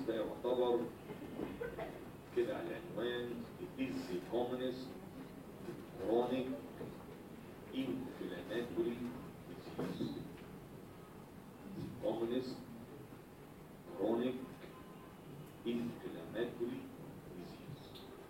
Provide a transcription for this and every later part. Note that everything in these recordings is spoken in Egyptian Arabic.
ده يعتبر كده على العنوان it is the commonest chronic inflammatory disease the commonest chronic inflammatory disease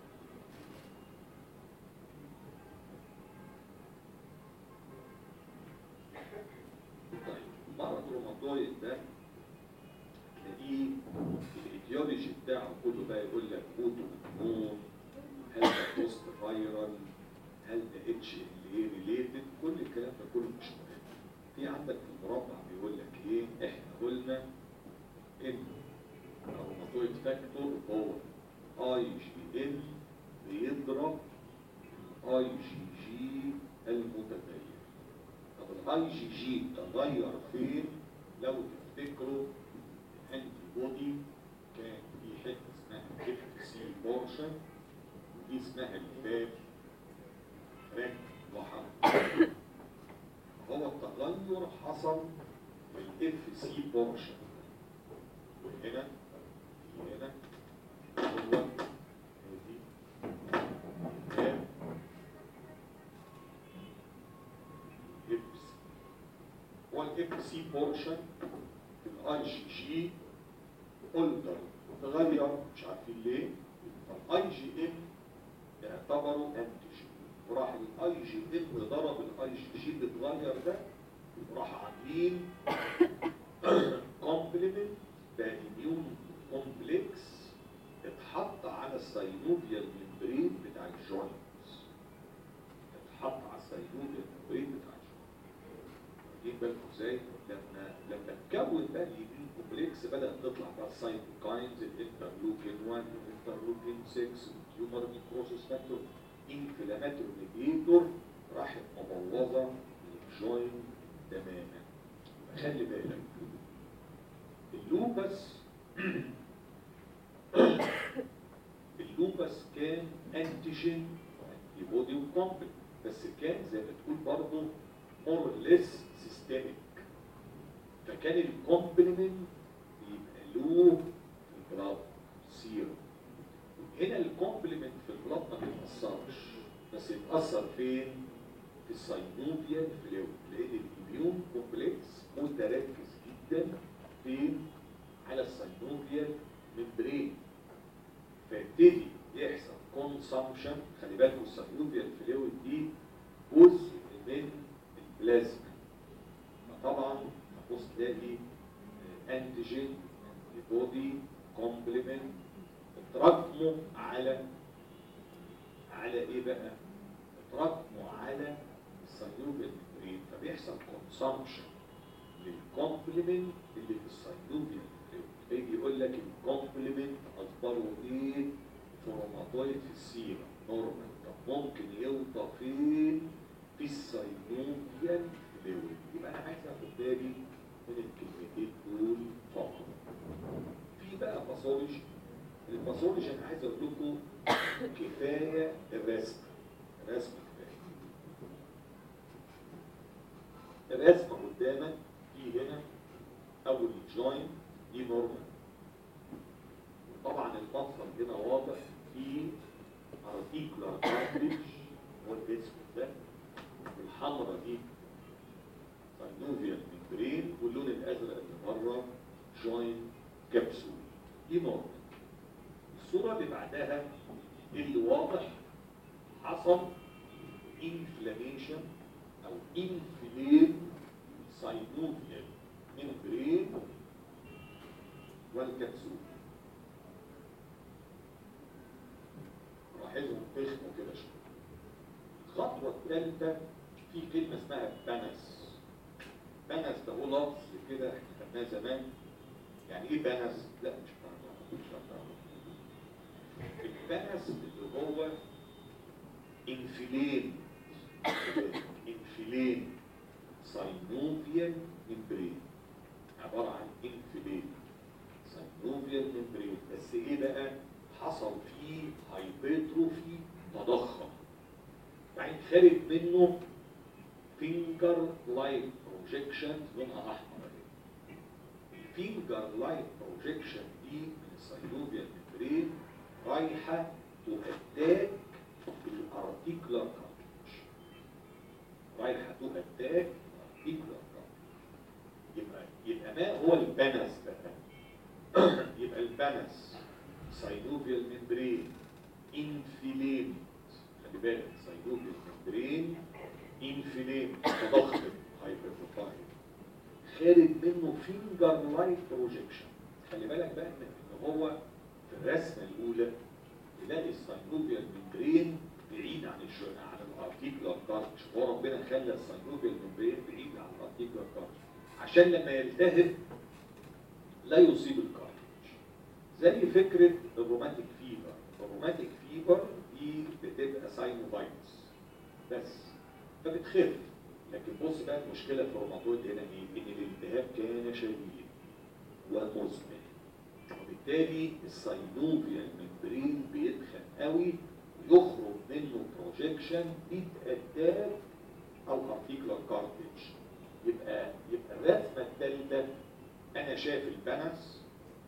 طيب مرض الروماتويد ده تلاقيه الايديولوجي بتاعه كله بقى يقول لك اوتو امون هل ده بوست فايرال هل ده اتش ال اي ريليتد كل الكلام ده كله مش مهم في عندك في المربع بيقول لك ايه احنا قلنا ان الروماتويد فاكتور هو اي جي ال بيضرب اي جي جي المتغير طب الاي جي جي تغير فين لو تفتكروا الانتي بودي كان في حته اسمها اف سي بورشن ودي اسمها الفاب راك وحرف هو التغير حصل في الاف سي بورشن وهنا هنا هو هذه فاب اف سي هو الاف سي بورشن في الاي جي جي اولدر تغير مش عارفين ليه فالاي جي ام اعتبروا انتيجين وراح الاي جي ام ضرب الاي جي جي اللي اتغير ده وراح عاملين كومبلمنت باميون كومبلكس اتحط على السينوفيال ممبرين بتاع الجوينتس اتحط على السينوفيال ممبرين بتاع الجوينتس واخدين بالكم ازاي لما لما اتكون بقى اليمين كومبلكس بدات تطلع بقى السايتوكاينز الانترلوكين 1 الانترلوكين 6 التيومر نيكروسيس فاكتور انفلاماتوري ميديتور راحت مبوظه الجوين تماما خلي بالك اللوبس اللوبس كان انتيجين انتي بودي وكومبلكس بس كان زي ما تقول برضه مور ليس سيستميك فكان الكومبلمنت يبقى له في البلاد سيرم هنا الكومبلمنت في البلاد ما بيتأثرش بس يتأثر فين؟ في السينوفيال فلويد لأن الإميون كومبلكس متركز جدا فين؟ على السينوفيال ممبرين فيبتدي يحصل كونسامشن خلي بالكم السينوفيال فلويد دي جزء من البلازما فطبعا هتبص تلاقي انتيجين انتي بودي كومبلمنت اتراكموا على على ايه بقى؟ اتراكموا على السينوفيال ممبرين فبيحصل كونسامشن للكومبلمنت اللي في السينوفيال يجي يقول لك الكومبلمنت اخباره ايه في روماتويد في السيرة نورمال طب ممكن يوطى فين في السينوفيال فلويد يبقى انا عايز اخد بالي من الكلمتين دول فقط في بقى باثولوجي الباثولوجي انا عايز اقول لكم كفايه الرسم الرسم كفايه الرسمه قدامك في هنا اول جوينت دي نورمال وطبعا المفصل هنا واضح في ارتيكولار كارتريج هو الاسم ده والحمراء دي ساينوفيال ممبرين واللون الازرق اللي بره جوين كبسول دي نورمال الصوره اللي بعدها اللي واضح حصل انفلاميشن او انفلام ساينوفيال ممبرين والكبسول لاحظهم تخنوا كده شويه الخطوه الثالثه في كلمه اسمها بنس بنس ده هو لفظ كده احنا خدناه زمان يعني ايه بنس؟ لا مش فاهم مش فاهم البنس اللي هو انفلين انفلين ساينوفيال ممبرين عباره عن انفلين ساينوفيال ممبرين بس ايه بقى حصل فيه هايبرتروفي تضخم بعدين خارج منه فينجر لايت بروجيكشن لونها احمر الفينجر لايت بروجيكشن دي من السيلوبيال ممبرين رايحه تؤتاك الارتيكولار كارتج رايحه تؤتاك الارتيكولار كارتج يبقى يبقى ما هو البنس بقى يبقى البنس سيلوبيال ممبرين انفليمد خلي بالك سيلوبيال ممبرين انفليمد تضخم هايبرتروفايد خارج منه فينجر لايك بروجيكشن خلي بالك بقى ان إن هو في الرسمه الاولى تلاقي السينوبيال ممبرين بعيد عن الش... عن الارتيكولار كارتش هو ربنا خلى السينوبيال ممبرين بعيد عن الارتيكولار كارتش عشان لما يلتهب لا يصيب الكارتش زي فكره الروماتيك فيبر الروماتيك فيبر دي بتبقى ساينوفايتس بس فبتخف لكن بص بقى المشكله في الروماتويد هنا ايه؟ ان الالتهاب كان شديد ومزمن وبالتالي السينوفيال ممبرين بيدخل قوي ويخرج منه بروجيكشن بيتأتاك الارتيكولار كارتج يبقى يبقى الرسمه الثالثه انا شايف البنس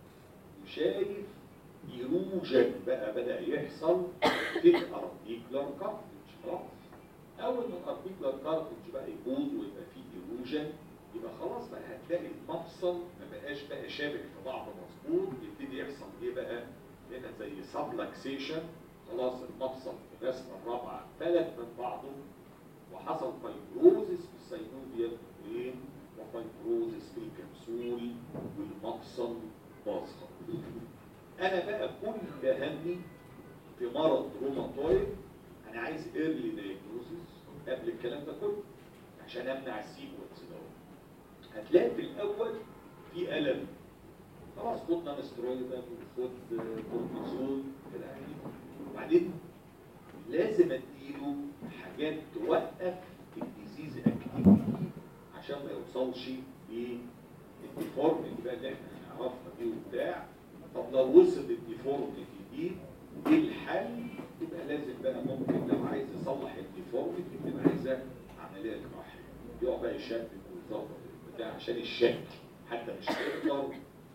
وشايف ايروجن بقى بدا يحصل في الارتيكولار كارتج خلاص اول ما الارتيكولار كارتج بقى يبوظ ويبقى فيه ايروجن يبقى خلاص بقى هتلاقي المفصل ما بقاش بقى شابك في بعض مظبوط يبتدي يحصل ايه بقى هنا زي سبلكسيشن خلاص المفصل في الرسمه الرابعه فلت من بعضه وحصل فايبروزس في السينوفيال برين وفايبروزس في الكبسول والمفصل باظ انا بقى كل همي في مرض روماتويد انا عايز ايرلي دايجنوزس قبل الكلام ده كله عشان امنع السيكونس ده هتلاقي في الاول في الم خلاص خد نانسترويدال وخد كورتيزون كده يعني وبعدين لازم اديله حاجات توقف الديزيز اكتيفيتي عشان ما يوصلش للديفورميتي بقى اللي احنا هنعرفها دي وبتاع طب لو وصل الديفورميتي دي ايه الحل؟ يبقى لازم بقى ممكن لو عايز يصلح الديفورميتي تبقى عايزه عمليه جراحيه يقعد بقى يشكك ويظبط بتاع عشان الشكل حتى مش هيقدر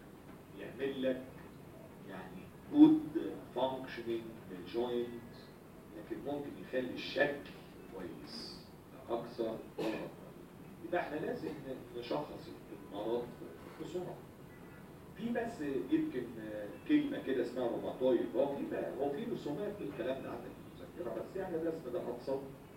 يعمل لك يعني جود فانكشننج للجوينت لكن ممكن يخلي الشكل كويس اكثر ولا يبقى احنا لازم نشخص المرض بسرعه في بس يمكن كلمه كده اسمها روماتويد هو في بقى هو في رسومات للكلام ده عندك في المذكره بس يعني الرسم ده ابسط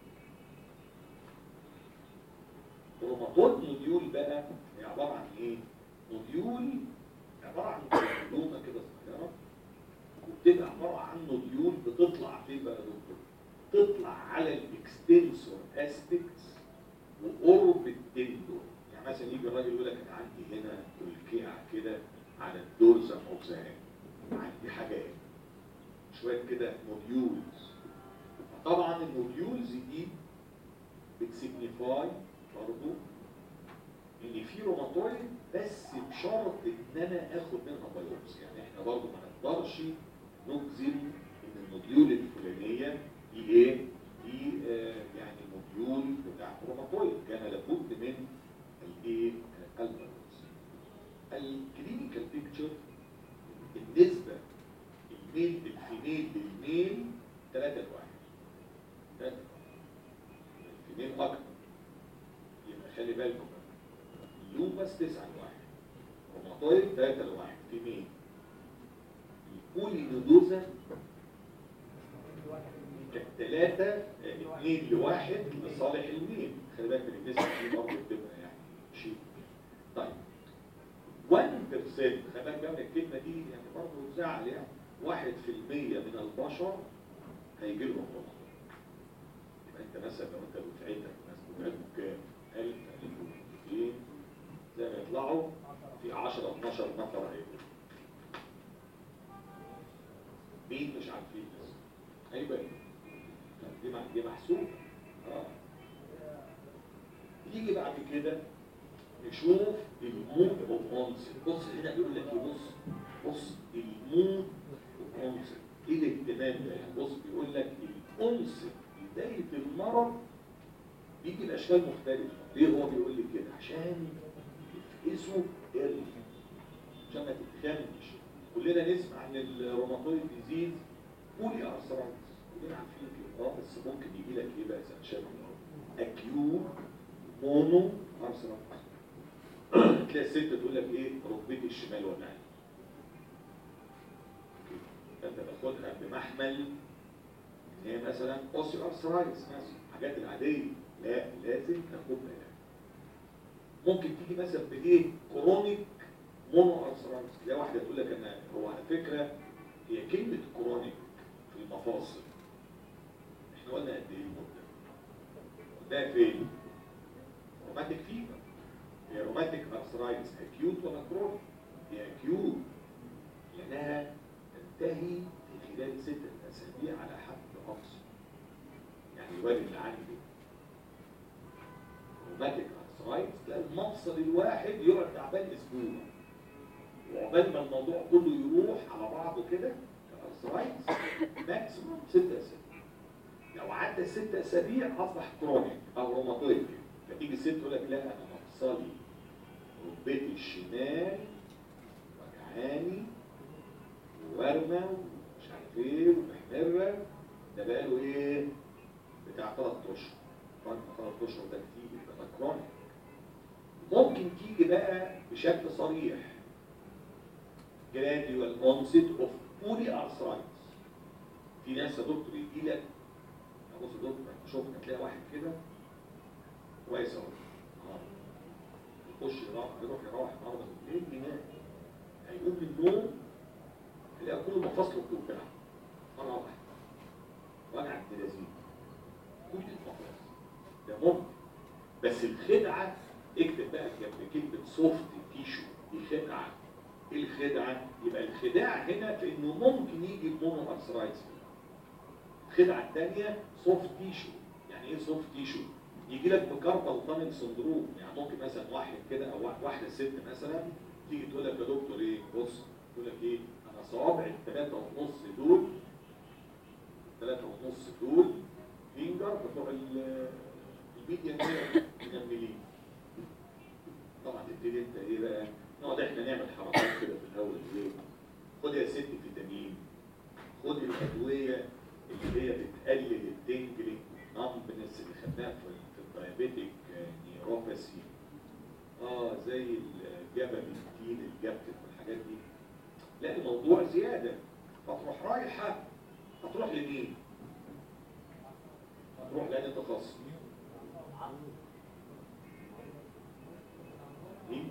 روماتويد موديول بقى هي عباره عن ايه؟ موديول عباره عن كلومه كده صغيره وبتبقى عباره عن نوديول بتطلع فين بقى يا دكتور؟ تطلع على الاكستنسور اسبيكتس وقرب التندون يعني مثلا يجي الراجل يقول لك انا عندي هنا الكيعه كده على الدورزم اوف ذا عندي حاجات شويه كده نوديولز طبعا النوديولز دي بتسيجنيفاي برضه ان في روماتويد بس بشرط ان انا اخد منها بايوبسي يعني احنا برضه ما نقدرش نجزم ان الموديول الفلانيه دي ايه؟ دي آه يعني موديول بتاع روماتويد كان لابد من الايه؟ البايوبسي. الكلينيكال بيكتشر بالنسبه الميل الفيميل للميل 3 لواحد 3 الفيميل اكتر يبقى خلي بالكم اللوبس 9 لواحد روماتويد 3 لواحد فيميل البولي نودوزا كانت 3 2 لواحد لصالح الميل خلي بالك من النسبه دي برضه بتبقى يعني شيء طيب 1% خلي بالك بقى من الكلمه دي يعني برضه زعل يعني 1% من البشر هيجي لهم روماتويد يبقى انت مثلا لو انت دفعتك ناس دفعتهم كام؟ 1000 1200 زي ما يطلعوا في 10 12 نفر هيجوا مين مش عارفين بس هيبقى دي دي محسوب اه يجي بعد كده نشوف المود اوف اونست بص هنا يقول لك بص بص المود اوف اونست ايه الاهتمام ده يعني بص بيقول لك الانست بدايه المرض بيجي باشكال مختلفه ليه هو بيقول لي كده عشان تفقسه ايرلي عشان ما تتخنش كلنا كلنا نسمع عن الروماتويد ديزيز بولي ارثرايتس كلنا عارفين كده اه بس ممكن يجي لك ايه بقى زي شبه اكيوت مونو ارثرايتس تلاقي الست تقول لك ايه ركبتي الشمال وجعاني فانت تاخدها بمحمل ان هي مثلا اوسي ارثرايتس مثلا الحاجات العاديه لا لازم تاخدها يعني. ممكن تيجي مثلا بايه كرونيك مونو ارثرايتس تلاقي واحده تقول لك انا هو على فكره هي كلمه كرونيك في المفاصل احنا قلنا قد ايه المده ده فين روماتيك فيفر هي روماتيك ارثرايتس اكيوت ولا كرونيك هي اكيوت لانها تنتهي في خلال ستة اسابيع على حد اقصى يعني الوالد اللي عنده روماتيك ارثرايتس تلاقي المفصل الواحد يقعد تعبان اسبوع وعقبال ما الموضوع كله يروح على بعضه كده الارثرايتس ماكسيموم ست اسابيع لو عدى ست اسابيع اصبح كرونيك او روماتويد فتيجي الست تقول لك لا انا مفصلي ركبتي الشمال وجعاني وورمه ومش عارف ايه ومحمره ده بقاله ايه بتاع ثلاث اشهر طبعا ثلاث اشهر ده كتير يبقى ده كرونيك ممكن تيجي بقى بشكل صريح gradual onset of polyarthritis في ناس يا دكتور يجي لك بص يا دكتور شوف هتلاقي واحد كده كويس اهو آه. يخش يروح يروح يروح النهارده بالليل ينام هيقوم من النوم تلاقي كل مفاصله بتوجعه مره واحده وجع الدلازين كل المفاصل ده ممكن بس الخدعه اكتب بقى جنب كلمه سوفت تيشو دي خدعه ايه الخدعه؟ يبقى الخداع هنا في انه ممكن يجي المونو ارثرايتس الخدعه الثانيه سوفت تيشو يعني ايه سوفت تيشو؟ يجي لك بكاربال تانل سندروم يعني ممكن مثلا واحد كده او واحده ست مثلا تيجي تقول لك يا دكتور ايه بص تقول لك ايه انا صوابع الثلاثه ونص دول الثلاثه ونص دول فينجر بتوع الميديا منملين طبعا تبتدي انت ايه بقى نقعد احنا نعمل حركات كده في الاول ايه خد يا ست فيتامين خد الادويه اللي هي بتقلل الدنجلينج نمبنس اللي خدناها في في الدايابيتيك نيوروباثي اه زي الجبابنتين الجبتين والحاجات دي لا الموضوع زياده فتروح رايحه هتروح لمين؟ هتروح لأن تخصص مين؟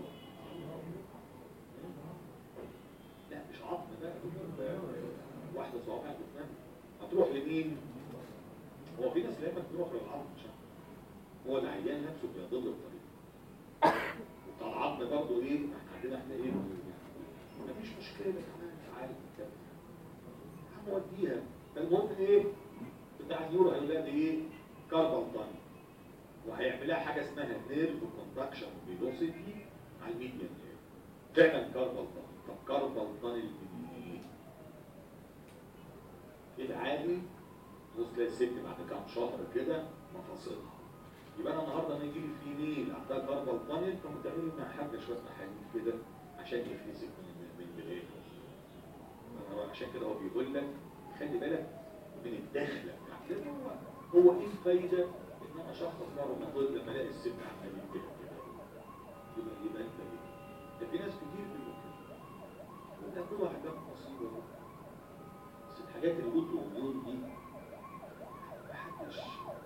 لا مش عظم بقى واحدة صوابع بتنام هتروح لمين؟ هو في ناس دايما بتروح للعظم مش عارف. هو العيان نفسه بيضل الطريق بتاع العظم برضه ايه؟ احنا عندنا احنا ايه؟ مفيش مشكلة كمان تعالى نتكلم هنوديها فالمهم ايه؟ بتاع النيورو هيقول ايه؟ كاربال تاني وهيعملها حاجة اسمها نيرف كونتراكشن فيلوسيتي على الميديان نيرف فعلا كاربال تاني طب كاربال تاني ايه؟ العادي بص تلاقي الست بعد كام شهر كده مفاصلها يبقى انا النهارده لما يجي لي فيميل عندها كاربال تانل فما تعملي مع حاجه شويه محاليل كده عشان يفلسك من من بلاده عشان كده هو بيقول لك خلي بالك من الدخله بتاعت هو هو ايه الفايده ان انا اشخص مره مرض لما الاقي الست عمال كده كده يبقى يبقى انت ايه ده في ناس كتير بيقولوا كده وده كل واحد ده مصيبه بس الحاجات اللي قلت امور دي محدش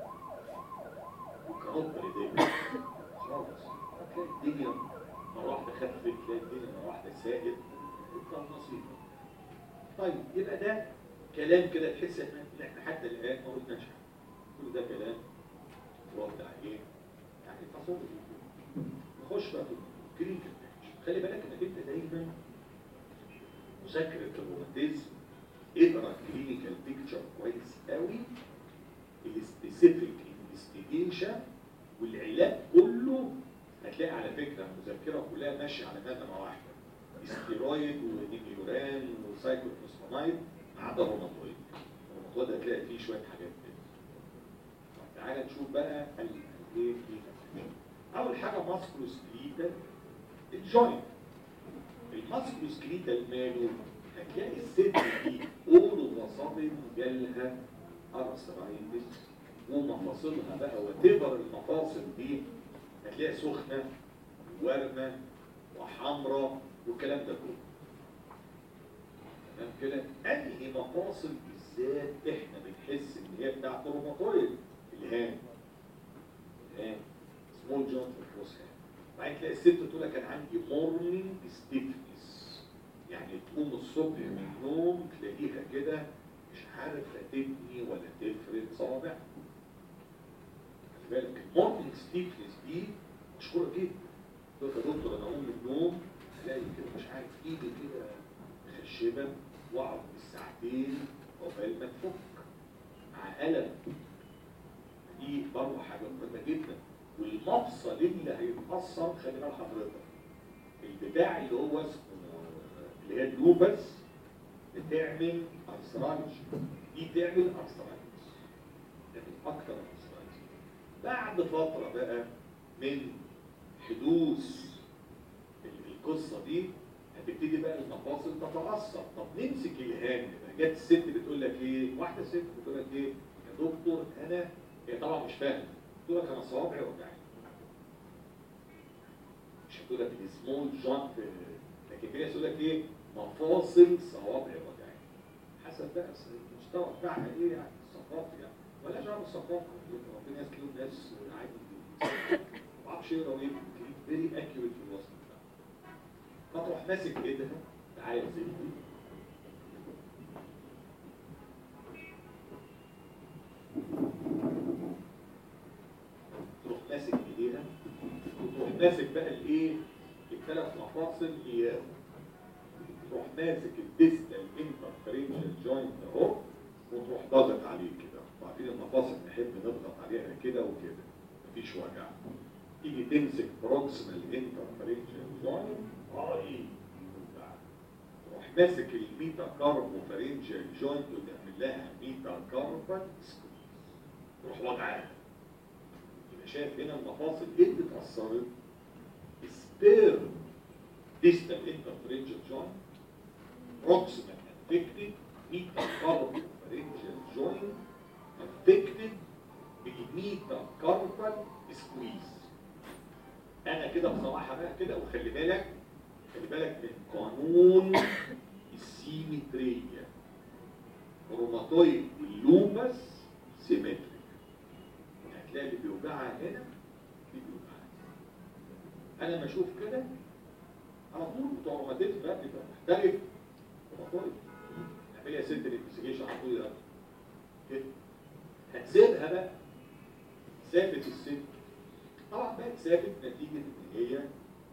وكرهت دايما خلاص هتلاقي الدنيا مره واحده خفت تلاقي الدنيا مره واحده ساءت يبقى نصيبه طيب يبقى ده كلام كده تحس ان احنا حتى الان ما قلناش كل ده كلام رد عليه يعني تصور نخش بقى في الكلينيكال خلي بالك انك انت دايما مذاكره الروماتيزم اقرا الكلينيكال بيكتشر كويس قوي السبيسيفيك انفستيجيشن والعلاج كله هتلاقي على فكره المذكره كلها ماشيه على مدى واحده استيرويد ونيميوران وسايكلوفوسفامايد ما عدا الروماتويد الروماتويد هتلاقي فيه شويه حاجات كده طب تعالى نشوف بقى ال- ايه ايه اول حاجه ماسكروسكليتال الجوينت الماسكروسكليتال ماله هتلاقي الست دي اول وصابن جالها ارثرايتس ومفاصلها بقى وتبر المفاصل دي هتلاقيها سخنه وورمه وحمراء والكلام ده كله تمام كده انهي مفاصل بالذات احنا بنحس ان هي بتاعت الروماتويد الهام الهام سمول جوينت كروس هام بعدين تلاقي الست تقول لك انا عندي مورنينج ستيفنس يعني تقوم الصبح من النوم تلاقيها كده مش عارفه تبني ولا تفرد صوابع خلي بالك المورنينج ستيفنس دي مشهوره جدا تقول يا دكتور انا اقوم من النوم الاقي كده مش عارف ايدي كده مخشبه واقعد بالساعتين عقبال ما تفك مع الم دي برضه حاجه مهمه جدا والمفصل اللي هيتاثر خلي بال حضرتك البتاع اللي هو اسمه اللي هي اللوبس بتعمل ارثرايتس دي تعمل ارثرايتس تعمل اكتر ارثرايتس بعد فتره بقى من حدوث القصه دي هتبتدي بقى المفاصل تتأثر طب نمسك الهام بقى جت الست بتقول لك ايه واحده ست بتقول لك ايه يا دكتور انا هي طبعا مش فاهمه تقول لك انا صوابعي وجعاني مش هتقول لك السمول جوينت لكن في ناس يقول لك ايه مفاصل صوابعي وجعاني حسب بقى المستوى بتاعها ايه يعني الثقافه يعني ولا دعوه بالثقافه في ناس كتير ناس عادي ما اعرفش يقرا ايه فيري اكيوريت في الوصف فتروح ماسك ايدها تعالى يا ستي تروح ماسك ايديها وتروح ماسك بقى الايه الثلاث مفاصل اياه تروح ماسك الديستال انترفرنشال جوينت اهو وتروح ضاغط عليه كده وبعدين المفاصل نحب نضغط عليها كده وكده مفيش وجع تيجي تمسك بروكسيمال انترفرنشال جوينت رهيب تروح ماسك الميتا كاربو فارنجال جوينت وتعمل لها ميتا كاربال سكويز تروح وضعها يبقى شايف هنا المفاصل ايه اللي اتأثرت؟ سبير ديستال انترفرنجال جوينت بروكسيمال افكتد ميتا كاربو فارنجال جوينت افكتد بالميتا كاربال سكويز انا كده بصراحه بقى كده وخلي بالك خلي بالك من قانون السيمترية روماتويد واللوبس سيمتريك هتلاقي اللي بيوجعها هنا اللي بيوجعها انا ما اشوف كده على طول بتوع روماتيزم بقى بيبقى محترف روماتويد اعملي يا ست الانفستيجيشن على طول يلا كده هتسيبها بقى ثابت الست طبعا بقت ثابت نتيجه ان هي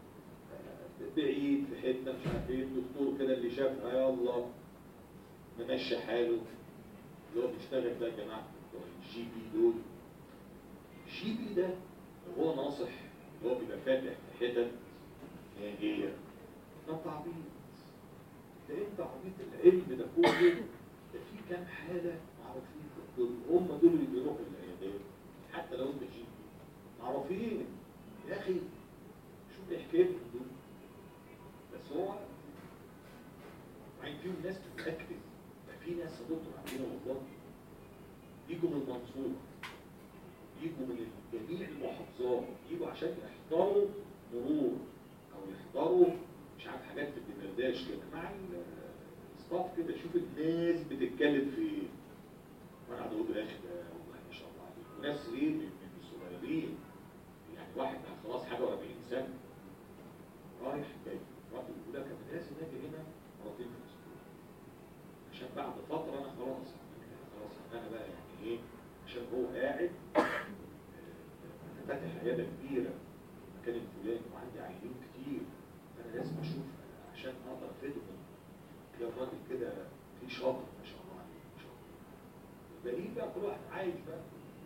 بعيد في حته مش عارف ايه الدكتور كده اللي شافها يلا ممشي حاله اللي هو بيشتغل بقى يا جماعه بتوع الجي بي دول الجي بي ده هو ناصح اللي هو بيبقى فاتح في حتت ناجيه ده تعبيط ده انت عبيط العلم ده كله ده في كام حاله معروفين دول هم دول اللي بيروحوا العيادات حتى لو انت جي بي معروفين يا اخي شوف ايه حكايتهم دول بس هو وبعدين فيهم ناس بتتأكد ده في ناس يا دكتور عندنا والله يجوا من المنصورة يجوا من جميع المحافظات يجوا عشان يحضروا مرور او يحضروا مش عارف حاجات في الدمرداش كده مع الستاف كده شوف الناس بتتكلم في ايه وانا قاعد اقول يا اخي ده والله ما شاء الله عليك وناس ايه من من الصغيرين يعني واحد خلاص حاجه و40 سنه رايح جاي راجل يقول لك انا لازم اجي هنا مرتين في الاسبوع عشان بعد فتره انا خلاص يعني خلاص انا بقى يعني ايه عشان هو قاعد انا فاتح عياده كبيره في المكان الفلاني وعندي عيانين كتير انا لازم اشوف عشان اقدر افيدهم تلاقي الراجل كده في شاطر ما شاء الله عليه ما شاء الله الباقيين بقى كل واحد عايش بقى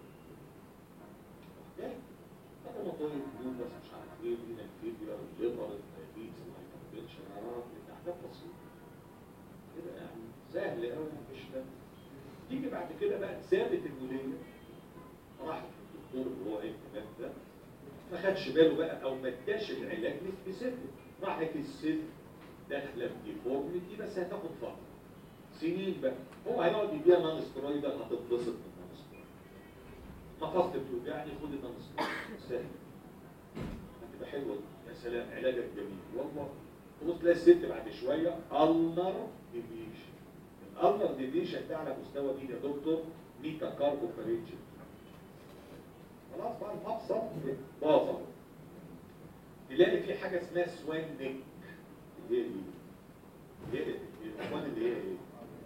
جاي طب ما طيب يوم بس مش عارف ايه هنا الفيديو الليبر الدايبيتس الهايبرتنشن دي حاجات بسيطه كده يعني سهل قوي مش ده تيجي بعد كده بقى ثابت الوليه راحت للدكتور اللي هو ايه الكلام ده ما خدش باله بقى او ما اداش العلاج للسبيسيفيك راحت الست داخله في ديفورميتي بس هتاخد فتره سنين بقى هو هيقعد يديها نون سترويدال هتتبسط من النون سترويدال مفاصل بتوجعني خد النون سترويدال سهل هتبقى حلوه يا سلام علاجك جميل والله تبص تلاقي الست بعد شويه النر ديفيشن الالنر ديفيشن ده على مستوى مين يا دكتور؟ ميتا كاربو فارينجل خلاص بقى المفصل باظ اهو تلاقي في حاجه اسمها سوان نيك اللي هي دي اللي هي الاسوان اللي هي ايه؟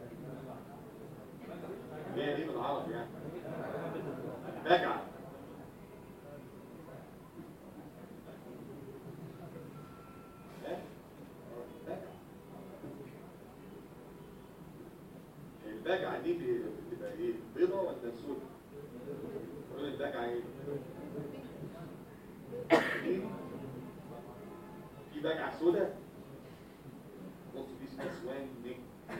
اللي هي دي بالعربي يعني بجعه ها؟ بجعه البجعه دي بتبقى ايه؟ بيضه ولا سودة؟ قول البجعه ايه؟ إيه؟ في بجعه سودة بص دي اسمها سوان نيك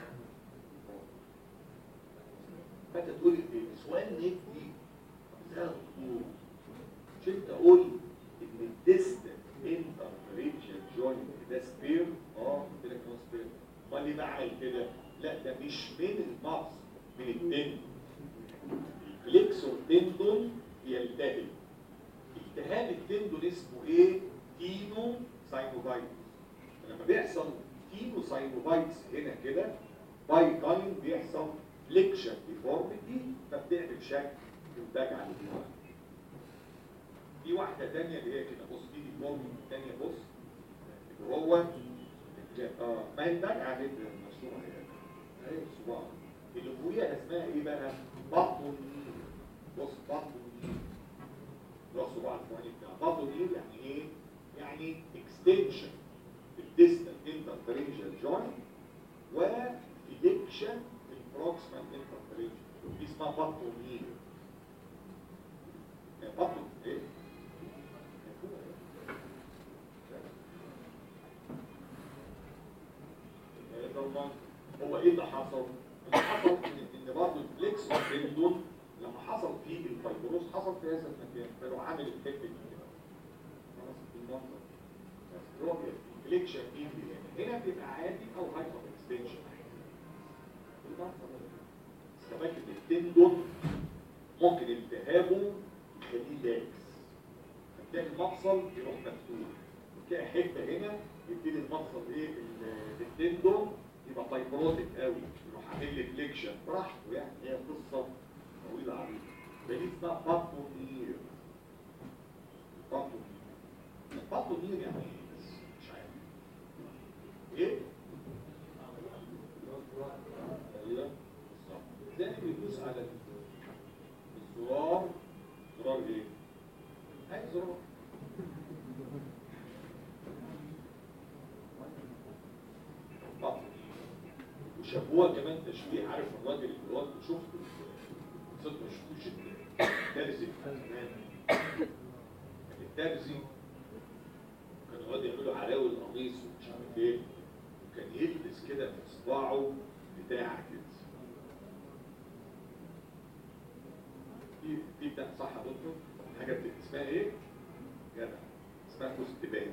فانت تقول ايه سوان نيك دي زي الخطوط مش انت قول ان الديستنت انترفرنشال جوينت ده سبير اه قلت لك هو سبير امال ليه بعمل كده لا ده مش من المفصل من التندون الفليكسور تندون يلتهب التهاب التندون اسمه ايه تينو ساينوفايتس لما بيحصل تينو ساينوفايتس هنا كده باي تايم بيحصل فليكشن ديفورميتي فبتعمل شكل البجعه اللي جواها في واحده ثانيه اللي هي كده بص دي ديفورميتي ثانيه بص اللي هو اه ما هي البجعه دي مرسومه هي اهي الصباع اللي فوقيها اسمها ايه بقى؟ بطن بص بطن اللي هو الصباع الفوقاني بتاع بطن يعني ايه؟ يعني اكستنشن الديستال انترفرنجال جوينت وفليكشن البروكسيمال انترفرنجال دي اسمها بطنيه بطن ايه؟ هو ايه اللي حصل؟ اللي حصل ان ان برضه الفليكس تندون لما حصل فيه الفايبروز حصل في هذا المكان فلو عامل الحته دي كده خلاص المنظر بس هو الفليكشن دي هنا هنا بيبقى عادي او هايبر اكستنشن استفاد ان التندون ممكن التهابه يخليه لاكس فتلاقي المفصل يروح مفتوح وتلاقي حته هنا يبتدي المفصل ايه التندون يبقى فايبروتيك قوي يروح عامل لي فليكشن براحته يعني هي قصه طويله عريضه ده دي اسمها بابونير بابونير بابونير يعني ايه بس مش عارف ايه؟ ايوه بالظبط زي اللي بيدوس على الزرار زرار ايه؟ اي زرار بابونير وشافوها كمان تشبيه عارف الراجل اللي هو شفته ست ما شفتوش الترزي زمان الترزي كانوا يقعدوا يعملوا علاوي القميص ومش عارف ايه وكان يلبس كده في صباعه بتاع كده في في بتاع صح يا دكتور حاجه بت- اسمها ايه؟ جدع اسمها كوستبان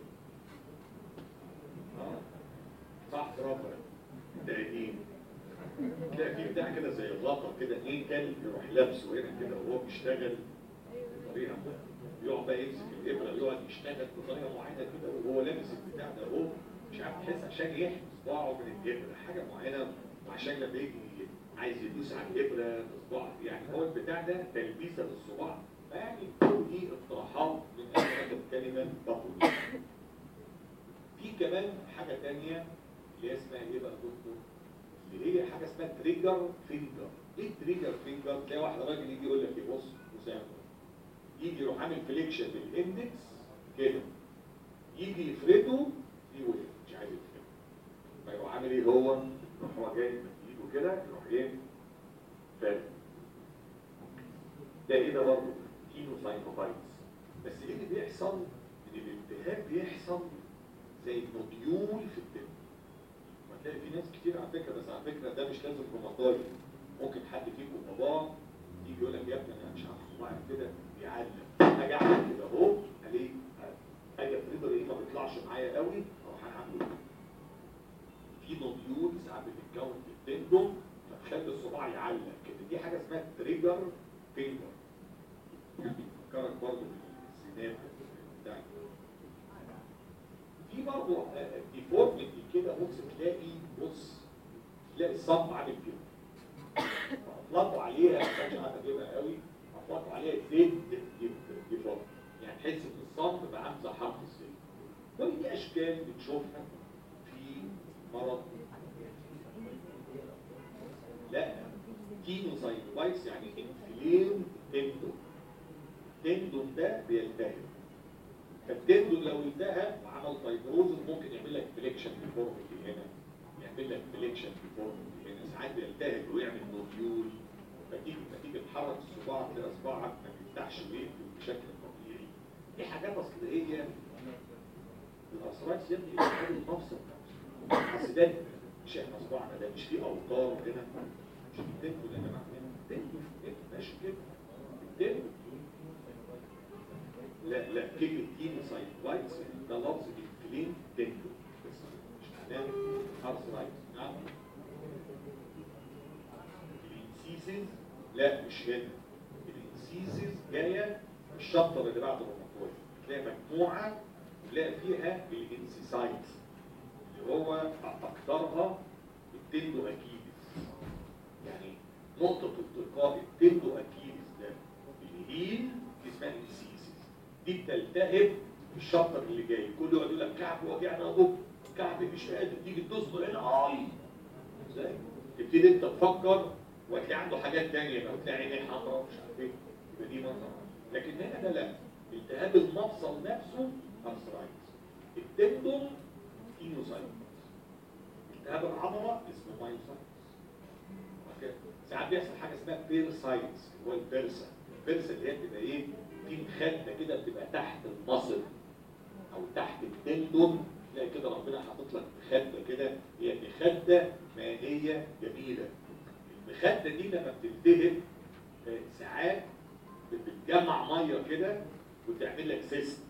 اه صح برافو تأدين تلاقي في بتاع كده زي غطا كده ايه كلب يروح لابسه هنا كده وهو بيشتغل بطريقه يقعد بقى يمسك الابره يقعد يشتغل بطريقه معينه كده وهو لابس البتاع ده هو مش عارف تحس عشان يحمي صباعه من الابره حاجه معينه وعشان لما يجي عايز يدوس على الابره بصباعه يعني هو البتاع ده تلبيسه للصباع فيعني كل دي اقتراحات من اجل هذا الكلمه بطل في كمان حاجه ثانيه اللي هي اسمها ايه بقى يا دكتور؟ اللي هي حاجه اسمها تريجر فينجر ايه تريجر فينجر تلاقي واحد راجل يجي يقول لك ايه بص مساعد يجي يروح عامل فليكشن بالاندكس كده يجي يفرده يوقف مش عايز يفرده فيروح عامل ايه هو يروح هو جاي من ايده كده يروح ايه فارد ده ايه ده برضه كينو ساينوفايتس بس ايه اللي بيحصل ان الالتهاب بيحصل زي نوديول في الدم هتلاقي في ناس كتير على فكره بس على فكره ده مش لازم روماتايد ممكن حد فيكم باباه يجي يقول لك يا ابني انا مش عارف صباعي كده بيعلم اجي اعمل كده اهو الاقي اجي افرده ايه ما بيطلعش معايا قوي اروح انا عامله كده نوديول ساعات بتتكون في التندوم فتخلي الصباع يعلق كده دي حاجه اسمها تريجر فينجر يعني بيفكرك برضه بالسناب بتاعك في برضه ديفورميتي كده بص تلاقي بص تلاقي الصب عامل كده اطلقوا عليها مش عارف اجيبها قوي اطلقوا عليها زيت ديفورم يعني تحس ان الصب بقى عامل زي حرف الزيت كل دي اشكال بتشوفها في مرض لا كينوسايتوبايتس يعني انفلين تندون التندون ده بيلتهب فالتندون لو التهب وعمل فايبروزس ممكن يعمل لك فليكشن ديفورميتي هنا يعمل لك فليكشن ديفورميتي هنا ساعات بيلتهب ويعمل نوديول فتيجي فتيجي تحرك الصباع تلاقي صباعك ما بيفتحش ويقفل بشكل طبيعي دي حاجات اصل ايه الاسرائيل يا ابني الحاجات المفصل بس ده مش احنا صباعنا ده مش فيه اوتار هنا مش التندون يا جماعه التندون ماشي كده التندون لا لا كلمة كينوسايت وايتس ده لفظ انفلين تندو بس مش معناه ارثرايتس نعم الانسيسز لا مش هنا الانسيسز جاية الشابتر اللي بعد الروماتويد تلاقي مجموعة تلاقي فيها الانسيسايتس اللي هو اكثرها التندو اكيدس يعني نقطة التقاء التندو اكيدس ده الهيل اسمها انسيسز دي بتلتهب الشابتر اللي جاي كله يقعد يقول لك كعب وجعنا ابوك كعب مش قادر تيجي تصبر هنا اي ازاي تبتدي انت تفكر وهتلاقي عنده حاجات تانية بقى وتلاقي عينيه حمراء ومش عارف ايه يبقى دي منظر لكن هنا ده لا التهاب المفصل نفسه ارثرايتس التندون اينوسايتس التهاب العضله اسمه مايوسايتس اوكي ساعات بيحصل حاجه اسمها بيرسايتس هو البرسا البرسا اللي هي بتبقى ايه في مخده كده بتبقى تحت المصل او تحت التندون تلاقي كده ربنا حاطط لك مخده كده هي مخده مائيه جميله المخده دي لما بتلتهب آه، ساعات بتجمع ميه كده وتعمل لك سيست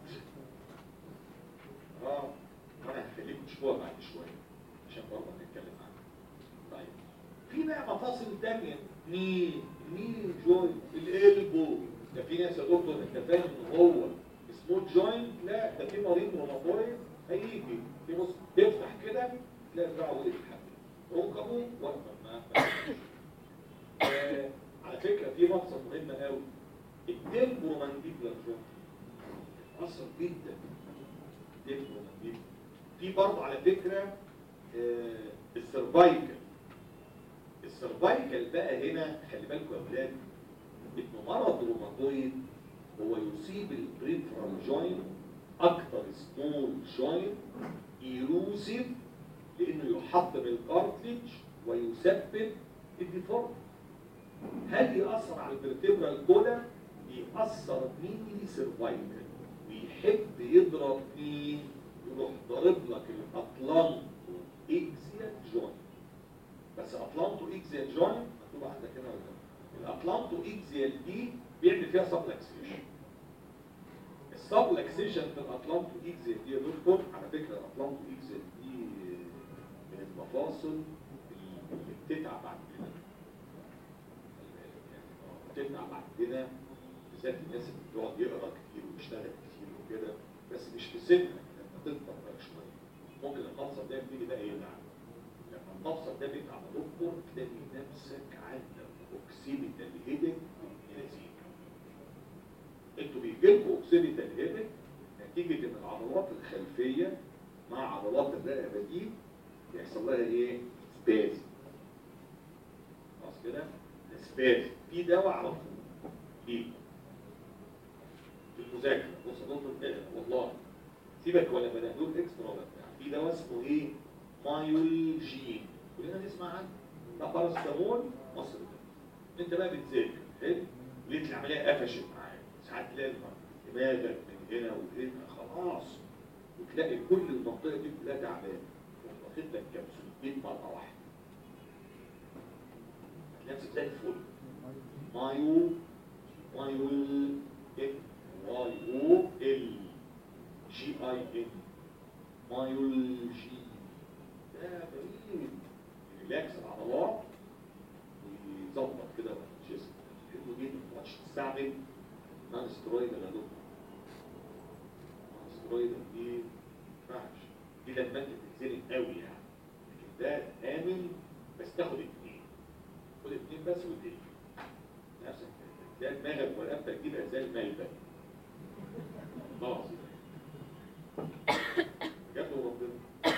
اه انا هخليك تشوفها بعد شويه عشان برضه نتكلم عنها طيب في بقى مفاصل تانية ني ني جوينت الالبو ده في ناس يا دكتور انت فاهم ان هو سموث جوينت لا ده في مريض روماتويد هيجي في بص تفتح كده تلاقي دراعه وقف حاجه ركبه واقفه ما ما- آه، على فكره في مفصل مهمه قوي التمبرومانديبولار جوينت اثر جدا التمبرومانديبولار في برضه على فكره آه، السرفايكل السرفايكل بقى هنا خلي بالكم يا اولاد انه مرض روماتويد هو يصيب البريفرال جوينت اكتر سمول جوينت ايروسيف لانه يحطم الكارتليج ويسبب الديفورم هل يأثر على الفرتبرال كولا؟ يأثر مين سيرفايكل ويحب يضرب مين؟ يروح ضارب لك الاطلانتو اكزيال جوينت بس اطلانتو اكزيال جوينت مكتوب عندك هنا ولا لا؟ الاطلانتو اكزيال دي بيعمل فيها سبلكسيشن السبلكسيشن في الاطلانتو اكزيال دي يا دكتور على فكره الاطلانتو اكزيال دي من المفاصل اللي بتتعب بعد كده بتتعب بعد كده بالذات الناس اللي بتقعد يقرا كتير ويشتغل كتير وكده بس مش في سنك لما تكبر بقى شويه ممكن المفصل ده يبتدي بقى يلعب لما المفصل ده بيتعب دكتور تلاقي نفسك عندك اوكسيبيتال هيدك لذيذ انتوا بيجيلكوا اوكسيبيتال هيدك نتيجه ان العضلات الخلفيه مع عضلات الرقبه دي يحصل لها ايه؟ سباز خلاص كده؟ سباز في دواء على طول ليه؟ في المذاكره بص يا دكتور كده والله سيبك ولا بنادول اكسترا ولا بتاع في دواء اسمه ايه؟ مايولجين كلنا نسمع عنه ده باراسيتامول مصر ده انت بقى بتذاكر حلو لقيت العمليه قفشت معاك ساعات تلاقي دماغك من هنا وهنا خلاص وتلاقي كل المنطقه دي كلها تعبانه واخد لك كبسولتين مره واحده نفسك زي الفل مايو مايو ال واي او ال جي اي ان مايولجي ده بعيد ريلاكس العضلات ويظبط كده الجسم حلو جدا ما تقعدش تستعمل نون سترويد يا دكتور نون سترويد دي ما ينفعش دي لما انت تتزنق قوي يعني لكن ده امن بس تاخد اثنين خد اثنين بس وتقل نفسك تلاقي دماغك ورقبتك دي بقت زي الملبن خلاص بجد وربنا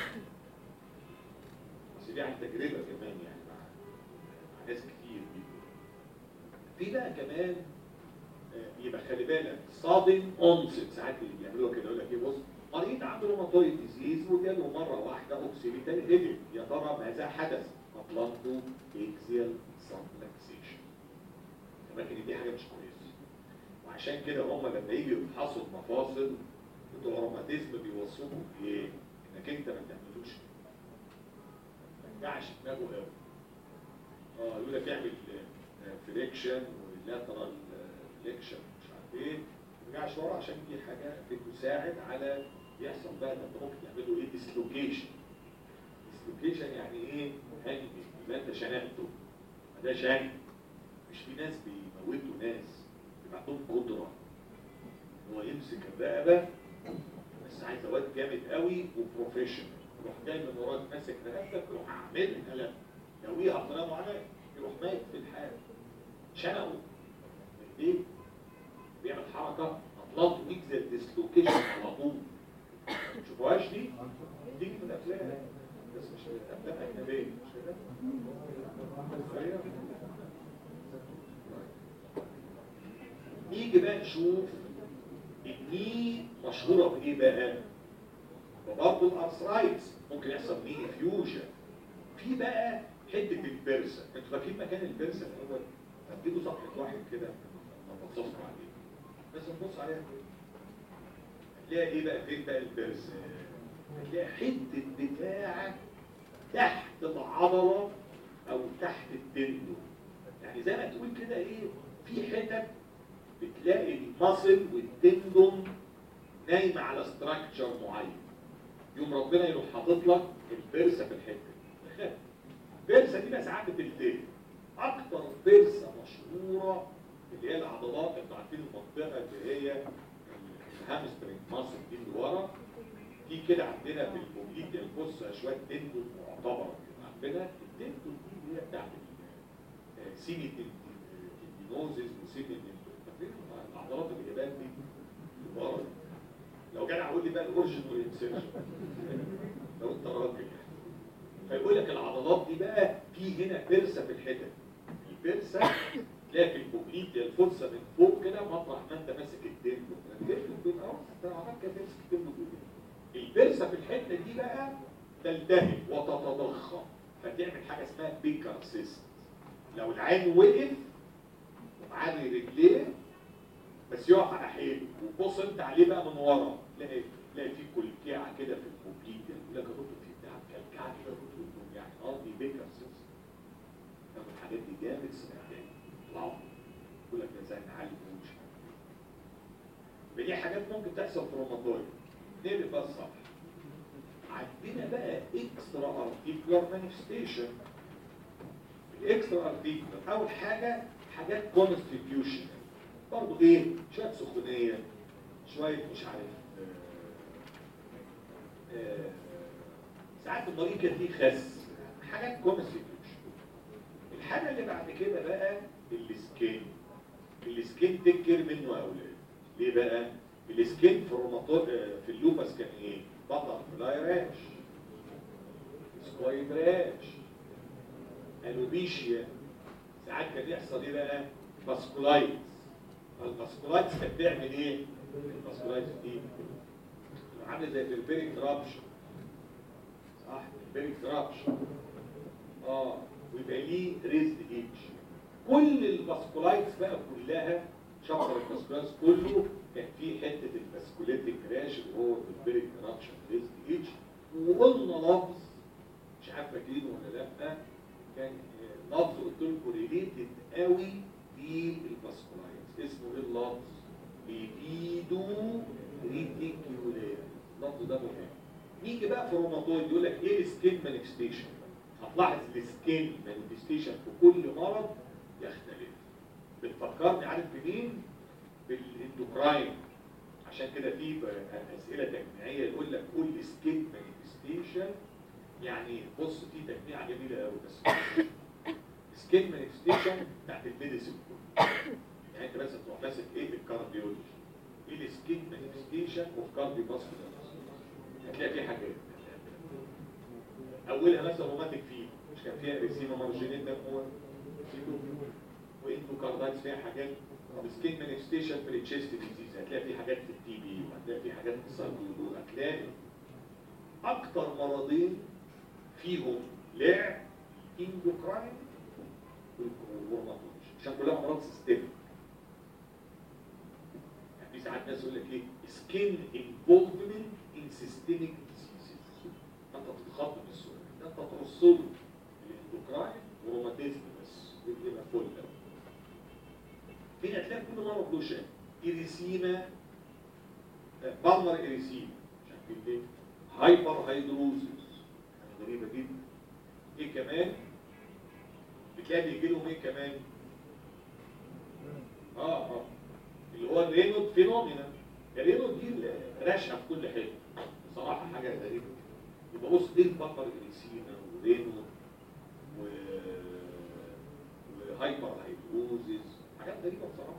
بس دي عن تجربه كمان يعني مع مع ناس كتير جدا في بقى كمان آه، يبقى خلي بالك صادم اونست ساعات اللي بيعملوها كده يقول لك ايه بص مريض عنده روماتويد ديزيز وجاله مره واحده اوكسيبيتال هيدك يا ترى ماذا حدث؟ اطلقته اكزيال سبلكسيشن لكن دي حاجه مش كويسه وعشان كده هم لما يجوا يفحصوا المفاصل بتوع الروماتيزم بيوصفوا بايه؟ انك انت ما تعملوش ما ترجعش دماغه قوي اه يقول لك اعمل فليكشن ولاترال فليكشن مش عارف ايه ما ترجعش ورا عشان دي حاجه بتساعد على يحصل بقى ان انت ممكن تعمله ايه ديسلوكيشن ديسلوكيشن يعني ايه؟ هاني يبقى انت شنقته ما ده شنق مش في ناس بيموتوا ناس بيبقى عندهم قدره ان هو يمسك الرقبه بس عايز واد جامد قوي وبروفيشنال يروح جاي من وراك ماسك رقبتك يروح عاملها لا لويها بطريقه معينه يروح ميت في الحال شنقه ايه بيعمل حركه اطلقت ويجزل ديسلوكيشن على طول ما تشوفوهاش دي دي في الافلام بس مش افلام اجنبيه مش كده أيوة. نيجي بقى نشوف الني مشهورة بإيه بقى؟ وبرضه الأرثرايتس ممكن يحصل ني فيوجن في بقى حتة البرسة انتوا فاكرين مكان البرسة الأول؟ هتجيبوا صفحة واحد كده نبصصوا عليه بس نبص عليها كده هتلاقي ايه بقى فين بقى البرسة؟ هتلاقي حتة بتاعة تحت العضلة أو تحت التندون يعني زي ما تقول كده ايه في حتت بتلاقي المصل والتندون نايمه على ستراكشر معين يوم ربنا يروح حاطط لك البرسه في الحته دي البرسه دي بقى ساعات بتلتهي اكتر برسه مشهوره اللي هي العضلات انتوا عارفين المنطقه اللي هي الهامسترنج ماسل دي اللي ورا دي كده عندنا في البوبليت البص شويه تندون معتبره عندنا التندون دي اللي هي بتاعت سيمي تندينوزز وسيمي العضلات اليابان دي ورا لو جدع قول لي بقى الاورجن والانسيرشن لو انت راجل يعني فيقول لك العضلات دي بقى في هنا بيرسه في الحتت البيرسه تلاقي في البوبليت الفرصه من فوق كده مطرح ما انت ماسك الدم الدم بين اه انت لو عملت كده تمسك الدم البيرسه في الحته دي بقى تلتهب وتتضخم فتعمل حاجه اسمها بيكر سيست لو العين وقف ومعاه رجليه بس يقف على حيله وتبص انت عليه بقى من ورا تلاقي تلاقي في كلكعه كده في البوبليت يقول لك يا دكتور في بتاع كلكعه كده في البوبليت يعني اه دي بيكر سيست لما الحاجات دي جامد سنتين طلعوا يقول لك ده زي نعالج ومش دي حاجات ممكن تحصل في روماتويد نقلب بقى الصفحه عندنا بقى اكسترا ارتيكولار مانيفستيشن الاكسترا ارتيكولار اول حاجه حاجات كونستيتيوشن برضه ايه شويه سخونيه شويه مش عارف آه، آه، ساعات المريض كان فيه خس حاجات كونستيتيوشن الحاجه اللي بعد كده بقى السكين السكين تكر منه اولاد ليه بقى السكين في الروماتو آه، في اللوبس كان ايه بطل فلاي راش سكويد راش الوبيشيا ساعات كان يحصل ايه بقى باسكولايتس الباسكولايتس كانت بتعمل ايه الباسكولايتس دي عامله زي البيريك رابشن صح البيريك رابشن اه ويبقى ليه ريزد ايدج كل الباسكولايتس بقى كلها شفر الباسكولايتس كله كان فيه حته الباسكوليتيك راش اللي هو البيريك رابشن ريزد ايدج وقلنا لفظ مش عارف فاكرينه ولا لا كان آه، لفظ قلت لكم ريليتد قوي بالباسكولايتس اسمه ايه اللفظ؟ ليبيدو ريتيكيولار اللفظ ده مهم نيجي بقى في الروماتويد يقول لك ايه السكين مانيفستيشن هتلاحظ السكين مانيفستيشن في كل مرض يختلف بتفكرني عارف بمين؟ بالاندوكراين عشان كده في ب- اسئله تجميعيه يقول لك قول سكين مانيفستيشن يعني بص في تجميعه جميله قوي بس سكين مانيفستيشن بتاعت الميديسن كله يعني انت بس تروح ماسك ايه الكارديولوجي ايه السكين مانيفستيشن اوف كارديو فاسكولار هتلاقي فيه حاجات اولها مثلا روماتيك فيبر مش كان فيها اريسيما مارجينيتا هو واندوكاردايتس فيها حاجات طب سكين مانيفستيشن في التشيست ديزيز هتلاقي في حاجات في التي بي وهتلاقي في حاجات في الساركويدو هتلاقي اكتر مرضين فيهم لعب اندوكراين والروماتولوجي عشان كلها امراض سيستميك يعني في ساعات ناس يقول لك ايه سكين انفولفمنت ان سيستميك ديزيزز فانت تتخض من السؤال ده انت ترص له الاندوكراين وروماتيزم بس يبقى فل فين هتلاقي كل مرض له شكل اريسيما بالمر اريسيما مش عارفين ليه هايبر هيدروزيس حاجه غريبه جدا ايه كمان بتلاقي بيجي لهم ايه كمان اه اه اللي هو الرينود فينومينا الرينود دي راشقه في كل حته بصراحه حاجه غريبه يبقى بص دي البقر اريسيما ورينود و وهايبر هيدروزيس حاجات غريبه بصراحه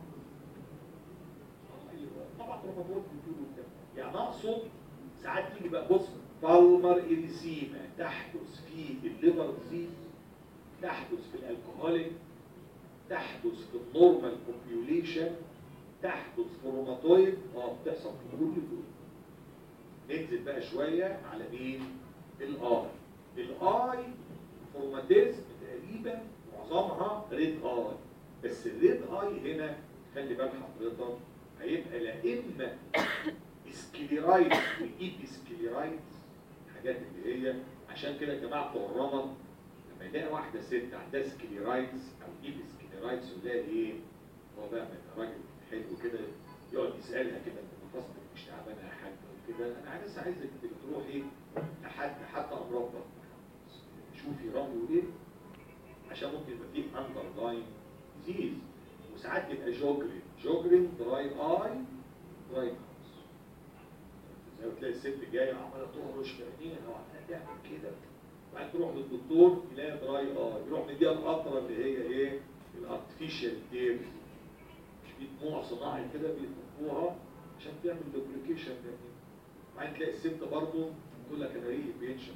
طبعا روماتويد بيقولوا كده يعني اقصد ساعات تيجي بقى بص بالمر اريسيما تحدث في الليفر ديزيز تحدث في الالكوهوليك تحدث في النورمال بوبيوليشن تحدث في الروماتويد اه بتحصل في كل دول ننزل بقى شويه على مين؟ الاي الاي فورماتيزم تقريبا معظمها ريد اي بس الريد اي هنا خلي بال حضرتك هيبقى لا اما سكليرايت وايبي سكليرايت الحاجات اللي هي عشان كده يا جماعه بتوع الرمد لما يلاقي واحده ست عندها سكليرايتس او ايبي سكليرايتس يلاقي ايه هو بقى من راجل حلو كده يقعد يسالها كده انت مفاصلك مش تعبانه يا حاج وكده انا عايز عايزك تروحي لحد حتى امراض بطن شوفي رامي ايه عشان ممكن يبقى فيه اندر ديزيز وساعات يبقى جوجرين جوجرين دراي اي دراي ماوس زي ما تلاقي الست جايه عماله تهرش في عينيها وعماله تعمل كده وبعدين تروح للدكتور يلاقي دراي اي يروح مديها القطره اللي هي ايه الارتفيشال تير مش في دموع صناعي كده بيحطوها عشان تعمل دوبليكيشن يعني وبعدين تلاقي الست برضه تقول لك انا ريقي بينشف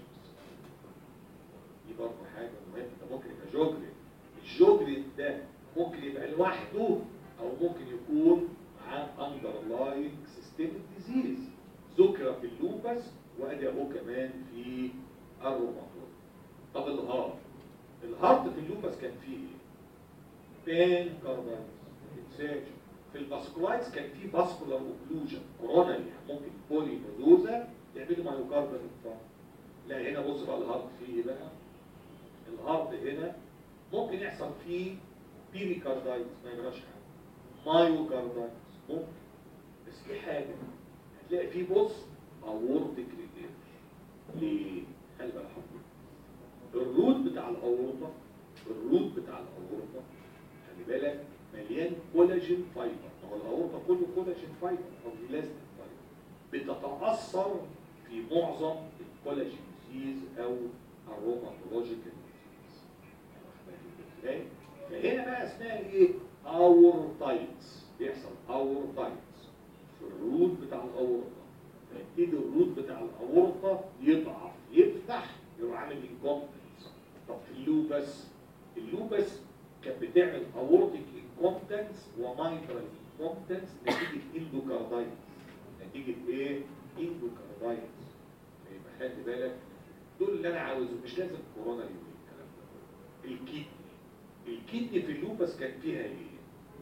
دي برضه حاجه مهمه ده ممكن يبقى جوجرين الجوجرين ده ممكن يبقى لوحده او ممكن يكون معاه اندرلاين سيستميك ديزيز ذكر في اللوبس وادي اهو كمان في الروماتويد طب الهارت الهارت في اللوبس كان فيه ايه؟ بان كاردايتس ما تنساش في الباسكولايتس كان فيه باسكولار اوكلوجن كورونا يعني ممكن بولي نودوزا يعملوا مايوكاردال انفاركت لا هنا بص بقى الهارت فيه ايه بقى الهارت هنا ممكن يحصل فيه بيريكاردايتس ما يجراش حاجه مايوكاردايتس ممكن بس في حاجه هتلاقي فيه بص اورتيك ريتير ليه؟ خلي بالك حضرتك الروت بتاع الاورطه الروت بتاع الاورطه خلي بالك مليان كولاجين فايبر ما هو الاورطه كله كولاجين فايبر او الاستيك فايبر بتتاثر في معظم الكولاجين ديزيز او الروماتولوجيكال ديزيز ازاي؟ فهنا بقى اسمها ايه؟ اورتايتس بيحصل اورتايتس في الروت بتاع الاورطه فيبتدي الروت بتاع الاورطه يضعف يفتح يروح عامل انكومبتنس طب في اللوبس اللوبس كانت بتعمل اورتيك انكومبتنس ومايترال انكومبتنس نتيجه اندوكاردايتس نتيجه ايه؟ اندوكاردايتس فيبقى خلي بالك دول اللي انا عاوزه مش لازم كورونا يقول الكلام ده الكيدني الكيدني في اللوبس كان فيها ايه؟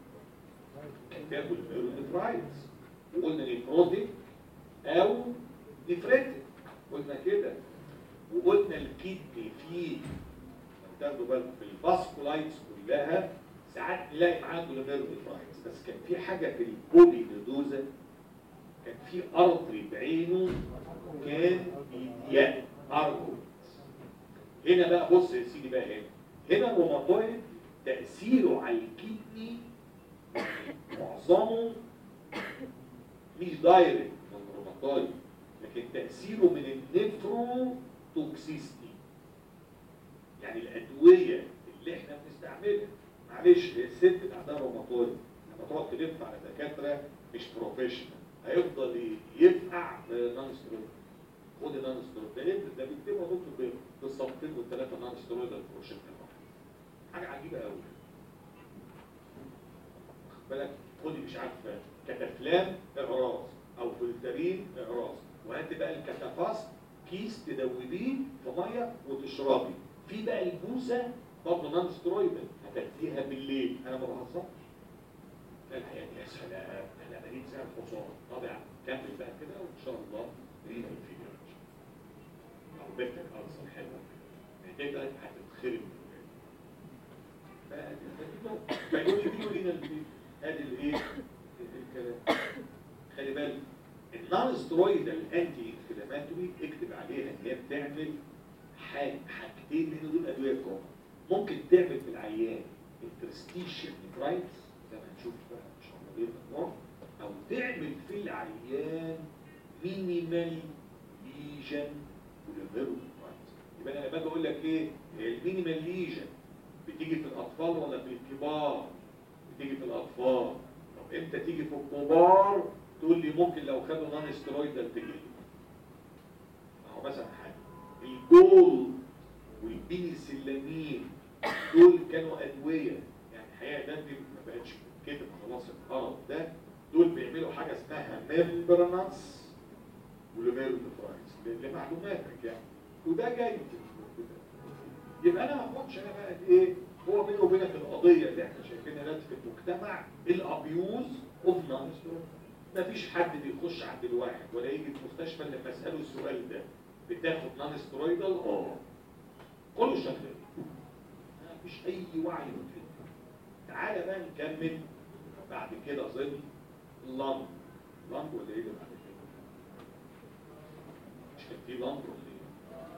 كان فيها كولينيفرايتس وقلنا نيفروتيك او نفرتك قلنا كده وقلنا الكيدني فيه لو تاخدوا بالكم في الفاسكولايتس كلها ساعات نلاقي معاه كولينيفرايتس بس كان في حاجه في البولي نودوزا كان في ارتري بعينه كان بيضيق ارجو هنا هنا بقى بص يا سيدي بقى هنا هنا الروماتويد تاثيره على الكدني معظمه مش دايركت من الروماتويد لكن تاثيره من النفرو توكسيستي يعني الادويه اللي احنا بنستعملها معلش هي الست اللي عندها روماتويد لما تقعد تلف على دكاتره مش بروفيشنال هيفضل يفقع نون سترويد خد نون سترويد ده ايه ده بيكتبوا دكتور بالصفين والثلاثه نون سترويد البروشيت حاجه عجيبه قوي خد بالك خدي مش عارفه كتافلام اعراض او فلترين اعراض وهات بقى الكتافاست كيس تدوبيه في ميه وتشربي في بقى البوسه برضه نون سترويدال هتاخديها بالليل انا ما بهزرش الحقيقه يا سلام انا بنيت زي الحصان طبعا كمل بقى كده وان شاء الله رينا الفيديو او بيتك ارسل حلوه محتاجه هتتخرب فيقول لي بيقول لنا الفيديو ادي الايه الكلام خلي بالك النون سترويدال انتي انفلاماتوري اكتب عليها ان هي بتعمل حاجه حاجتين من دول ادويه كوم ممكن تعمل في العيان انترستيشن نيفرايتس زي ما هنشوف بقى ان شاء الله باذن الله او تعمل في العيان مينيمال ليجن وليفرو نيفرايتس يبقى انا لما باجي اقول لك ايه المينيمال ليجن بتيجي في الاطفال ولا في الكبار بتيجي في الاطفال طب امتى تيجي في الكبار تقول لي ممكن لو خدوا نون سترويدال تجي اهو مثلا حاجه الجول والبينيسيلامين دول كانوا ادويه يعني الحقيقه ده دي ما بقتش كده خلاص القرف ده دول بيعملوا حاجه اسمها ميمبرانس وليفيرتفرايز لمعلوماتك يعني وده جاي يبقى انا ما اخدش انا بقى ايه هو بيني وبينك القضيه اللي احنا شايفينها دلوقتي في المجتمع الابيوز اوف نون ما فيش حد بيخش عند الواحد ولا يجي المستشفى لما اساله السؤال ده بتاخد نون سترويدال اه كله شغال ما فيش اي وعي بالفكره تعالى بقى نكمل بعد كده اظن لانج لانج ولا ايه اللي بعد كده مش كان في لانج ولا ايه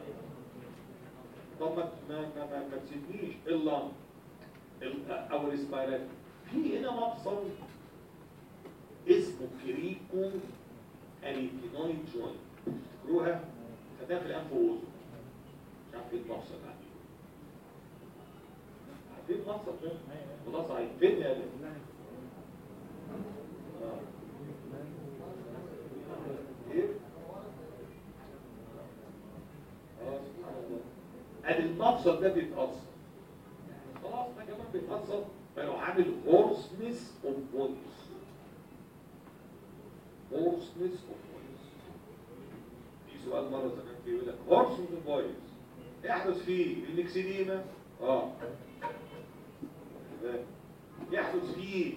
طب ما ما ما, ما, ما تسيبنيش اللانج او الاسبيرات في هنا مفصل اسمه كريكو اريتينويد جوينت تفتكروها خدناها في الانف واذن مش عارف ايه المفصل ده عارفين المفصل ده وده صحيح فين يا ابني آه. ايه اه سبحان الله ادي المفصل ده بيتأثر خلاص ده كمان بيتأثر فلو عامل هورسنس اوف فويس هورسنس اوف فويس في سؤال مره زمان بيقول لك هورسنس اوف فويس يحدث فيه المكسديما اه يحدث فيه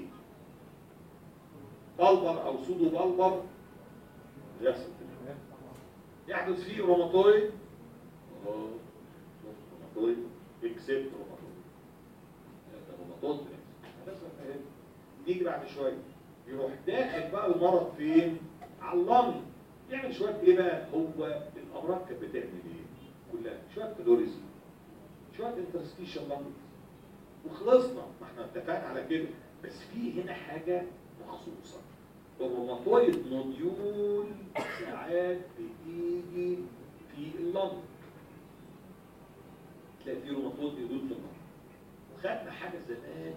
بلبر او سودو بلبر يحصل كده يحدث فيه روماتويد اه روماتويد اكسبت روماتويد ده روماتويد بس نيجي بعد شويه يروح داخل بقى المرض فين على اللنج يعمل شويه ايه بقى هو الامراض كانت بتعمل ايه كلها شويه كلوريزي شويه انترستيشن لنج وخلصنا ما احنا اتفقنا على كده بس في هنا حاجه مخصوصه الروماتويد نوديول ساعات بتيجي في اللنج تلاقي في روماتويد نوديول في اللنج وخدنا حاجه زمان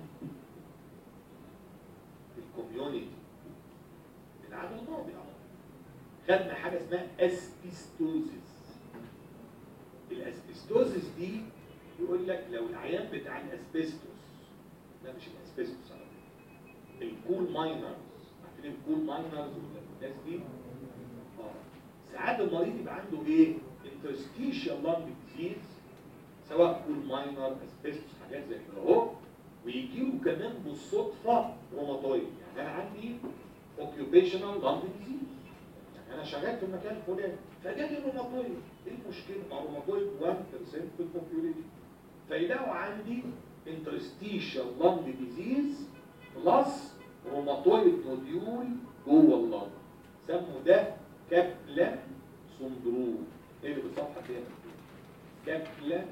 في الكوميونيتي العام الماضي خدنا حاجه اسمها اسبيستوزيس الاسبيستوزيس دي يقول لك لو العيان بتاع الاسبستوس لا مش الاسبستوس على فكره الكول ماينرز عارفين الكول ماينرز والناس دي اه ساعات المريض يبقى عنده ايه انترستيشال لانج ديزيز سواء كول ماينر اسبستوس حاجات زي كده اهو ويجي له كمان بالصدفه روماتويد يعني انا عندي اوكيوبيشنال لانج ديزيز يعني انا شغال في المكان الفلاني فجالي روماتويد ايه المشكله مع روماتويد 1% في البوبيوليشن فيلاقوا عندي انترستيشال لانج ديزيز بلس روماتويد نوديول جوه اللنج سموا ده كابلان سندروم ايه اللي بالصفحه كده كابلان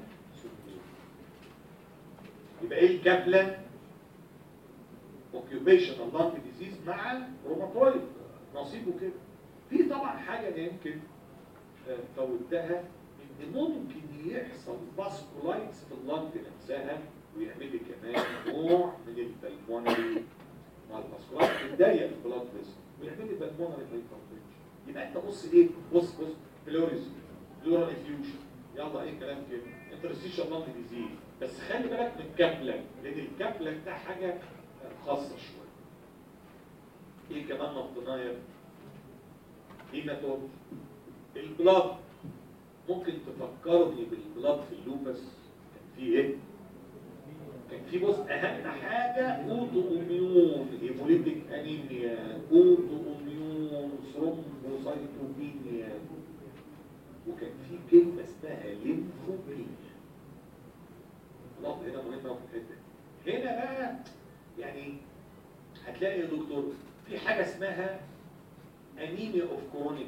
سندروم يبقى ايه الكابلة occupational lung disease مع روماتويد نصيبه كده في طبعا حاجة أنا يمكن آه، فوتها ان ممكن يحصل فاسكولايتس في اللنج نفسها ويعمل لي كمان نوع من البلمونري مع الفاسكولايتس بتضيق البلاد فيسل ويعمل لي بلمونري هايبرتنشن يبقى انت بص ايه بص بص بلوريزم بلورال افيوجن يلا ايه كلام كده انترستيشن لانج ديزيز بس خلي بالك من الكابلن لان الكابلن ده حاجه خاصه شويه ايه كمان نقطناها هيماتوم البلاد ممكن تفكرني بالبلاد في اللوبس كان في ايه كان في بص اهم حاجه اوتو اميون هيموليتيك انيميا اوتو اميون ثرومبوسايتوبينيا وكان في كلمه اسمها ليمفوبينيا النقطه هنا مهمه في الحته دي. هنا بقى يعني هتلاقي يا دكتور في حاجه اسمها انيميا اوف كرونيك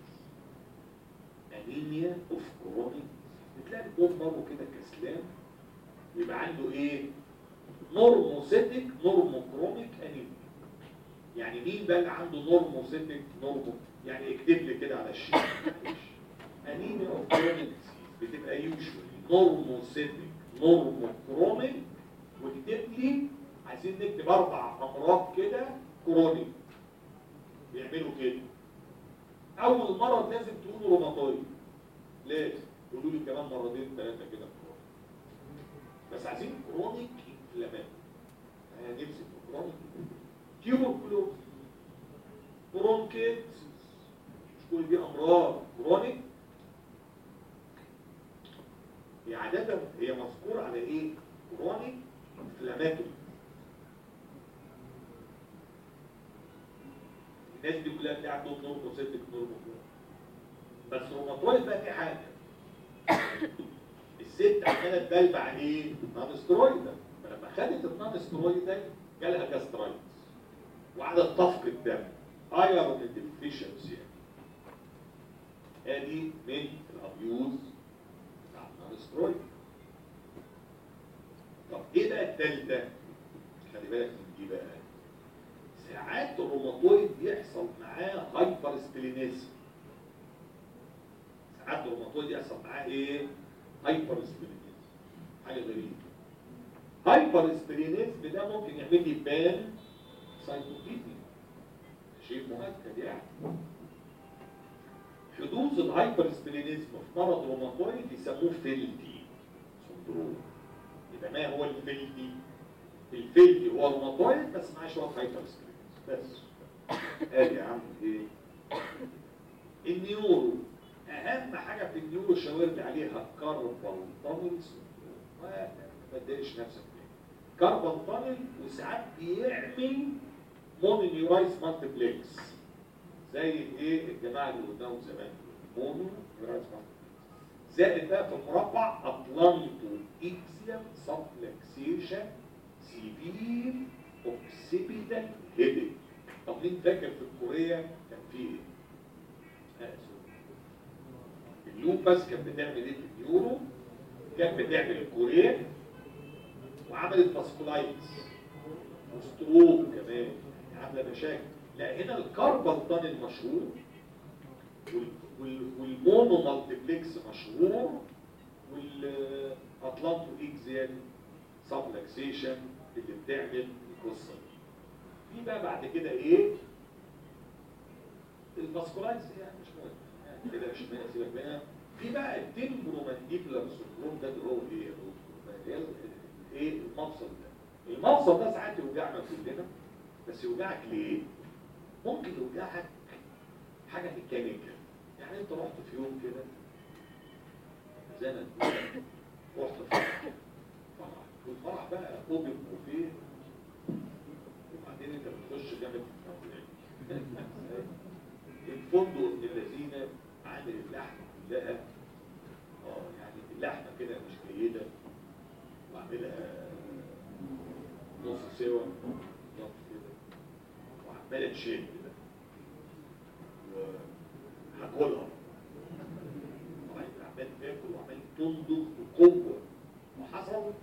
انيميا اوف كرونيك بتلاقي الدور مره كده كسلان يبقى عنده ايه نورموسيتك نورموكروميك انيميا يعني مين بقى اللي عنده نورموسيتك نورمو يعني اكتب لي كده على الشيت انيميا اوف كرونيك بتبقى يوجوالي نورموسيتك نورموكروميك واكتب لي عايزين نكتب اربع امراض كده كرونيك بيعملوا كده اول مرض لازم تقولوا روماتويد لازم تقولوا لي كمان مرتين ثلاثه كده كرونيك بس عايزين كرونيك انفلامات نمسك في كرونيك تيوبركلوز برونكيتس مش كل دي امراض كرونيك هي عادة هي مذكورة على ايه؟ كرونيك انفلاماتوري الناس دي كلها تلاقي عندهم نورموسيتك نورموكلوز بس روماتويد بقى في حاجة الست عماله تبلبع ايه؟ نون سترويد فلما خدت النون سترويد ده جالها جاسترايتس وعدد طفق الدم ايرون ديفيشنسي ادي من الابيوز بتاع النون سترويد طب ايه بقى الثالثه؟ خلي بالك من دي بقى ساعات الروماتويد بيحصل معاه هايبر سبلينيزم ساعات الروماتويد يحصل معاه ايه؟ هايبر سبلينيزم حاجه غريبه هايبر سبلينيزم ده ممكن يعمل لي بان سايتوبينيا شيء مؤكد يعني حدوث الهايبر سبلينيزم في مرض روماتويد يسموه فيلدي سندروم يبقى ما هو الفيلدي الفيلدي هو روماتويد بس معاه شويه هايبر سبلينيزم بس ادي يا عم ايه النيورو اهم حاجه في النيورو شاور لي عليها كاربال تانل ما تضايقش نفسك بيه كاربال تانل وساعات بيعمل مونونيورايز مالتيبلكس زي ايه الجماعه اللي قدامهم زمان مونونيورايز مالتيبلكس زائد بقى في المربع اطلانتو اكسيوم سبلكسيشن سيفير اوكسيبيتال هيدك طب مين فاكر في الكوريه كان في ايه؟ آه، سوري. اللوبس كانت بتعمل ايه في اليورو كانت بتعمل الكوريه وعملت فاسكولايتس وستروك كمان عامله مشاكل لا هنا الكاربال المشهور وال- وال- والمونو مالتيبلكس مشهور والاطلانتو اكزيال سبلكسيشن اللي بتعمل القصه دي في بقى بعد كده ايه الفاسكولايتس يعني مش مهم يعني كده مش مهم سيبك منها في بقى التمبرومانديبولار سندروم ده اللي هو ايه يا دكتور؟ اللي هي ال- ايه المفصل ده المفصل ده ساعات يوجعنا كلنا بس يوجعك ليه؟ ممكن يوجعك حاجه ميكانيكال يعني انت رحت في يوم كده زي ما تقول رحت فرح فرح والفرح بقى اوبن بوفيه وبعدين انت بتخش جامد الفندق ابن الذين عامل اللحمه كلها اه يعني اللحمه كده مش جيده وعاملها نص سوا نص كده وعماله تشد بقى وهاكلها طبعا انت عمال تاكل وعمال تنضغ بقوه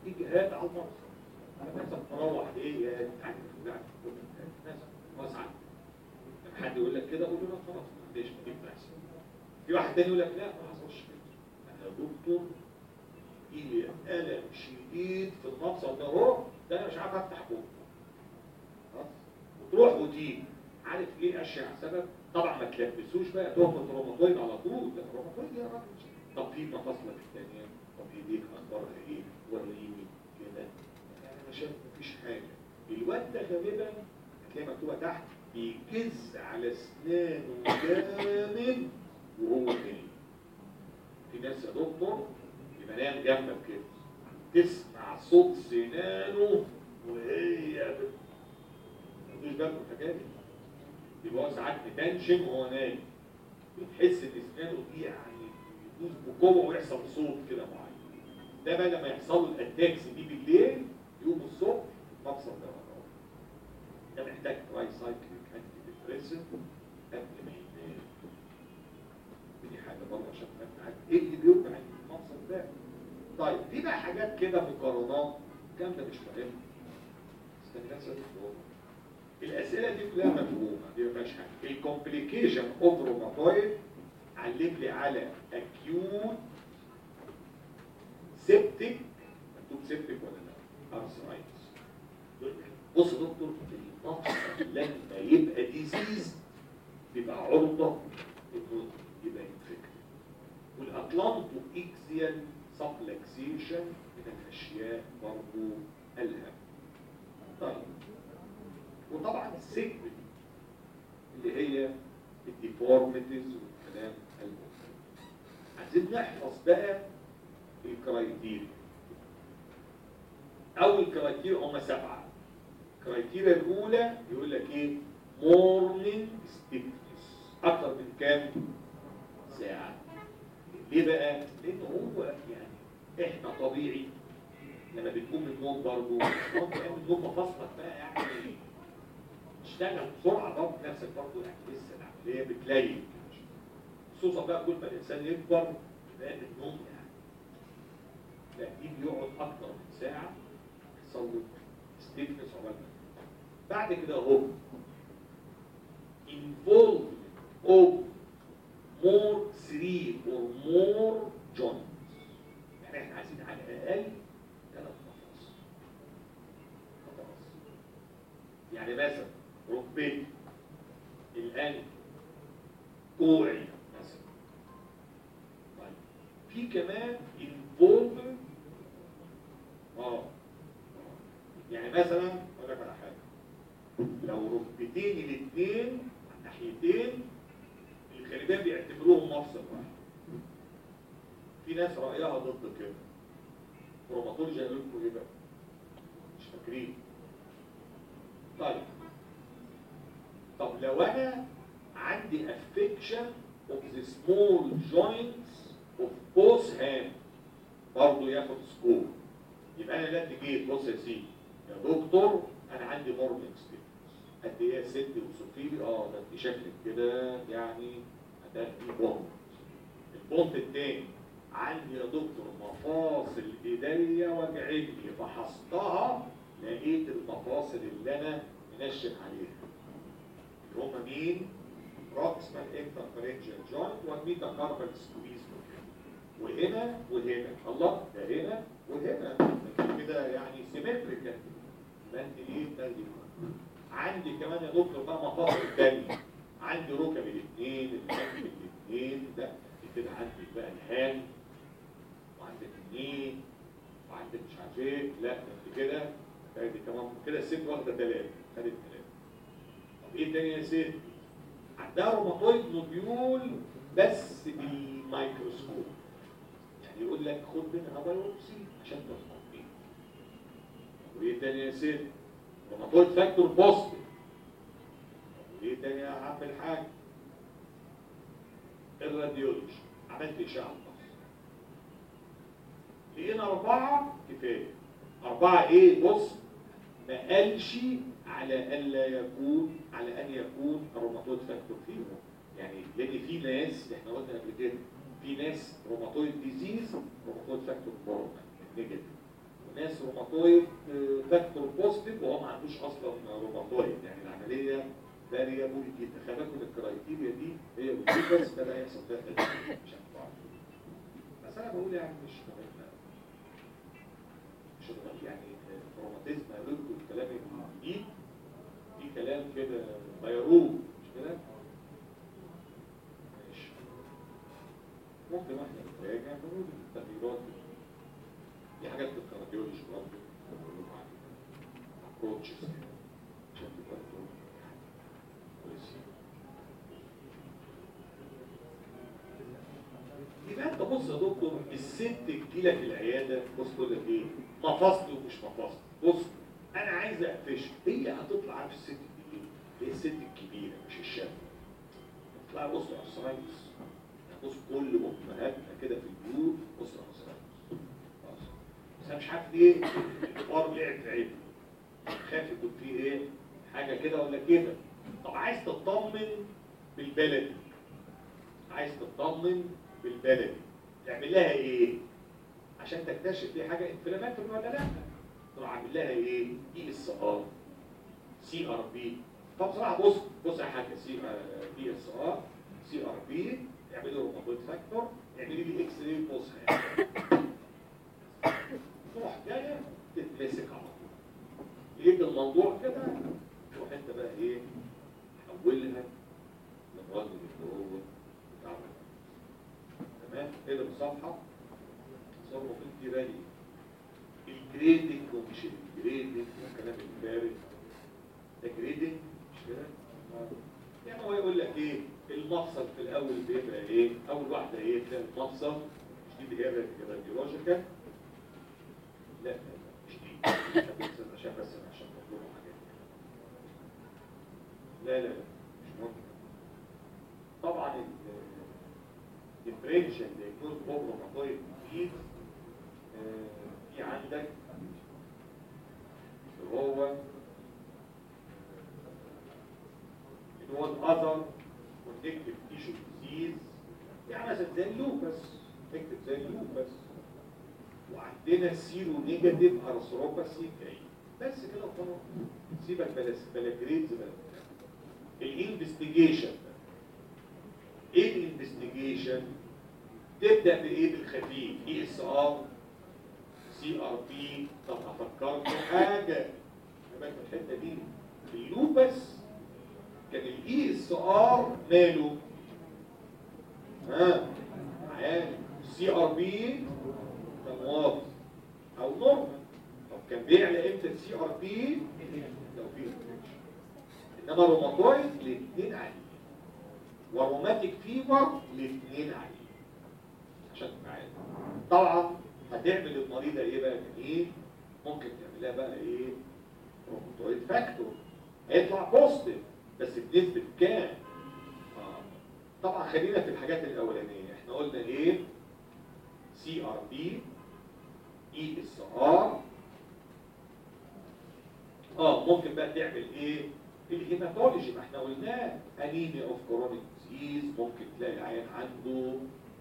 اجهاد على المفصل انا مثلا مروح ايه يا تعالى مثلا واسعد لما حد يقول لك كده قول له لا خلاص ما عنديش ما بس في واحد تاني يقول لك لا ما حصلش كده انا دكتور ايدي الم شديد في المفصل ده اهو ده انا مش عارف افتح بوق خلاص وتروح وتيجي عارف ايه اشيع سبب طبعا ما تلبسوش بقى تهمه روماتويد على طول لا روماتويد يا راجل طب في مفاصلك الثانيه طب ايديك اخبارها ايه وريني كده انا شايف مفيش حاجه الواد ده غالبا هتلاقي مكتوبه تحت بيجز على اسنانه جامد وهو نايم في ناس يا دكتور يبقى نايم جنبك كده تسمع صوت سنانه وهي بت- مفيش بالكم الحكايه دي يبقى هو ساعات متنشن وهو نايم بتحس ان اسنانه دي يعني يدوس بقوه ويحصل صوت كده معين ده بقى لما يحصل له الاتاكس دي بالليل يقوم الصبح مفصل ده وراه. ده محتاج تراي سايكليك انتي ديبريسنت قبل ما ينام دي حاجه برضه عشان تبقى عارف ايه اللي بيوجع المفصل ده طيب في بقى حاجات كده مقارنات الكلام ده مش مهم استنى بس يا دكتور. الاسئله دي كلها مفهومه دي ما فيهاش حاجه الكومبليكيشن اوف روماتويد علم لي على اكيوت سيبتيك مكتوب سيبتيك ولا لا ارثرايتس بص يا دكتور المفصل لما يبقى ديزيز بيبقى عرضه انه يبقى انفكتد والاطلانتو اكسيال سبلكسيشن من الاشياء برضه الهم طيب وطبعا السيجمنت اللي هي الديفورميتيز والكلام المختلف عايزين نحفظ بقى الكرايتيريا اول كرايتيريا هم سبعه الكرايتيريا الاولى يقول لك ايه مورنينج ستيفنس اكتر من كام ساعه ليه بقى لان هو يعني احنا طبيعي لما بتقوم من النوم برضه وانت قايم من النوم مفاصلك بقى يعني تشتغل بسرعه برضه نفسك برضه يعني لسه العمليه بتليل خصوصا بقى كل ما الانسان يكبر يبقى النوم يعني لا دي بيقعد اكتر من ساعه يحصل له ستيفنس عقبال ما بعد كده اهو involvement of more three or more joints يعني احنا عايزين على الاقل ثلاث مفاصل خلاص يعني مثلا ركبتي الانف كوعي مثلا طيب في كمان involvement اه يعني مثلا اقول لك على حاجه لو ركبتين الاثنين على الناحيتين الخليجان بيعتبروهم مفصل واحد في ناس رايها ضد كده روماتولوجي قالوا لكم ايه بقى مش فاكرين طيب طب لو انا عندي affection of the small joints of both hands برضه ياخد سكور يبقى انا دلوقتي جيت بص يا سيدي يا دكتور انا عندي مورنينج ستيفنس قد ايه يا ستي وصفتي لي اه ده انت شكلك كده يعني ده في بونت البونت التاني عندي يا دكتور مفاصل ايديا وجعتني فحصتها لقيت المفاصل اللي انا منشف عليها اللي هم مين؟ بروكسيمال انترفرنجال جوينت والميتا كاربال سكويز وهنا وهنا الله ده هنا وهنا انت كده يعني سيمتريكال يبقى انت ايه تاخدي عندي كمان يا دكتور بقى مفاصل تانية عندي ركب الاثنين الانف الاثنين ده انت كده عندك بقى الهان وعندك النيه وعندك مش عارف ايه لا ده انت كده تاخدي كمان كده الست واخده ثلاثه خدت ثلاثه طب ايه تاني يا ست؟ عندها روماتويد نوديول بس بالميكروسكوب يعني يقول لك خد منها بايوبسي عشان تطمئن وايه تاني يا ست؟ روماتويد فاكتور بوزيتيف وايه تاني يا عم الحاج؟ الراديولوجي عملت اشعه بس لقينا اربعه كفايه اربعه ايه بص ما قالش على الا يكون على ان يكون الروماتويد فاكتور فيهم يعني لان في ناس احنا قلنا قبل كده في ناس روماتويد ديزيز روماتويد فاكتور نورمال نيجاتيف ناس روماتويد آه، فاكتور بوزيتيف وهو ما عندوش اصلا روماتويد يعني العمليه فاريبل جدا خلي بالكم الكرايتيريا دي هي بس بدا يحصل فيها تغيير مش هنفع. بس انا بقول يعني مش مهم مش مهم يعني الروماتيزم هيردوا الكلام الجديد في كلام كده غيروه مش كده؟ ماشي ممكن احنا نراجع نقول التغييرات دي حاجات في الكارديولوجي برضه بقول لكم عليها ابروتشز عشان تبقى انتوا كويسين يبقى انت بص يا دكتور الست تجيلك العياده بص تقول لك ايه مفاصلي ومش مفاصلي بص انا عايز اقفش هي هتطلع عارف الست دي ايه هي الست الكبيره مش الشاب تطلع بص على السرايتس بص كل امهاتنا كده في البيوت بص على السرايتس خلاص. بس انا مش عارف ليه الحوار لعب في عيني خايف يكون فيه ايه حاجه كده ولا كده طب عايز تطمن بالبلدي عايز تطمن بالبلدي تعمل لها ايه عشان تكتشف في حاجه انفلاماتوري ولا لا تروح عامل لها ايه اي اس ار سي ار بي طب بصراحه بص بص يا حاجه سي بي اس ار سي ار بي اعملي روماتويد فاكتور اعملي لي اكس راي بص تروح جايه تتمسك على طول يجي الموضوع كده تروح انت بقى ايه حولها للراجل اللي هو بتاع تمام كده بالصفحه صاروا في دي بالي الجريدنج ومش الجريدنج والكلام الفارغ ده جريدنج مش كده آه. يعني هو يقول لك ايه المفصل في الاول بيبقى ايه اول واحده ايه تلاقي المفصل مش دي اللي هي الراديولوجيكال لا لا مش دي عشان بس عشان مطلوب حاجات لا لا لا مش مهم طبعا الديفرنشال دايجنوز بروبلم مطايب جديد في عندك اللي هو اللي هو الاذر كونكتيف تيشو ديزيز يعني مثلا زي اللوبس نكتب زي اللوبس وعندنا سيرو نيجاتيف ارثروباسي جاي بس كده وخلاص سيبك بلا بلا جريدز بلا الانفستيجيشن ايه الانفستيجيشن تبدا بايه بالخفيف اي اس ار سي ار بي طب افكركم حاجه كمان في الحته دي اللوبس كان الاي اس ار ماله ها عالي السي ار بي كان واطي او نورمال طب كان بيعلى امتى السي ار بي لو في infection. انما روماتويد الاثنين عاليين وروماتيك فيبر الاثنين عاليين عشان تبقى عارف طبعا هتعمل المريضه ايه بقى جميل ممكن تعملها بقى ايه روماتويد فاكتور هيطلع بوزيتيف بس بنسبه كام آه. طبعا خلينا في الحاجات الاولانيه احنا قلنا ايه سي ار بي اي اس ار اه ممكن بقى تعمل ايه الهيماتولوجي ما احنا قلناه انيميا اوف كورونيك ديزيز ممكن تلاقي عيان عنده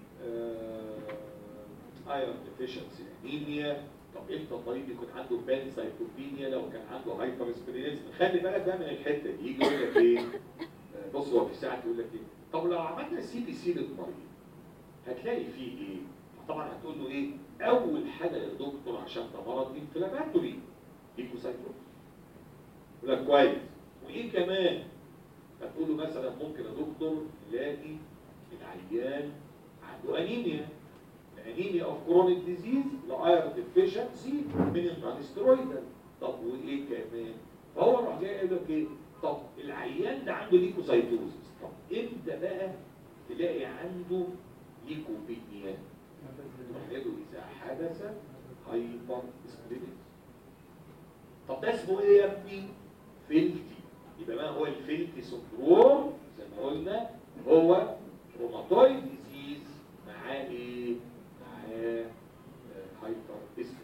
ايرون ديفيشنسي انيميا طب امتى الطبيب يكون عنده بانسايتوبينيا لو كان عنده هايبر اسبرينيزم خلي بالك بقى من الحته دي يجي يقول لك ايه آه، بص هو في ساعه يقول لك ايه طب لو عملنا سي بي سي للمريض هتلاقي فيه ايه طبعا هتقول له ايه اول حاجه يا دكتور عشان ده مرض انفلاماتوري ليكوسايتوز يقول لك كويس وايه كمان هتقول له مثلا ممكن يا دكتور نلاقي العيان عنده انيميا انيميا اوف كرونيك ديزيز لايرون ديفيشنسي من النانسترويدال طب وايه كمان فهو راح جاي قال لك ايه طب العيان ده عنده ليكوسايتوزس طب امتى بقى تلاقي عنده ليكوبينيا تروح قايل له اذا حدث هايبر اسبرينيز طب ده اسمه ايه يا ابني فيلتي يبقى ما هو الفيلتي سندروم زي ما قلنا هو روماتويد ديزيز معاه ايه معاه هايبر اسبرينيز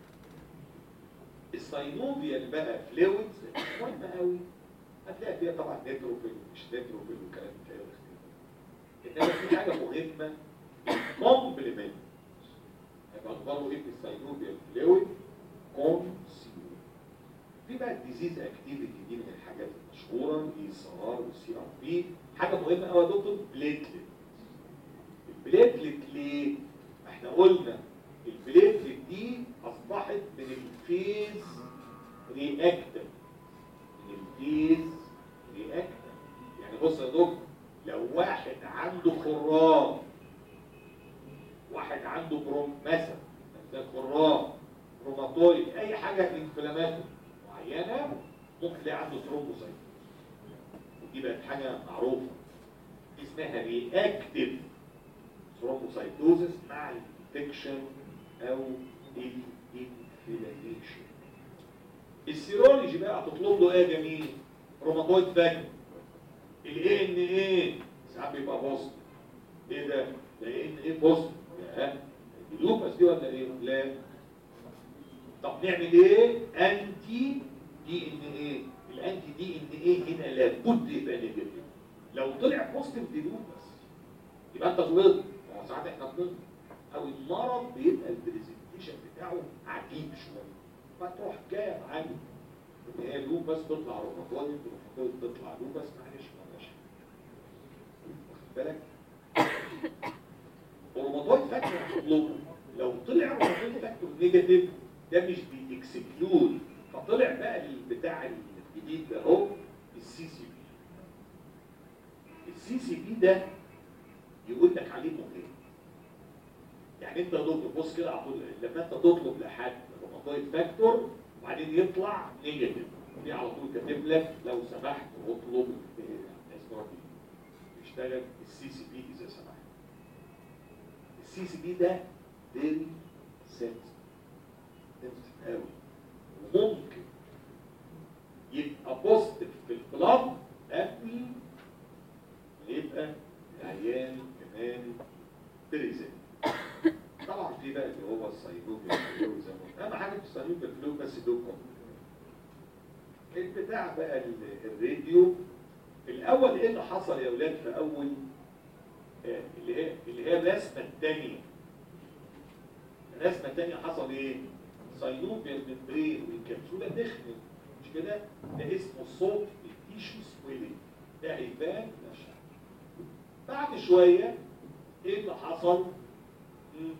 الساينوفيال بقى فلويدز مهمه قوي هتلاقي فيها طبعا نيتروفيل مش نيتروفيل وكلام كده انما في حاجه مهمه كومبلمنت هيبقى اخباره ايه في الساينوفيال فلويد كونسيوم في بقى الديزيز اكتيفيتي دي من الحاجات المشهوره الاي اس ار والسي ار بي حاجه مهمه قوي يا دكتور بليتلت البليتلت ليه؟ احنا قلنا البليتلت دي اصبحت من الفيز رياكتيف من الفيز رياكتيف يعني بص يا دكتور لو واحد عنده خرام واحد عنده بروم مثلا ده خرام روماتويد اي حاجه انفلاماتوري معينه ممكن تلاقي عنده ثرومبوسايت ودي بقت حاجه معروفه دي اسمها رياكتيف ثرومبوسايتوزس مع الانفكشن او الانفلاميشن السيرولوجي بقى هتطلب له ايه يا جميل روماتويد فاكتور الاي ان ايه ساعات بيبقى بوست ايه ده ده ايه ان ايه بوست اللوبس دي ولا ايه لا طب نعمل ايه انتي دي ان ايه الانتي دي ان ايه هنا لابد يبقى نيجاتيف لو طلع بوزيتيف دي لوبس يبقى انت غلطت ما هو ساعات احنا غلطنا او المرض بيبقى البرزنتيشن بتاعه عجيب شويه فتروح جايه معاك ان هي لوبس تطلع روماتويد روماتويد تطلع لوبس معلش معلش واخد بالك الروماتويد فاكتور هتطلبه لو طلع روماتويد فاكتور نيجاتيف ده مش بيكسكلود فطلع بقى البتاع الجديد ده اهو السي سي بي السي سي بي ده يقول لك عليه مهم يعني انت دكتور بص كده على طول لما انت تطلب لحد روماتويد فاكتور وبعدين يطلع نيجاتيف دي على طول كاتب لك لو سمحت اطلب اسمه يشتغل السي سي بي اذا سمحت السي سي بي ده فيري سنسيتيف سنسيتيف قوي وممكن يبقى بوزيتيف في البلاد قبل ما يبقى العيان كمان بريزنت طبعا في بقى اللي هو الصيدوب الفلو زي ما اهم حاجه في الصيدوب الفلو بس دوكم البتاع بقى ال- الراديو الاول ايه اللي حصل يا اولاد في اول آه، اللي هي اللي هي الرسمه الثانيه الرسمه الثانيه حصل ايه صينوب الممبرين والكبسوله دخلت مش كده ده اسمه صوت التيشو سويلنج ده هيبان نشا بعد شويه ايه اللي حصل مم.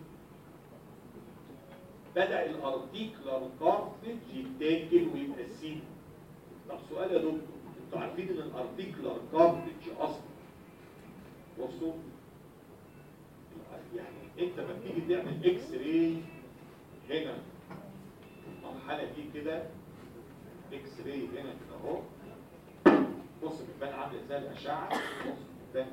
بدأ الارتيكلر كارتلج يتاكل ويبقى سين طب سؤال يا دكتور انتوا عارفين ان الارتيكلر كارتلج اصلا بصوا يعني انت لما تيجي تعمل اكس راي هنا المرحله دي كده اكس راي هنا كده اهو بص بتبان عامله ازاي الاشعه بص بتبان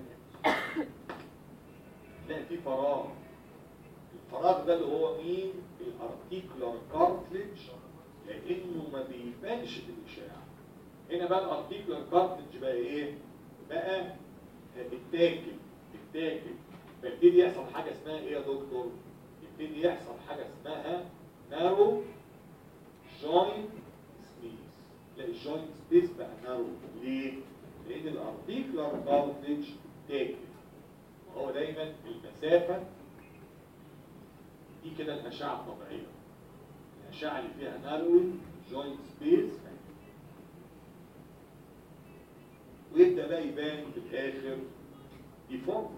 تلاقي في فراغ الفراغ ده اللي هو مين الارتيكولار كارتلج لانه ما بيبانش في الاشعاع هنا بقى الارتيكولار كارتلج بقى ايه بقى بتاكل بتاكل فيبتدي يحصل حاجه اسمها ايه يا دكتور يبتدي يحصل حاجه اسمها نارو جوينت سبيس تلاقي الجوينت سبيس بقى نارو ليه لان الارتيكولار كارتلج تاكل هو دايما المسافه دي كده الاشعه الطبيعيه الاشعه اللي فيها ناروينج جوينت سبيس ويبدا بقى يبان في الاخر ديفورميتي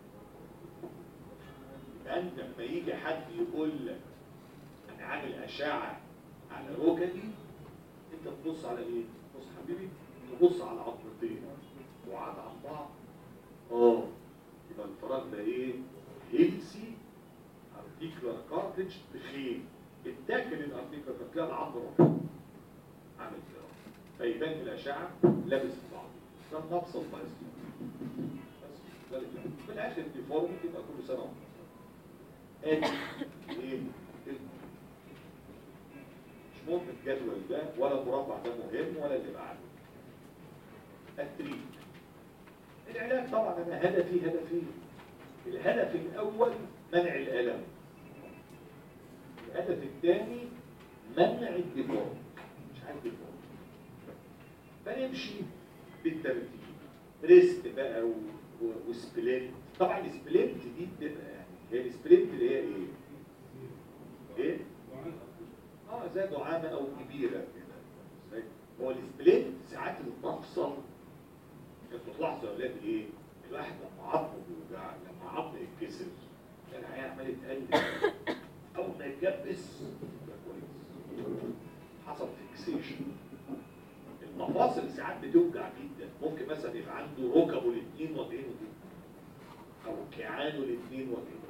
يبقى انت لما يجي حد يقول لك انا عامل اشعه على ركبي انت تبص على ايه؟ بص حبيبي تبص على عظمتين وعاد عن بعض اه يبقى الفراغ ده ايه؟ هيلسي ارتيكولار كارتج بخير اتاكل الارتيكولار كارتج تلاقي العظم رفيع عامل كده فيبان في الاشعه لابس في بعض ده نفس البايس بس ذلك يعني. في الاخر ديفورميتي يبقى كل سنه وخمسة. ادي ايه؟ مش مهم الجدول ده ولا المربع ده مهم ولا اللي بعده التريك العلاج طبعا انا هدفي هدفين الهدف الاول منع الالم الهدف الثاني منع الديفورم مش عارف ديفورم فنمشي بالترتيب ريست بقى و... و... وسبلنت طبعا السبلنت دي بتبقى يعني هي السبلنت اللي هي ايه؟ ايه؟ اه زي دعامه او كبيره كده ازاي؟ هو السبليت ساعات المفصل انتوا تلاحظوا يا اولاد ايه؟ الواحد لما عظمه بيوجع لما عظمه يتكسر كان العيان عمال يتقلب اول ما يتجبس يبقى كويس حصل فيكسيشن المفاصل ساعات بتوجع جدا ممكن مثلا يبقى عنده ركبه الاثنين واجعينه جدا او كيعانه الاثنين واجعينه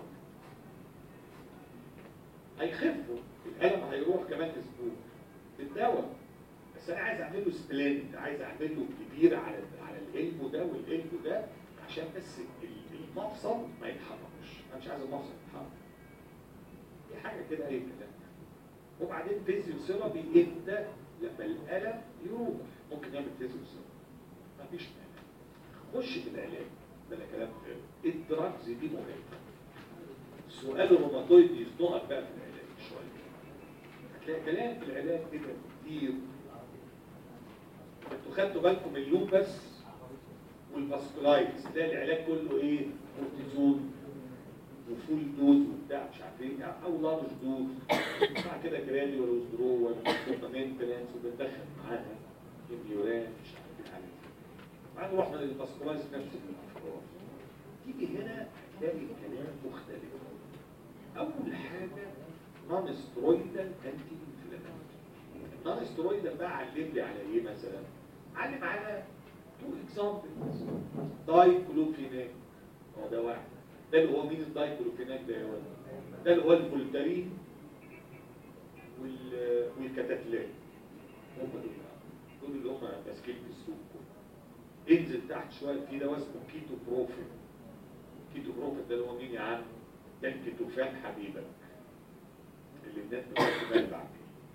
هيخفوا الالم هيروح كمان اسبوع بالدواء بس انا عايز اعمل له سبلند عايز اعمل له كبير على على القلب ده والقلب ده عشان بس ال- المفصل ما يتحركش انا مش عايز المفصل يتحرك دي حاجه كده اي كلام وبعدين فيزيوثيرابي امتى لما الالم يروح ممكن نعمل فيزيوثيرابي مفيش مانع خش في العلاج ده لا كلام فارغ الدراجز دي مهمه سؤال الروماتويد يزنقك بقى في العلاج شويه هتلاقي كلام في العلاج كده كتير انتوا خدتوا بالكم اليوم بس والفاسكولايتس تلاقي العلاج كله ايه كورتيزون وفول دوز وبتاع مش عارف ايه يعني او لارج دوز مع كده جراديوال وزدرول ومينتنس وبندخل معاها اميوران مش عارف ايه حاجه بعد رحنا للفاسكولايتس نفس الافكار تيجي هنا هتلاقي الكلام مختلف اول حاجه نون سترويدال انتي انفلاماتوري النون سترويدال بقى علم لي على ايه مثلا علم على تو اكزامبلز دايكلوفيناك هو ده واحد ده اللي هو مين الدايكلوفيناك ده يا ولد ده اللي هو الفولتارين وال والكتاتلان هم دول دول اللي هم ماسكين في السوق انزل تحت شويه في دواء اسمه كيتو بروفين كيتو بروفين ده اللي هو مين يا عم ده الكيتوفان حبيبك اللي الناس بتاخد بالها بعد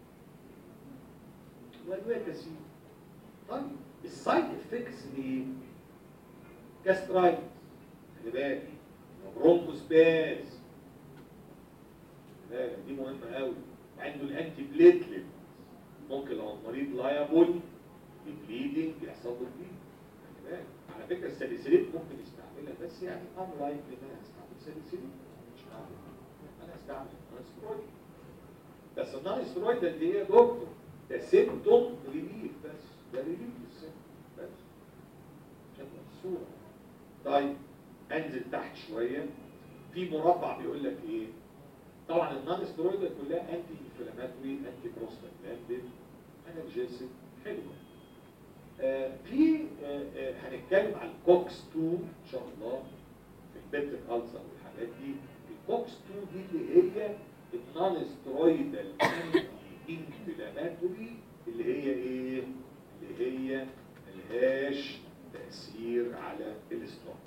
وادويه كثير طيب السايد افكتس ايه؟ جاسترايتس خلي بالك برونكوسباز خلي بالك دي مهمه قوي عنده الانتي بليتلت ممكن لو المريض لايبل بليدنج يحصل له بليد خلي بالك على فكره الساليسيليت ممكن يستعملها بس يعني ان لايك ان انا استعمل ساليسيليت مش هعمل انا استعمل سترويد بس النون سترويد ده اللي هي دكتور ده سيمتوم ريليف بس ده ريليف للسيمتوم بس عشان تبقى الصوره طيب انزل تحت شويه في مربع بيقول لك ايه طبعا النون سترويد كلها انتي انفلاماتوري انتي بروستاجلاندين انرجيسيك حلوه آه في آه آه هنتكلم عن الكوكس 2 ان شاء الله في البيتريك ألسر والحاجات دي الكوكس 2 دي اللي هي النون سترويدال انتي انفلاماتوري اللي هي ايه؟ اللي هي ملهاش تأثير على الاستروك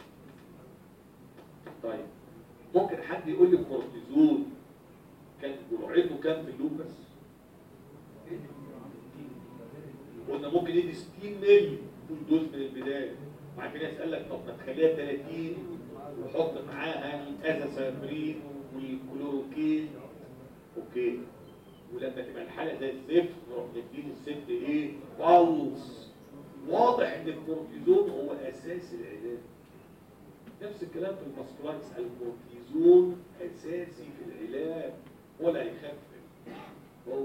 طيب ممكن حد يقول لي الكورتيزون كان جرعته كام في اليوم بس؟ قلنا ممكن يدي 60 مللي فول دوز من البدايه وبعد كده يسال لك طب ما تخليها 30 وحط معاها الازاسابرين والكلوروكين اوكي ولما تبقى الحاله زي الزفت نروح نديله الست ايه؟ بالز واضح ان الكورتيزون هو اساس العلاج نفس الكلام في الماسكولايتس الكورتيزون اساسي في العلاج ولا هيخفف هو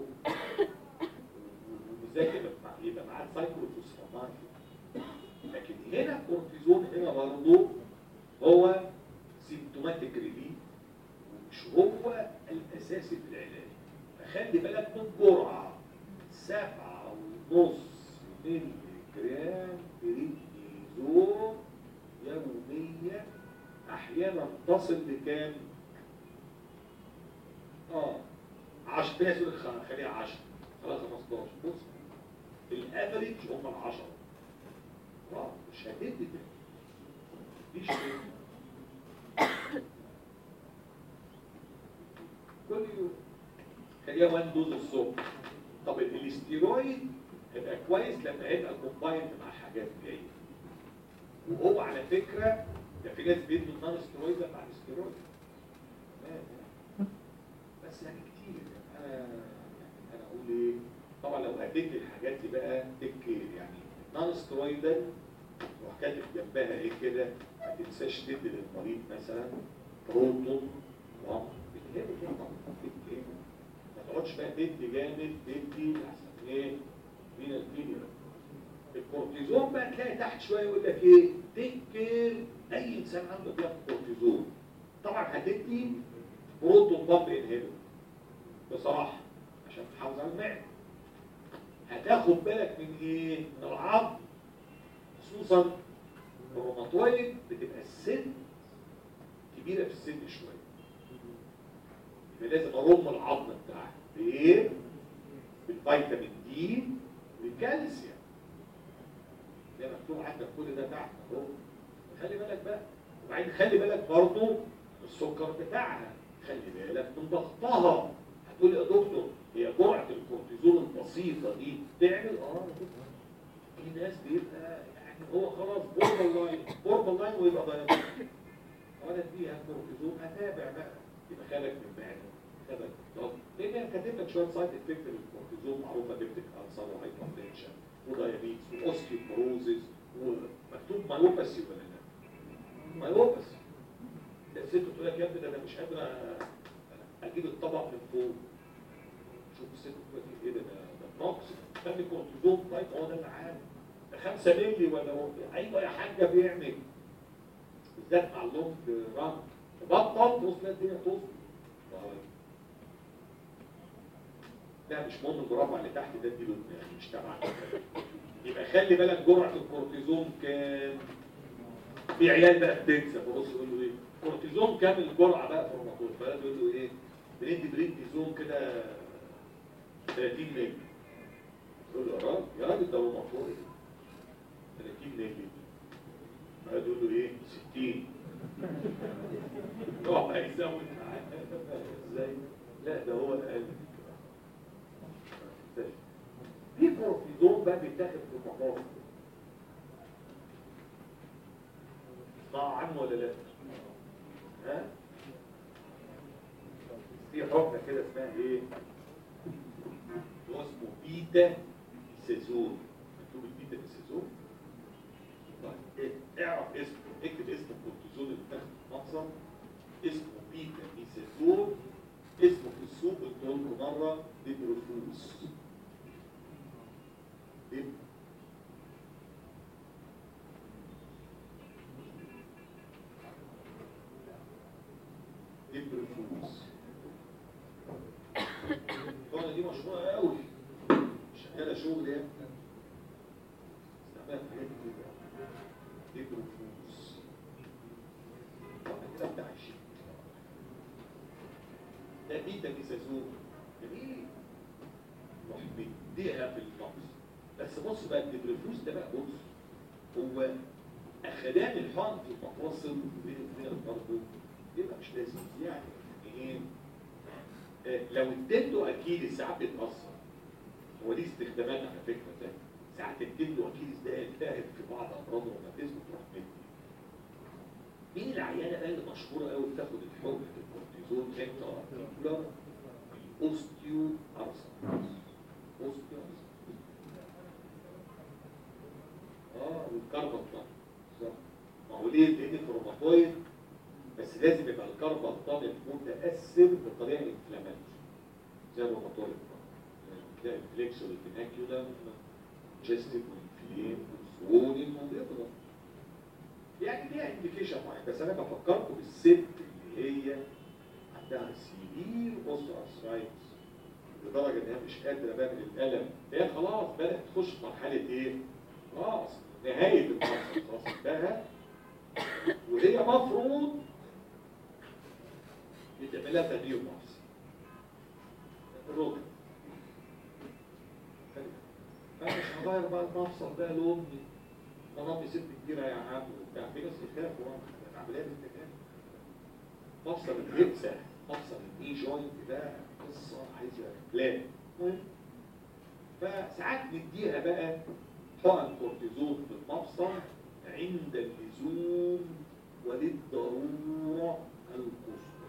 وذاك يبقى يبقى معاه سايكلوفوسفامات لكن هنا الكورتيزون هنا برضه هو سيمتوماتيك ريليف مش هو الاساسي في العلاج فخلي بالك من جرعه سبعة ونص مللي جرام بريدنيزون يوميا احيانا تصل لكام؟ اه 10 في ناس يقول لك خ- خليها 10 خليها 15 بص الافريج هم ال 10 اه مش هتدي ده مفيش كده. كل يوم خليها 1 دوز الصبح طب الاستيرويد هيبقى كويس لما هيبقى كومبايند مع حاجات جايه وهو على فكره ده في ناس بيدوا النون ستيرويد مع الاستيرويد تمام. بس يعني كتير انا يعني انا اقول ايه طبعا لو هديك الحاجات دي بقى تك يعني نون ستيرويدال روح كاتب جنبها ايه كده ما تنساش تدي للمريض مثلا بروتون وام بتهيألي كده طبعاً. بتهيألي. ما تقعدش بقى تدي جامد تدي احسن ايه من الفيديو الكورتيزون بقى تلاقي تحت شويه يقول لك ايه تكر اي انسان عنده بياخد كورتيزون طبعا هتدي بروتون بامب انهبيتور بصراحه عشان تحافظ على المعده هتاخد بالك من ايه من العظم خصوصا الروماتويد بتبقى السن كبيره في السن شويه يبقى لازم ارم العظم بتاعها بايه بالفيتامين دي والكالسيوم زي ما مكتوب عندك كل ده تحت اهو خلي بالك بقى وبعدين خلي بالك برضه السكر بتاعها خلي بالك من ضغطها هتقول يا دكتور هي جرعه الكورتيزون البسيطه دي تعمل اه في ناس بيبقى يعني هو خلاص بوربر لاين بوربر لاين ويبقى دايابيتك وانا اديها كورتيزون اتابع بقى يبقى خلك من معده خلك طب لان كاتب لك شويه سايد افكت للكورتيزون معروفه بيبتك انسر وهايبرتنشن ودايابيتس واوستيوبروزيس ومكتوب مايوباسي ولا لا؟ مايوباسي ده الست تقول لك يا ابني ده انا مش قادره اجيب الطبق من فوق شوف الست تقول لك ايه ده ده نقص خلي كورتيزون طيب هو ده تعالى ده 5 مللي ولا هو ايوه يا حاجه بيعمل بالذات مع اللونج ران بطل تبص تلاقي الدنيا تظبط لا مش مهم المربع اللي تحت ده دي يعني مش تبع يبقى خلي بالك جرعه الكورتيزون كام في عيال بقى بتنسى بص يقول له ايه كورتيزون كام الجرعه بقى في الرمضان فقال يقول له ايه بندي بريدنيزون كده 30 مللي يقول له يا راجل يا راجل ده روماتويد 30 مللي بعد يقول له ايه 60 هو هيزود معاه ازاي لا ده هو اقل في كورتيزون بقى بيتاخد في المطار اسمعوا عنه ولا لا؟ ها؟ في حكمه كده اسمها ايه؟ هو اسمه بيتا سيزون مكتوب البيتا سيزون طيب اعرف اسمه اكتب اسم الكورتيزون اللي بتاخد في مصر اسمه بيتا ميسيزون اسمه في السوق قلت لكم مره ديبروفوس ديب ديبروفوس الدولة دي مشهورة قوي شغالة شغل يعني استعمال حاجات كتير ديبروفوس طبعا كده بتاع الشيء ده بيتا ميسازون جميل روح مديها في الفقس بس بص بقى الدبرفوس ده بقى بص هو اخدان الحقن في المفاصل بين الاثنين برضه يبقى مش لازم يعني ايه آه، لو اديته اكيد ساعات بيتاثر هو دي استخدامات على فكره ده ساعات اديته اكيد ده يلتهب في بعض امراض الروماتيزم تروح مدي مين العيانه بقى اللي مشهوره قوي بتاخد الحقن الكورتيزون انترا ارتيكولار الاوستيو ارثرايتس اوستيو اه والكربون بالظبط ما هو ليه لان الروماتويد بس لازم يبقى الكربون متاثر بطريقه انفلاماتوري زي الروماتويد تلاقي الفليكس والفيناكيولا جستيك والانفليم والسوونين وبيضرب يعني ليها انديكيشن معين بس انا بفكركم بالست اللي هي عندها سيفير اوسترايتس لدرجه ان هي مش قادره بقى من الالم هي خلاص بدات تخش في مرحله ايه؟ خلاص نهايه المرحله خلاص انتهى وهي مفروض يتعمل لها تغيير نفسي الركن انا مش هغير بقى المفصل ده لامي انا امي ست كبيره يا عم وبتاع في ناس يخافوا العمليه دي تخاف مفصل الرئه مفصل الني جوينت ده قصه عايزه بلان المهم فساعات نديها بقى حقن كورتيزون في المفصل عند اللزوم وللضروره القصوى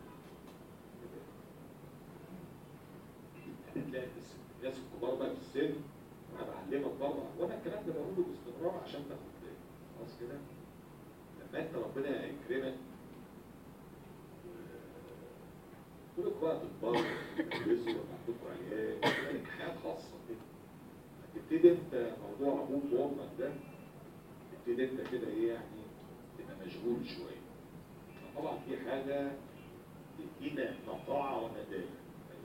هتلاقي الناس الكبار بقى في السن انا بعلمك برضه وانا الكلام ده بقوله باستمرار عشان تاخد بالك خلاص كده لما انت ربنا يكرمك كلكم بقى تكبروا تدرسوا ويبقى عندكم عيال يبقى لك حياه خاصه كده هتبتدي انت موضوع ابوك وامك ده تبتدي انت كده ايه يعني تبقى مشغول شويه طبعا في حاجه تدينا نطاعه وندامه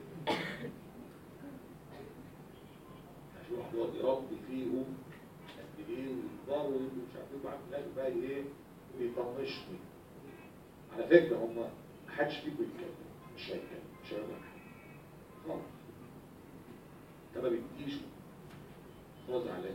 عشان الواحد يقعد يربي فيهم قد ايه ويكبروا ويبقوا مش عارف ايه وبعد كده بقى ايه بيطنشني على فكره هم محدش فيكم يتكلم مش هيتكلم مش هيقول لك حاجه خالص انت ما بتجيش هو زعلان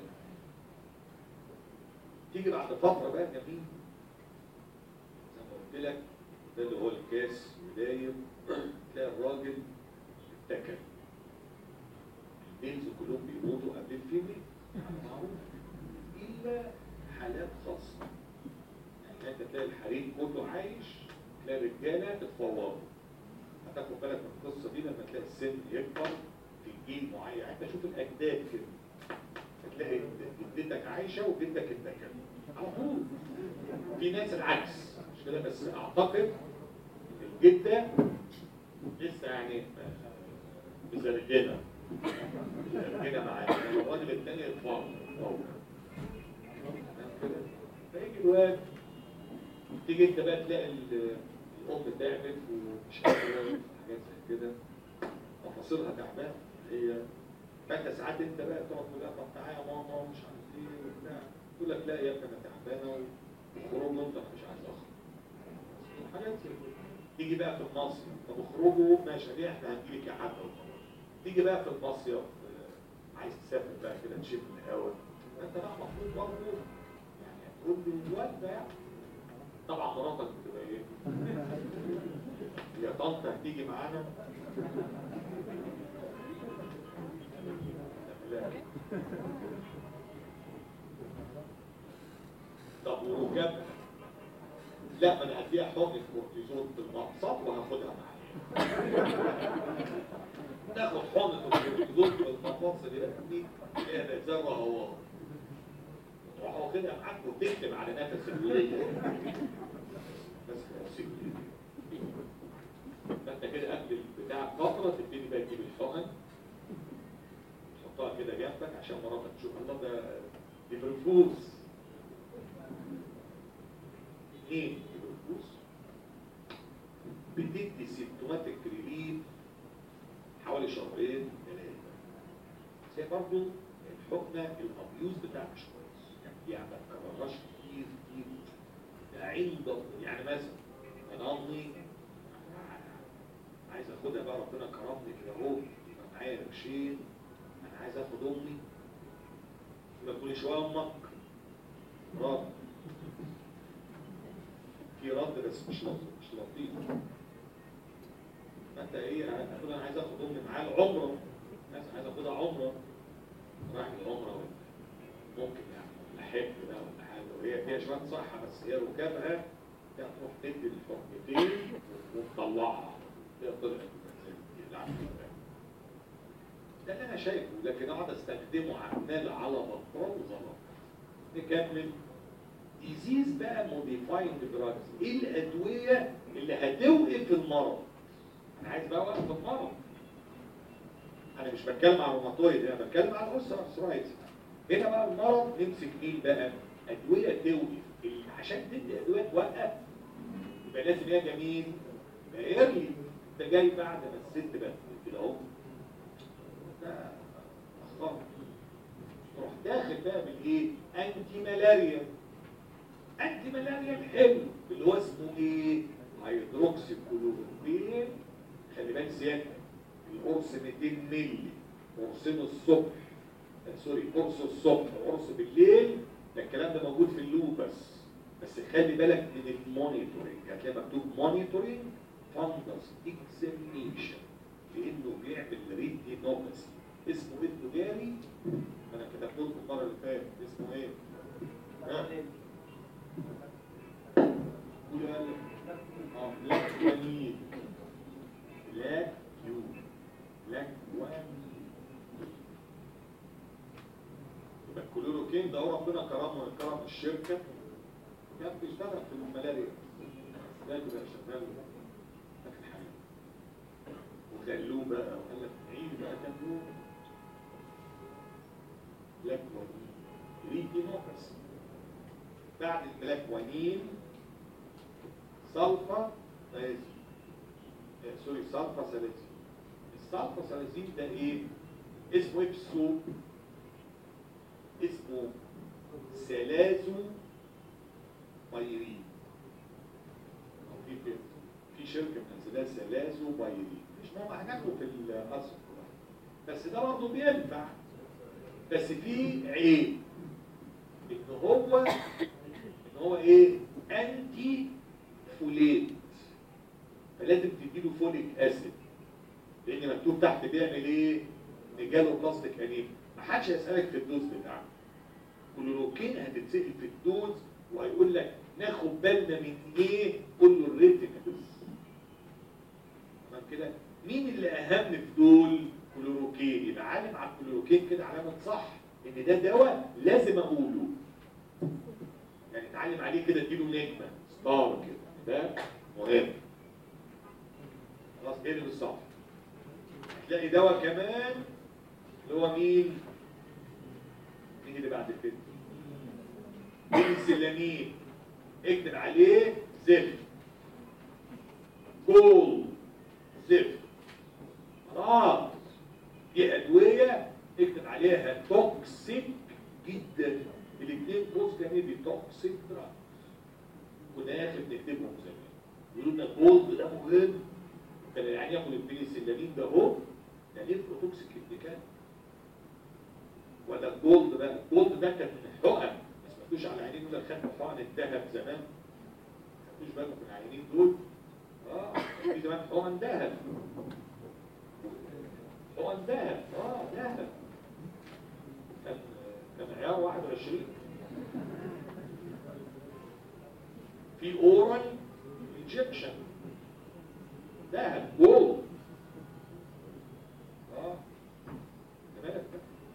تيجي بعد فتره بقى جميل زي ما قلت لك ده اللي هو الكاس وداير تلاقي الراجل اتكل البنز كلهم بيموتوا قبل الفيميل معروف الا حالات خاصه يعني انت تلاقي الحريم كله عايش تلاقي رجاله اتفوروا هتاخد بالك من القصه دي لما تلاقي السن يكبر في جيل معين يعني انت شوف الاجداد كده هتلاقي جدتك عايشه وجدك اتكل على طول في ناس العكس مش كده بس اعتقد الجده لسه يعني مزرجنه مزرجنه معايا الراجل الثاني اتفرج فيجي الواد تيجي انت بقى تلاقي ال- الام تعبت ومش قادره حاجات زي كده تفاصيلها تعبانه هي فانت ساعات انت بقى تقعد تقول لها طب تعالى يا ماما ومش عارف ايه وبتاع تقول لك لا يا ابني انا تعبانه وخروج انت مش عايز اخرج حاجات زي كده تيجي بقى في المصيف طب اخرجوا ماشي دي احنا هنجيلك يا حاجه وخلاص تيجي بقى في المصيف آه، عايز تسافر بقى كده تشم الهواء انت بقى المفروض برضه يعني تقول للوالده يعني طبعا مراتك بتبقى ايه؟ يا طنط هتيجي معانا لا طب وركاب لا ما انا هديها حقن كورتيزون في المقصد وهاخدها معايا تاخد حقن كورتيزون في المقصد دي هي ده زي هو تروح واخدها معاك وتكتب على نفس الوليه بس سيب فانت كده قبل بتاع فتره تبتدي بقى تجيب الحقن تحطها كده جنبك عشان مراتك تشوف الله ده دي بالفلوس ايه دي بالفلوس بتدي سيمتوماتيك ريليف حوالي شهرين ثلاثه بس هي برضه الحقنه الابيوز بتاعها مش كويس يعني ما تكررهاش كتير كتير ده عند يعني مثلا انا امي عايز اخدها بقى ربنا كرمني كده اهو يبقى معايا قرشين انا عايز اخد امي يبقى كل شويه امك رد في رد بس مش لطيف مش لطيف فانت ايه هتقول انا عايز اخد امي معايا العمره الناس عايز اخدها عمره رايح العمره ممكن يعني احب بقى ولا حاجه وهي فيها شويه صحه بس هي ركابها تروح تدي الحكمتين وتطلعها هي طلعت زي العفو ده ده اللي انا شايفه لكن اقعد استخدمه عمال على بطال غلط نكمل ديزيز بقى موديفاينج دراجز ايه الادويه اللي هتوقف المرض انا عايز بقى اوقف المرض انا مش بتكلم على الروماتويد انا بتكلم على الاسره ارثرايتس هنا بقى المرض نمسك مين بقى ادويه توقف ال- عشان تدي ادويه توقف يبقى لازم يا جميل يبقى ايرلي انت جاي بعد ما الست بقى كده اهو ده اخطاء تروح داخل بقى بالايه انتي ملاريا انتي ملاريا الحلو اللي هو اسمه ايه هيدروكسي كلوروكوين خلي بالك زياده القرص 200 مللي قرصين الصبح آه، سوري قرص الصبح وقرص بالليل ده الكلام ده موجود في اللوبس بس خلي بالك من المونيتورنج هتلاقي مكتوب مونيتورنج فانجس اكزامينيشن لانه بيعمل ريتينوباثي اسمه ايه التجاري انا كتبت لكم المره اللي فاتت اسمه ايه؟ ها؟ قول يا قلب. اه بلاك وانيل بلاك يو بلاك وانيل يبقى الكلوروكين ده هو ربنا كرمه من كرم الشركه كان بيشتغل في الملاريا ده كده شغال ده في الحياه وخلوه بقى وقال لك عيد بقى كام يوم لاكوانين ريتينوباثي بعد الملاكوانين صلفة ثلاثين آه، سوري صلفة ثلاثين الصلفة ثلاثين ده ايه؟ اسمه ايه في السوق؟ اسمه سلازو بايرين أو في في- في شركة منزلها سلازو بايرين مش مهم هناخده في الأصل بس ده برضه بينفع بس فيه عيب ان هو ان هو ايه انتي فوليت فلازم تديله فوليك اسيد لان مكتوب تحت بيعمل ايه نجاله بلاستيك انيم ما حدش هيسالك في الدوز بتاعه كلوروكين هتتسال في الدوز وهيقول لك ناخد بالنا من ايه قول له الريتينالز تمام كده مين اللي اهم في دول كلوروكين يبقى عالم على الكلوروكين كده علامه صح ان ده دواء لازم اقوله يعني اتعلم عليه كده اديله نجمه ستار كده ده مهم خلاص ايه بالصح هتلاقي دواء كمان اللي هو مين مين اللي بعد كده مين السلامين اكتب عليه زفت جول زفت خلاص دي ادويه اكتب عليها توكسيك جدا الاثنين بوز جانبي توكسيك دراج كنا اخر بنكتبهم زمان يقولوا لنا الجولد ده مهم كان العيان ياخد البنسلامين ده اهو ده ليه توكسيك ابتكار ولا الجولد بقى الجولد ده كان حقن ما سمعتوش على العيانين دول خدوا حقن الذهب زمان ما خدتوش بالكم من العيانين دول اه في زمان حقن ذهب حقن ذهب اه ذهب كان كان عيار 21 في اورال انجكشن ذهب جولد اه تمام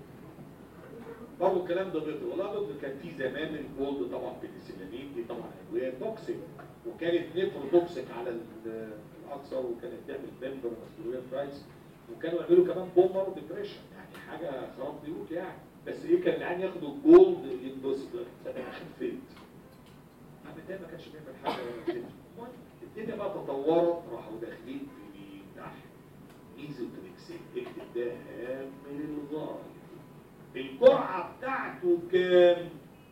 برضه الكلام ده بيطل والله بيطل كان في زمان الجولد طبعا بنسلامين دي طبعا ادويه توكسيك وكانت نيفرو توكسيك على ال- الاكثر وكانت تعمل بيمبر مسؤوليه برايس وكانوا يعملوا كمان بومر ديبريشن يعني حاجه خراب بيوت يعني بس ايه كان العيان ياخدوا الجولد ينبسط انا خفيت عم ده ما كانش بيعمل حاجه كده. المهم الدنيا بقى تطورت راحوا داخلين في مين تحت ميزوتريكسين اكتب ده هام للغايه الجرعه بتاعته كام؟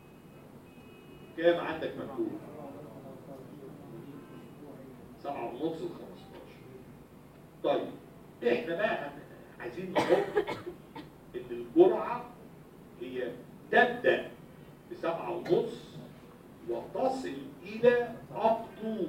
كام عندك مكتوب؟ سبعة ونص ل 15 طيب احنا بقى عايزين نحط ان الجرعة هي تبدأ بسبعة ونص وتصل إلى up to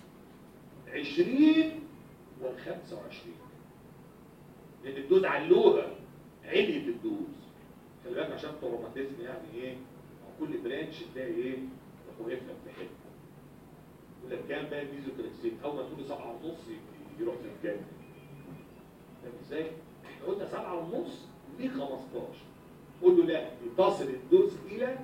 20 و 25 لأن الدوز علوها عليت الدوز خلي بالك عشان التروماتيزم يعني ايه كل برانش تلاقي ايه واقف لك في حته يقول لك كام بقى الميزوتريكسين اول ما تقول سبعة ونص يروح للجنة فاهم ازاي؟ احنا قلنا سبعة ونص ل 15 قول له لا تصل الدوز الى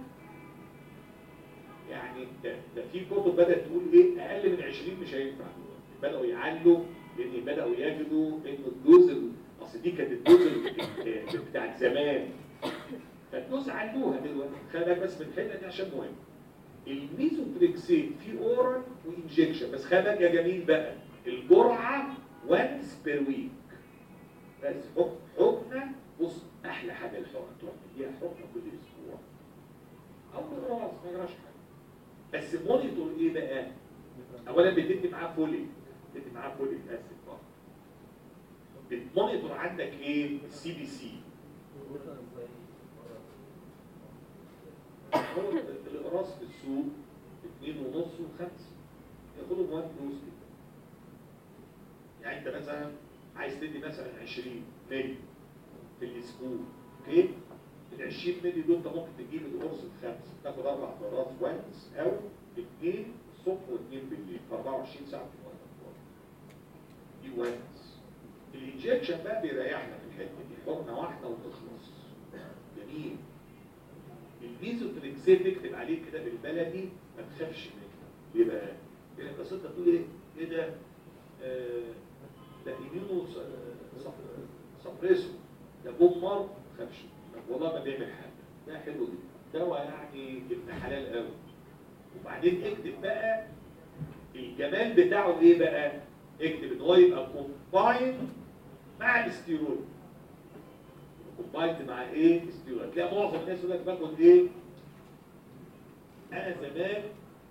يعني ده, ده في كتب بدات تقول ايه اقل من 20 مش هينفع بداوا يعلوا لان بداوا يجدوا ان الدوز ال- اصل دي كانت الدوز ال- بتاعت زمان فالدوز علوها دلوقتي خلي بالك بس من الحته دي عشان مهم الميزوتريكسين في اورال وانجكشن بس خلي بالك يا جميل بقى الجرعه وانس بير ويك بس حكم حكمه بص احلى حاجه الحقن تروح تديها حكمه كل اسبوع او خلاص ما يجراش حاجه بس مونيتور ايه بقى؟ اولا بتدي معاه فوليك بتدي معاه فوليك اسيد برضه بتمونيتور عندك ايه؟ السي بي سي هو الاقراص في السوق اثنين ونص وخمسة ياخدوا مواد فلوس كده يعني انت مثلا عايز تدي مثلا 20 ملي في الاسبوع اوكي ال 20 ملي دول انت ممكن تجيب القرص بخمسه تاخد اربع قرارات وانس او اثنين الصبح واثنين بالليل 24 ساعه في الوقت دي وانس الانجكشن بقى بيريحنا في الحته دي حقنه واحده وتخلص جميل الميزوتريكسين تكتب عليه كده بالبلدي ما تخافش منه ليه بقى؟ لان قصتها تقول ايه؟ ايه ده؟ آه ده ايميونو سبريسو ده بومر ما تخافش والله ما بيعمل حاجه ده حلو جدا دواء يعني ابن حلال قوي وبعدين اكتب بقى الجمال بتاعه ايه بقى اكتب ان هو يبقى كومباين مع الاستيرويد كومبايند مع ايه الاستيرويد تلاقي معظم الناس يقول لك باخد ايه انا زمان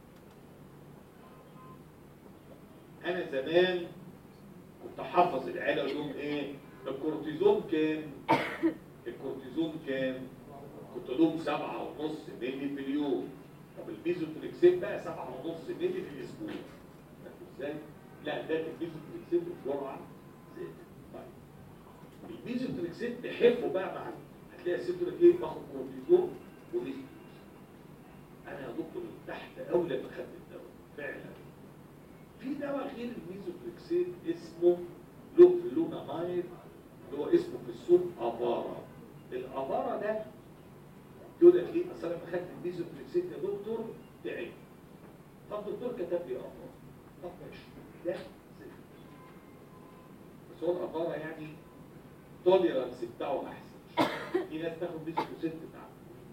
انا زمان كنت احفظ العيله اقول لهم ايه الكورتيزون كام الكورتيزون كام كنت اقول لهم سبعة ونص مللي في اليوم طب الميزوتريكسين بقى سبعة ونص مللي في الاسبوع فاهم ازاي لا ده الميزوتريكسين بجرعه زيت طيب الميزوتريكسين تحبه بقى مع هتلاقي الست لك ايه باخد كورتيزون وميزوتريكسين انا يا دكتور تحت اولى ما خدت الدواء فعلا في دواء غير الميزوتريكسين اسمه لوفلونامايد اللي هو اسمه في السوق افارا الافارا ده يقول لك ايه اصل انا لما خدت الميزوتريكسين يا دكتور تعب طب الدكتور كتب لي افارا طب ماشي ده زي بس هو الافارا يعني توليرانس بتاعه احسن في ناس تاخد ميزوتريكسين بتاعه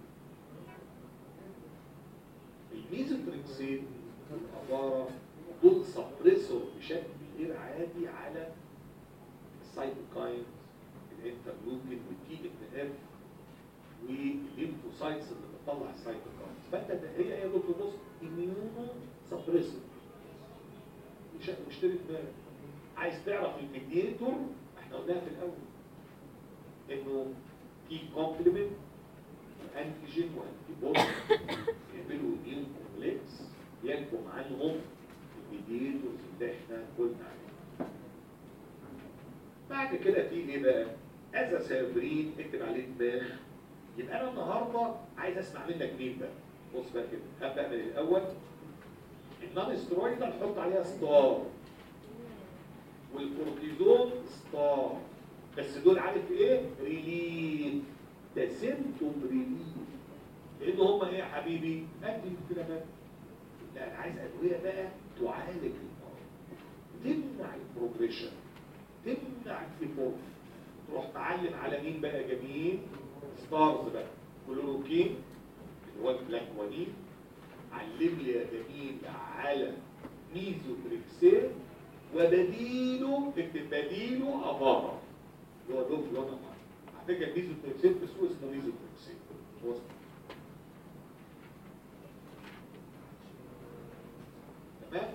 الميزوتريكسين الافارا دول سبريسور بشكل غير عادي على السايتوكاينز الانترلوكين والتي ان اف والليمفوسايتس اللي بتطلع السايتوكاينز فانت ده هي يا دكتور بص اميونو سبريسور واشتري دماغك عايز تعرف الميديتور احنا قلناها في الاول انه في كومبلمنت انتيجين وانتي بودي يعملوا اميون كومبلكس ينكم عنهم الميديتورز اللي احنا قلنا عليها بعد كده في ايه بقى اذا سافرين اكتب عليه دماغ يبقى انا النهارده عايز اسمع منك مين بقى بص بقى كده هبدا من الاول النون سترويد نحط عليها ستار والكورتيزون ستار بس دول عارف ايه ريليف ده سيمتوم ريليف لان هم ايه يا حبيبي انتي انفلامات لا انا عايز ادويه بقى تعالج المرض تمنع البروجريشن تمنع الفيبورف تروح تعلم على مين بقى جميل ستارز بقى كلوروكين اللي هو البلانكوانين علم لي يا جميل على ميزوتريكسين وبديله اكتب بديله افارا اللي هو دوف لونا على فكره الميزوتريكسين بس هو اسمه ميزوتريكسين هو اسمه تمام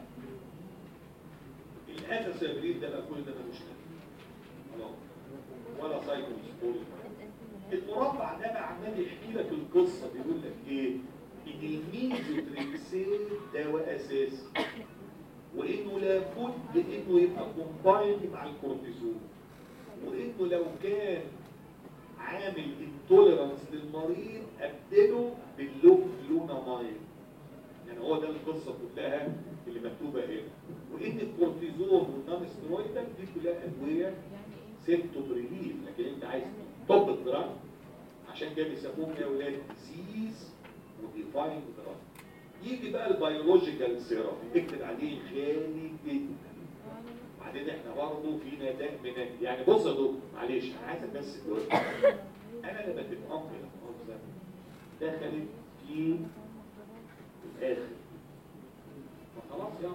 الاساس يا بريد ده بقى كل ده ملوش خلاص ولا سايكوسبوري المربع ده بقى عمال يحكي لك القصه بيقول لك ايه ان الميزوتريكسين دواء اساسي وانه لابد انه يبقى كومبايند مع الكورتيزون وانه لو كان عامل انتوليرانس للمريض ابدله باللوفلونامايد يعني هو ده القصه كلها اللي مكتوبه هنا وان الكورتيزون والنون سترويدال دي كلها ادويه سيمتوم ريليف لكن انت عايز توب الدراج عشان كده بيسموهم يا اولاد ديزيز وديفايند دراج يجي بقى البيولوجيكال ثيرابي اكتب عليه غالي جدا وبعدين احنا برضه في نداء من يعني بص يا دكتور معلش انا عايزك بس تقول انا لما تبقى امي دخلت في الاخر فخلاص يلا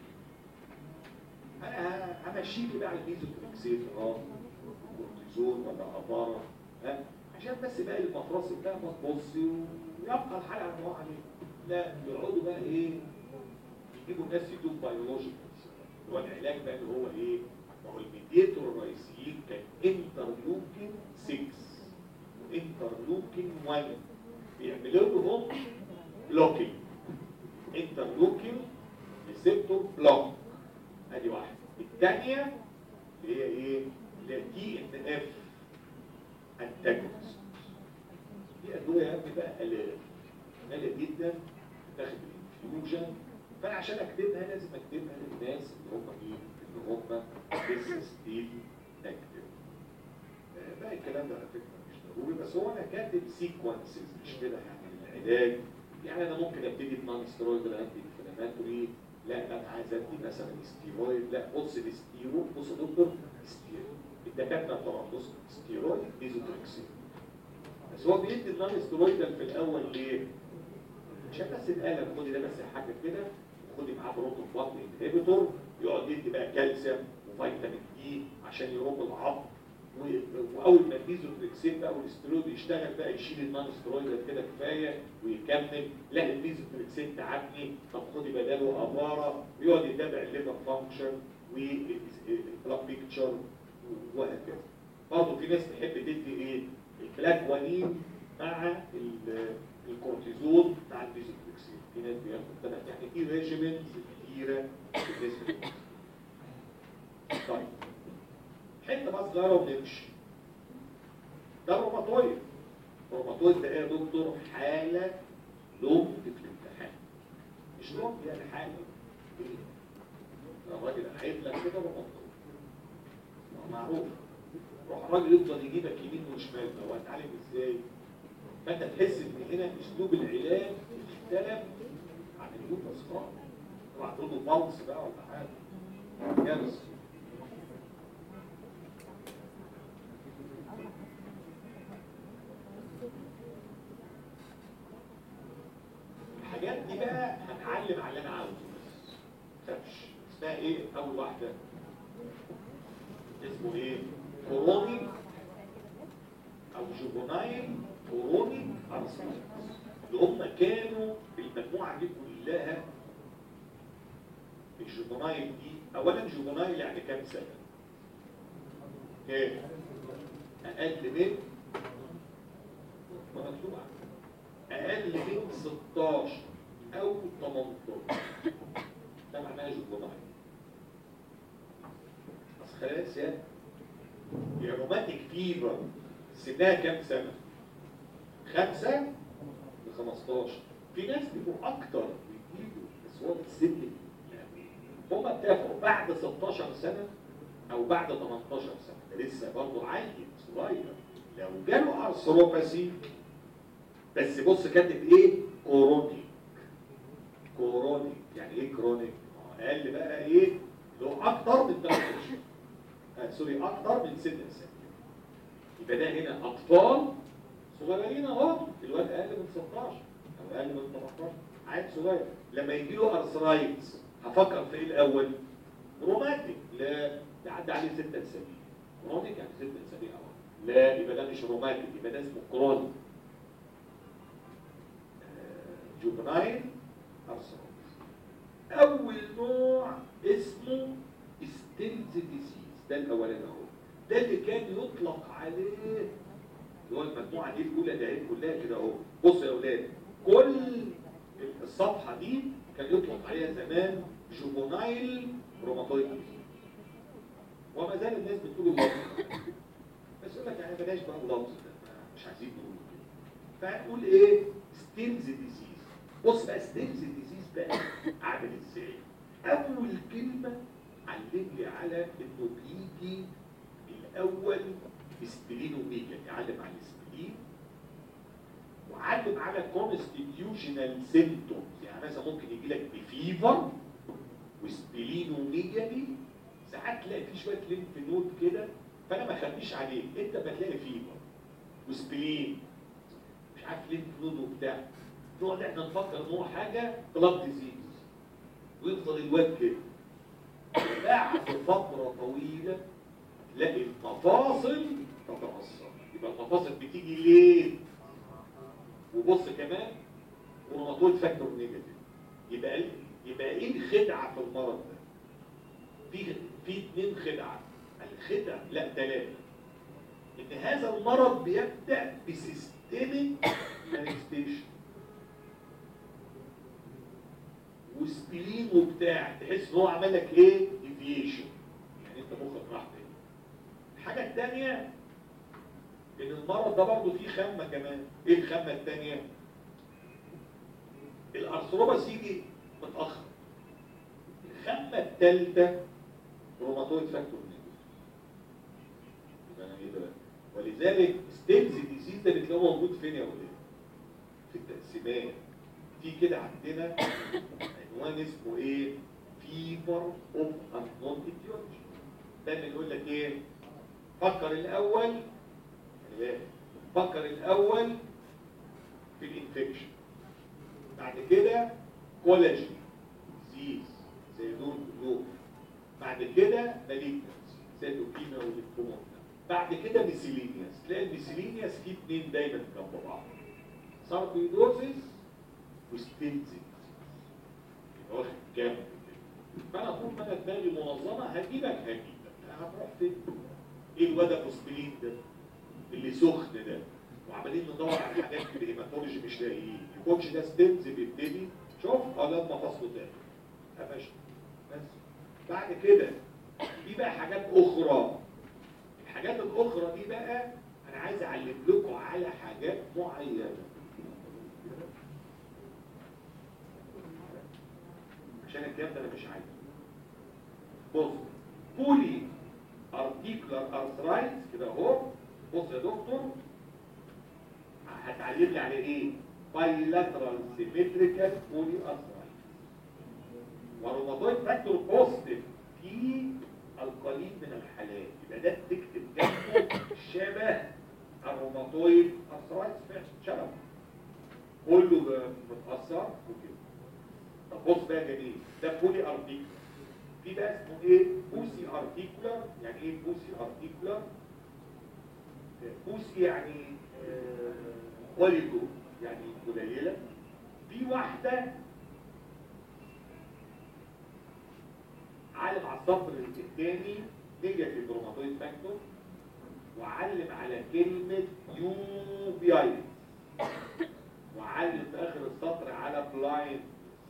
انا همشيك بقى على الميزوتريكسين اه كورتيزون ولا افارا ها عشان بس بقى المفرص بتاع ما تبصي ويبقى الحلقه على ما عليه لا يقعدوا بقى ايه يجيبوا الناس يدوم بيولوجيكال هو العلاج بقى اللي هو ايه ما هو الميديتور الرئيسيين كان انترلوكين 6 وانترلوكين 1 بيعملوا لهم بلوكينج انترلوكين ريسبتور بلوك ادي واحده الثانيه اللي هي ايه اللي هي تي ان اف انتاجونست دي ادويه يا ابني بقى الاف غاليه جدا تاخد الانفيوجن فانا عشان اكتبها لازم اكتبها للناس اللي هم مين اللي هم لسه ستيل اكتف باقي الكلام ده على فكره مش ضروري بس هو انا كاتب سيكونسز مش كده يعني العلاج يعني انا ممكن ابتدي بنون ستيرويد انتي انفلاماتوري لا انا عايز ادي مثلا ستيرويد لا بص الستيرويد بص يا دكتور ستيرويد الدكاتره طبعا بص ستيرويد ميزوتريكسين بس هو بيدي النون ستيرويدال في الاول ليه؟ عشان بس الالم خدي ده بس حاجه كده وخدي معاه بروتون بطن انهبيتور يقعد يدي بقى كالسيوم وفيتامين دي عشان يروق العظم و- واول ما الميزوتريكسين بقى والاسترويد يشتغل بقى يشيل النون ستيرويد كده كفايه ويكمل لا الميزوتريكسين تعبني طب خدي بداله افاره ويقعد يتابع الليفر فانكشن والبلاد بيكتشر وهكذا برضه في ناس تحب تدي ايه البلاكوانين مع ال- الكورتيزون مع الميزوتريكسين في ناس بياخد ثلاث يعني في ريجيمنتس كتيره بالنسبه للناس. طيب حته بقى صغيره ونمشي ده روماتويد روماتويد ده ايه يا دكتور حاله لوم في الامتحان مش لوم يعني حاله إيه؟ الراجل قاعد لك كده روماتويد ما هو معروف روح الراجل يفضل يجيبك يمين وشمال هو هتعالج ازاي فانت تحس ان هنا اسلوب العلاج اختلف عن اللوبس خالص طبعا تقول له بالس بقى ولا حاجه كارثه الحاجات دي بقى هنعلم على اللي انا عاوزه بس تخافش اسمها ايه اول واحده اسمه ايه كوروني او جوفونايل كوروني ارسنال اللي هم كانوا المجموعه دي كلها الجوفونايل دي اولا جوفونايل يعني كام سنه ايه اقل من ما مكتوب عنه. اقل من 16 او 18 ده معناه جوفونايل بس خلاص يا يا روماتيك فيبر سنها كام سنة؟ خمسة ل 15 في ناس بيبقوا أكتر بيجيبوا بس هو السن يعني هم اتفقوا بعد 16 سنة أو بعد 18 سنة ده لسه برضه عيل صغير لو جاله أرثروباسي بس بص كاتب إيه؟ كورونيك كورونيك يعني إيه كرونيك؟ ما هو أقل بقى إيه؟ لو أكتر من 3 أشهر آه سوري أكتر من ست سنين يبقى ده هنا أطفال صغيرين أهو الواد أقل من 16 أو أقل من 18 عيل صغير لما يجي له أرثرايتس هفكر في إيه الأول؟ روماتيك لا ده عدى عليه ست أسابيع كرونيك يعني ست أسابيع أهو لا يبقى ده مش روماتيك يبقى ده اسمه كرونيك جوفنايل أرثرايتس أول نوع اسمه ستيلز ديزيز ده الأولاني أهو ده اللي كان يطلق عليه اللي هو المجموعة دي الأولى ده هي كلها كده أهو بصوا يا أولاد كل الصفحة دي كان يطلق عليها زمان جوفونايل روماتويد وما زال الناس بتقول اللفظ بس يقول لك يعني بلاش بقى اللفظ ده مش عايزين نقول كده فهنقول ايه ستيلز ديزيز بص بقى ستيلز ديزيز بقى عامل ازاي اول كلمه علم لي على انه بيجي الاول سبلينوميجا يعلم على السبلين وعلم على كونستيتيوشنال سيمتومز يعني مثلا ممكن يجي لك بفيفر وسبلينوميجالي ساعات تلاقي في شويه ليمف نود كده فانا ما اخبيش عليك انت بتلاقي فيفر وسبلين مش عارف ليمف نود وبتاع نقعد احنا نفكر ان هو حاجه بلاد ديزيز ويفضل الواد كده بعد فتره طويله تلاقي المفاصل تتأثر يبقى المفاصل بتيجي ليه؟ وبص كمان روماتويد فاكتور نيجاتيف يبقى ال- يبقى ايه الخدعه في المرض ده؟ في في اثنين خدعه الخدعه لا ثلاثه ان هذا المرض بيبدا بسيستميك مانيفستيشن وسبلين وبتاع تحس ان هو عمل لك ايه؟ ديفيشن يعني انت مخك راح تاني الحاجه الثانيه ان المرض ده برضه فيه خامه كمان ايه الخامه الثانيه؟ الارثروباس يجي متاخر الخامه الثالثه روماتويد فاكتور يبقى أنا ايه ده ولذلك ستيلز ديزيز ده بتلاقوه موجود فين يا ولاد؟ في التقسيمات في كده عندنا عنوان اسمه ايه؟ فيفر اوف انون ايتيولوجي دايما يقول لك ايه؟ فكر الاول خلي بالك، فكر الاول في الانفكشن بعد كده كولاجين ديزيز زي دول دول بعد كده ماليجنس زي اللوكيميا والليمفوما بعد كده ميسيلينياس تلاقي الميسيلينياس فيه اتنين دايما جنب بعض ساركويدوزيس وستيلزيس يبقى واخد جنب كده فانا طول ما انا دماغي منظمه هجيبك هجيبك هتروح فين؟ ايه الواد ابو سبلين ده؟ اللي سخن ده وعمالين ندور على حاجات في الهيماتولوجي مش لاقيين يكونش ده ستيلز بيبتدي شوف اه لما فصله تاني قفشت بس بعد كده في بقى حاجات اخرى الحاجات الاخرى دي بقى انا عايز اعلم لكم على حاجات معينه عشان الكلام ده انا مش عايزه بص بولي ارتيكولار ارثرايتس كده اهو بص يا دكتور هتعلم لي على ايه بايلاترال سيمتريكال بولي ارثرايتس وروماتويد فاكتور بوزيتيف في القليل من الحالات يبقى ده تكتب جنبه شبه الروماتويد ارثرايتس فعلا شبه كله متاثر وكده طب بص بقى يا جميل ده بولي ارتيكولار في بقى اسمه ايه بوسي ارتيكولار يعني ايه بوسي ارتيكولار بوسي يعني اوليجو يعني قليله في واحده علم على السطر الثاني نيجاتيف روماتويد فاكتور وعلم على كلمه يو بي اي وعلم في اخر السطر على بلايند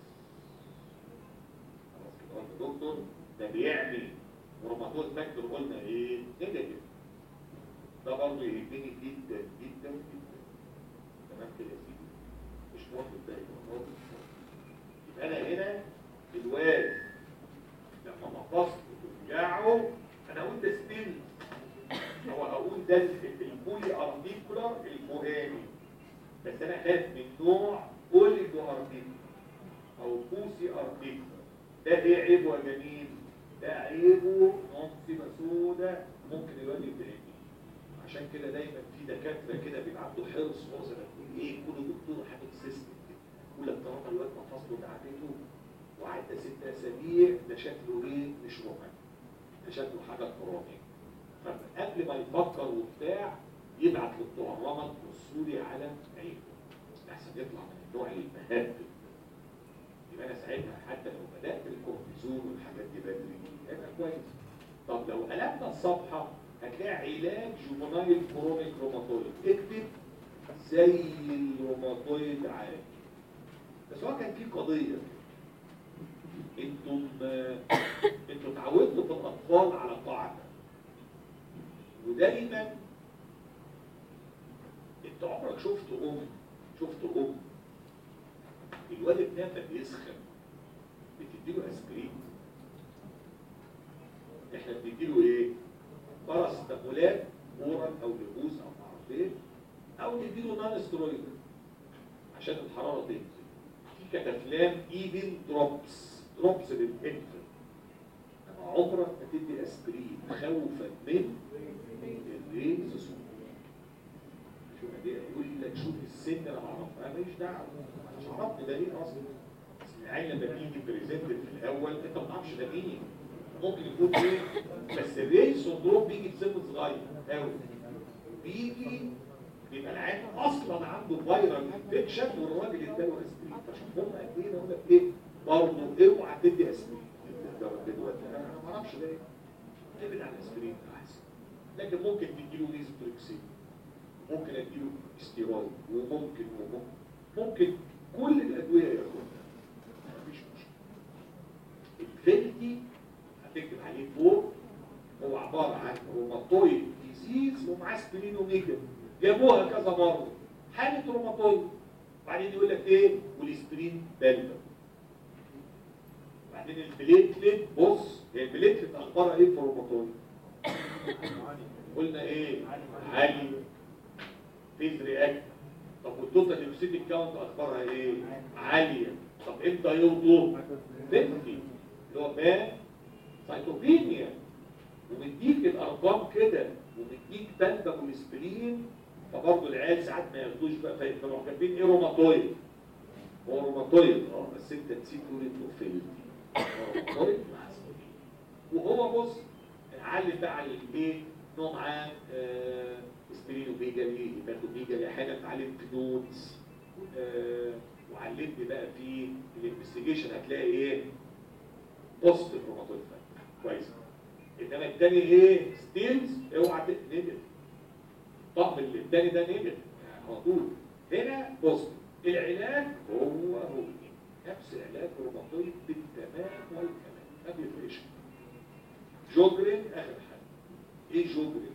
خلاص كده قلت دكتور ده بيعمل روماتويد فاكتور قلنا ايه نيجاتيف ده برضه يهمني جدا جدا جدا تمام كده يا سيدي مش موافق ده يبقى يبقى انا هنا الواد لما مقصت توجعه انا اقول ده ستيل او اقول ده البولي ارتيكولار الفوهاني بس انا خايف من نوع اوليجو ارتيكولار او بوسي ارتيكولار ده ايه عيبه يا جميل ده عيبه منصبه سودة ممكن الواد يتعبني عشان كده دايما في دكاتره كده بيبقى عنده حرص وزن يقول ايه كل دكتور حاجه سيستم يقول لك طالما الواد مفاصله تعبته وعدى ست اسابيع ده شكله ايه مش روماني ده شكله حاجه كرونيه فقبل ما يفكر وبتاع يبعت لبتوع الرمد بصوا لي على عينه احسن يطلع من النوع المهبب يبقى انا ساعتها حتى لو بدات الكورتيزون والحاجات دي بدري هيبقى كويس طب لو قلبنا الصفحه هتلاقي علاج جوفنايل كرونيك روماتويد اكتب زي الروماتويد عادي بس هو كان في قضيه انتم انتم اتعودتوا في الاطفال على قاعده ودايما انت عمرك شفت ام شفت ام الواد ابنها ما بيسخن بتديله اسبرين احنا بنديله ايه باراستامولات اورال او لبوس او معرفش ايه او نديله نان سترويد عشان الحراره تنزل في كتافلام ايفن دروبس دروبس للانفنت انا عمرك ما تدي اسبرين خوفا من الريز شوف دي يقول لك شوف السن انا ما اعرفها انا ماليش دعوه انا مش عرفت ده ايه اصلا بس العين لما بيجي بريزنت في الاول انت ما تعرفش ده مين ممكن يكون ايه بس الريز سندروم بيجي في سن صغير قوي بيجي بيبقى العين اصلا عنده فيرال انفكشن والراجل اداله اسبرين فشوف هم قد ايه اقول لك ايه برضه اوعى تدي اسبرين دلوقتي انا ما اعرفش ده ايه ابعد عن الاسبرين احسن لكن ممكن تديله ريزوتريكسين ممكن اديله استيرويد وممكن وممكن ممكن كل الادويه ياخدها مفيش مشكله الفلتي هتكتب عليه فوق هو عباره عن روماتويد ديزيز ومعاه سبلينوميجا جابوها كذا مره حاله روماتويد بعدين يقول لك ايه والاسبرين بلبل بعدين البليتلت بص هي البليتلت اخبارها ايه في الروماتويد قلنا ايه عالي فيز رياكت طب والتوتال ليوسيتيك كاونت اخبارها ايه عاليه طب امتى يرضوا بنتي اللي هو مان سايتوبينيا ومديك الارقام كده فبرضه العيال ساعات ما ياخدوش بقى فيروحوا كاتبين ايه روماتويد هو روماتويد اه بس انت نسيت تقول انه فيلم روماتويد مع سبلين. وهو بص علم بقى على الايه نوع معاه آه سبلينو بيجالي هيباتو بيجالي احيانا اتعلم في نوتس آه وعلمني بقى في الانفستيجيشن هتلاقي ايه بوزيتيف روماتويد فاكتور كويس انما التاني ايه ستيلز اوعى تقلب طب التاني ده نيجاتيف يعني على طول هنا بوزيتيف العلاج هو هو نفس علاج الروماتويد بالتمام والكمال ما بيفرقش جوجرين اخر حاجه ايه جوجرين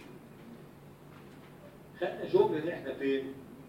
خدنا جوجرين احنا فين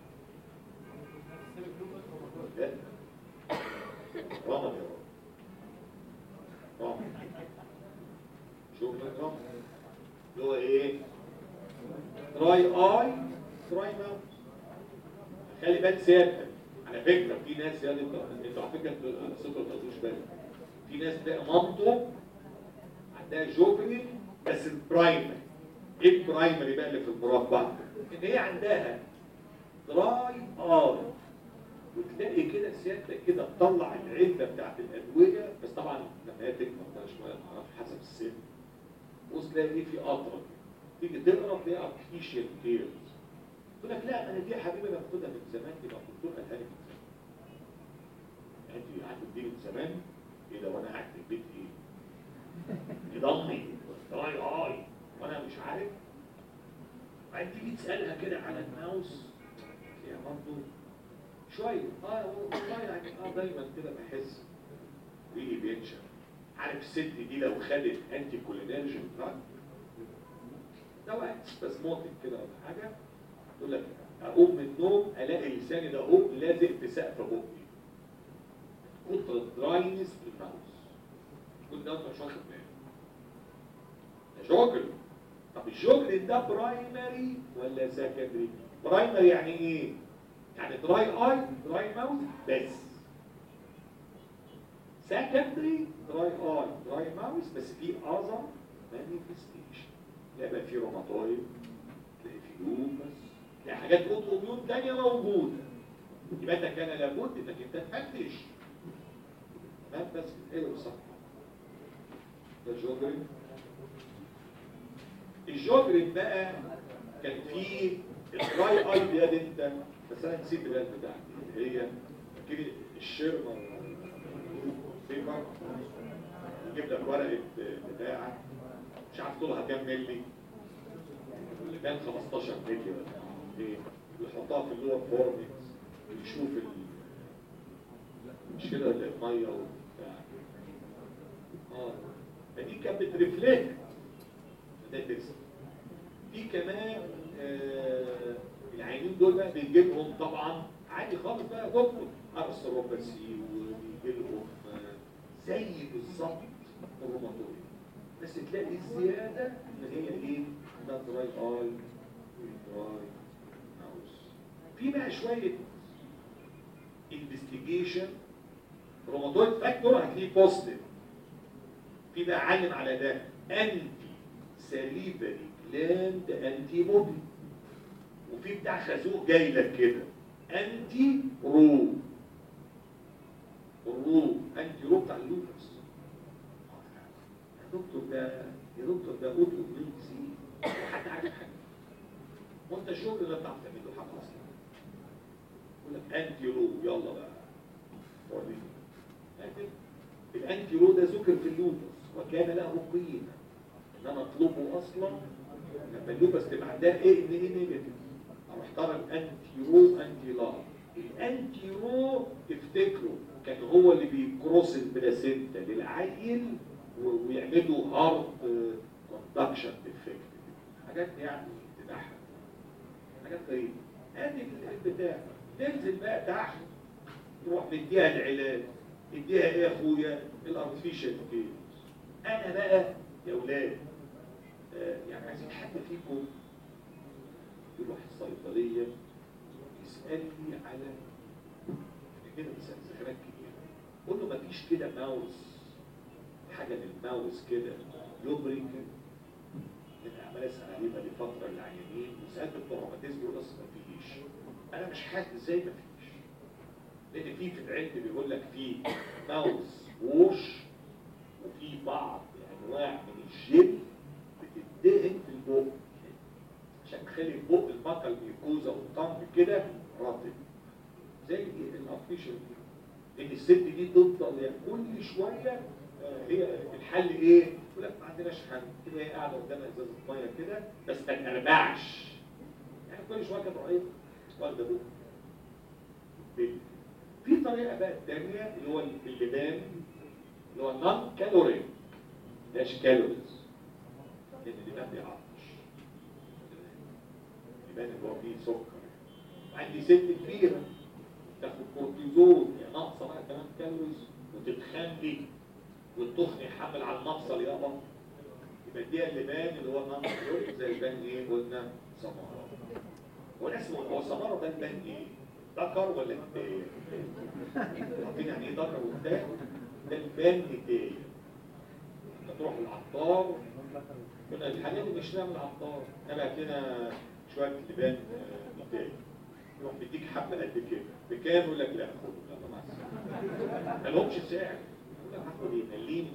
لا رمض يا رب رمض جوجرين رمض اللي هو ايه دراي اي دراي ماوث خلي بالك سيادتك على فكره في ناس يعني انتوا انتوا على فكره انتوا ما تاخدوش بالك في ناس بقى مامته عندها جوفري بس البرايمري ايه البرايمري بقى اللي في المربع ان هي عندها دراي اي وتلاقي كده سيادتك كده تطلع العلبه بتاعت الادويه بس طبعا لما هي تكبر بقى شويه معرفش حسب السن بص تلاقي ايه في قطره تيجي تقرا تلاقي ارتفيشال تيرز تقول لك لا انا دي يا حبيبي انا باخدها من زمان يبقى الدكتور قالها لي من زمان يعني انت هتديني من زمان ايه ده وانا قاعد في البيت ايه يضمي اي اي وانا مش عارف بعدين تيجي تسالها كده على الماوس هي برضه شويه اه والله يعني اه دايما كده بحس ريقي بينشف عارف الست دي لو خدت انتي كولينرجين دراج دواء سبازموتيك كده ولا حاجه تقول لك اقوم من النوم الاقي لساني ده اهو لازق في سقف بقي كتر الدراينس في الماوس كل ده انت مش واخد بالك ده جوجل طب الجوجل ده برايمري ولا سكندري برايمري يعني ايه يعني دراي اي دراي ماوث بس سكندري دراي اي دراي ماوث بس في اذر مانيفستيشن يبقى في روماتويد تلاقي في لوبس تلاقي حاجات اوتو اميون تانية موجودة يبقى انت كان لابد انك انت تفتش تمام بس ايه صح ده جوجرين الجوجرين بقى كان فيه الدراي اي دياد انت بس انا نسيت البلد بتاعتي اللي هي كده الشرمه بيبر يجيب لك ورقه بتاعك مش عارف طولها كام ملي اللي كان 15 ملي ولا ايه يحطها في اللور فورمكس يشوف ال مش كده الميه وبتاع اه فدي كانت بترفلكت ده تكسب في كمان آه العينين دول بقى بيجي لهم طبعا عادي خالص بقى دكتور ارثروباسي وبيجي لهم آه زي بالظبط الروماتويد بس تلاقي الزياده ان هي ايه؟ ده دراي اي دراي ماوس في بقى شويه انفستيجيشن روماتويد فاكتور هتلاقيه بوزيتيف في بقى علم على ده انتي سليفري جلاند انتي بودي وفي بتاع خازوق جاي لك كده انتي رو الرو انتي رو بتاع اللوكس يا دكتور ده يا دكتور ده اوتو اميون ديزيز حد عارف حاجه وانت الشغل ده بتعرف تعمل له حاجه اصلا يقول لك انتي رو يلا بقى وريني الانتي رو ده ذكر في اللوبس وكان له قيمه ان انا اطلبه اصلا لما اللوبس تبقى عندها ايه ان ايه نيجاتيف اروح طالب انتي رو انتي لا الانتي رو افتكروا كان هو اللي بيكروس البلاسينتا للعيل ويعملوا هارت كوندكشن افكت حاجات يعني تضحك حاجات غريبه ادي البتاع تنزل بقى تحت تروح مديها العلاج اديها ايه يا اخويا الارتفيشال كيس انا بقى يا اولاد آه يعني عايزين حد فيكم يروح الصيدليه يسالني على كده بيسال ذكريات كتير قول له مفيش كده ماوس حاجه للماوس كده يبرك انا عمال اسال عليه بقالي فتره للعيانين وسالت بتوع الروماتيزم يقول اصل ما فيش انا مش حاسس ازاي ما فيش لان في في العلم بيقول لك في ماوس ووش وفي بعض انواع من الجل بتدهن في البق عشان تخلي البق المطر الميكوزا والطنب كده رطب زي الارتفيشال دي لان الست دي تفضل يعني كل شويه آه، هي الحل ايه؟ يقول لك ما عندناش حل كده هي قاعده قدامها ازازه ميه كده بس ما تقربعش يعني كل شويه كده رهيب واخده بق بال- في طريقه بقى الثانيه اللي هو اللبان اللي هو نون كالوري مش كالوريز لان اللبان بيعطش اللبان اللي هو فيه سكر عندي ست كبيره تاخد كورتيزون يعني ناقصه بقى كمان كالوريز وتتخن لي والتخن يحمل على المفصل يابا يبقى دي اللبان اللي هو نون كالوري زي اللبان ايه قلنا سماره هو ده اسمه هو سماره ده اللبان ايه؟ ذكر ولا انتاج؟ عارفين يعني ايه ذكر وانتاج؟ ده اللبان نتاج تروح العطار كنا الحاجات اللي بنشتريها من العطار نبعت لنا شويه لبان آه، نتاج يروح بيديك حبه قد كده بكام يقول لك لا خد يلا مع السلامه ما لهمش سعر يقول لك هاخد ايه مليني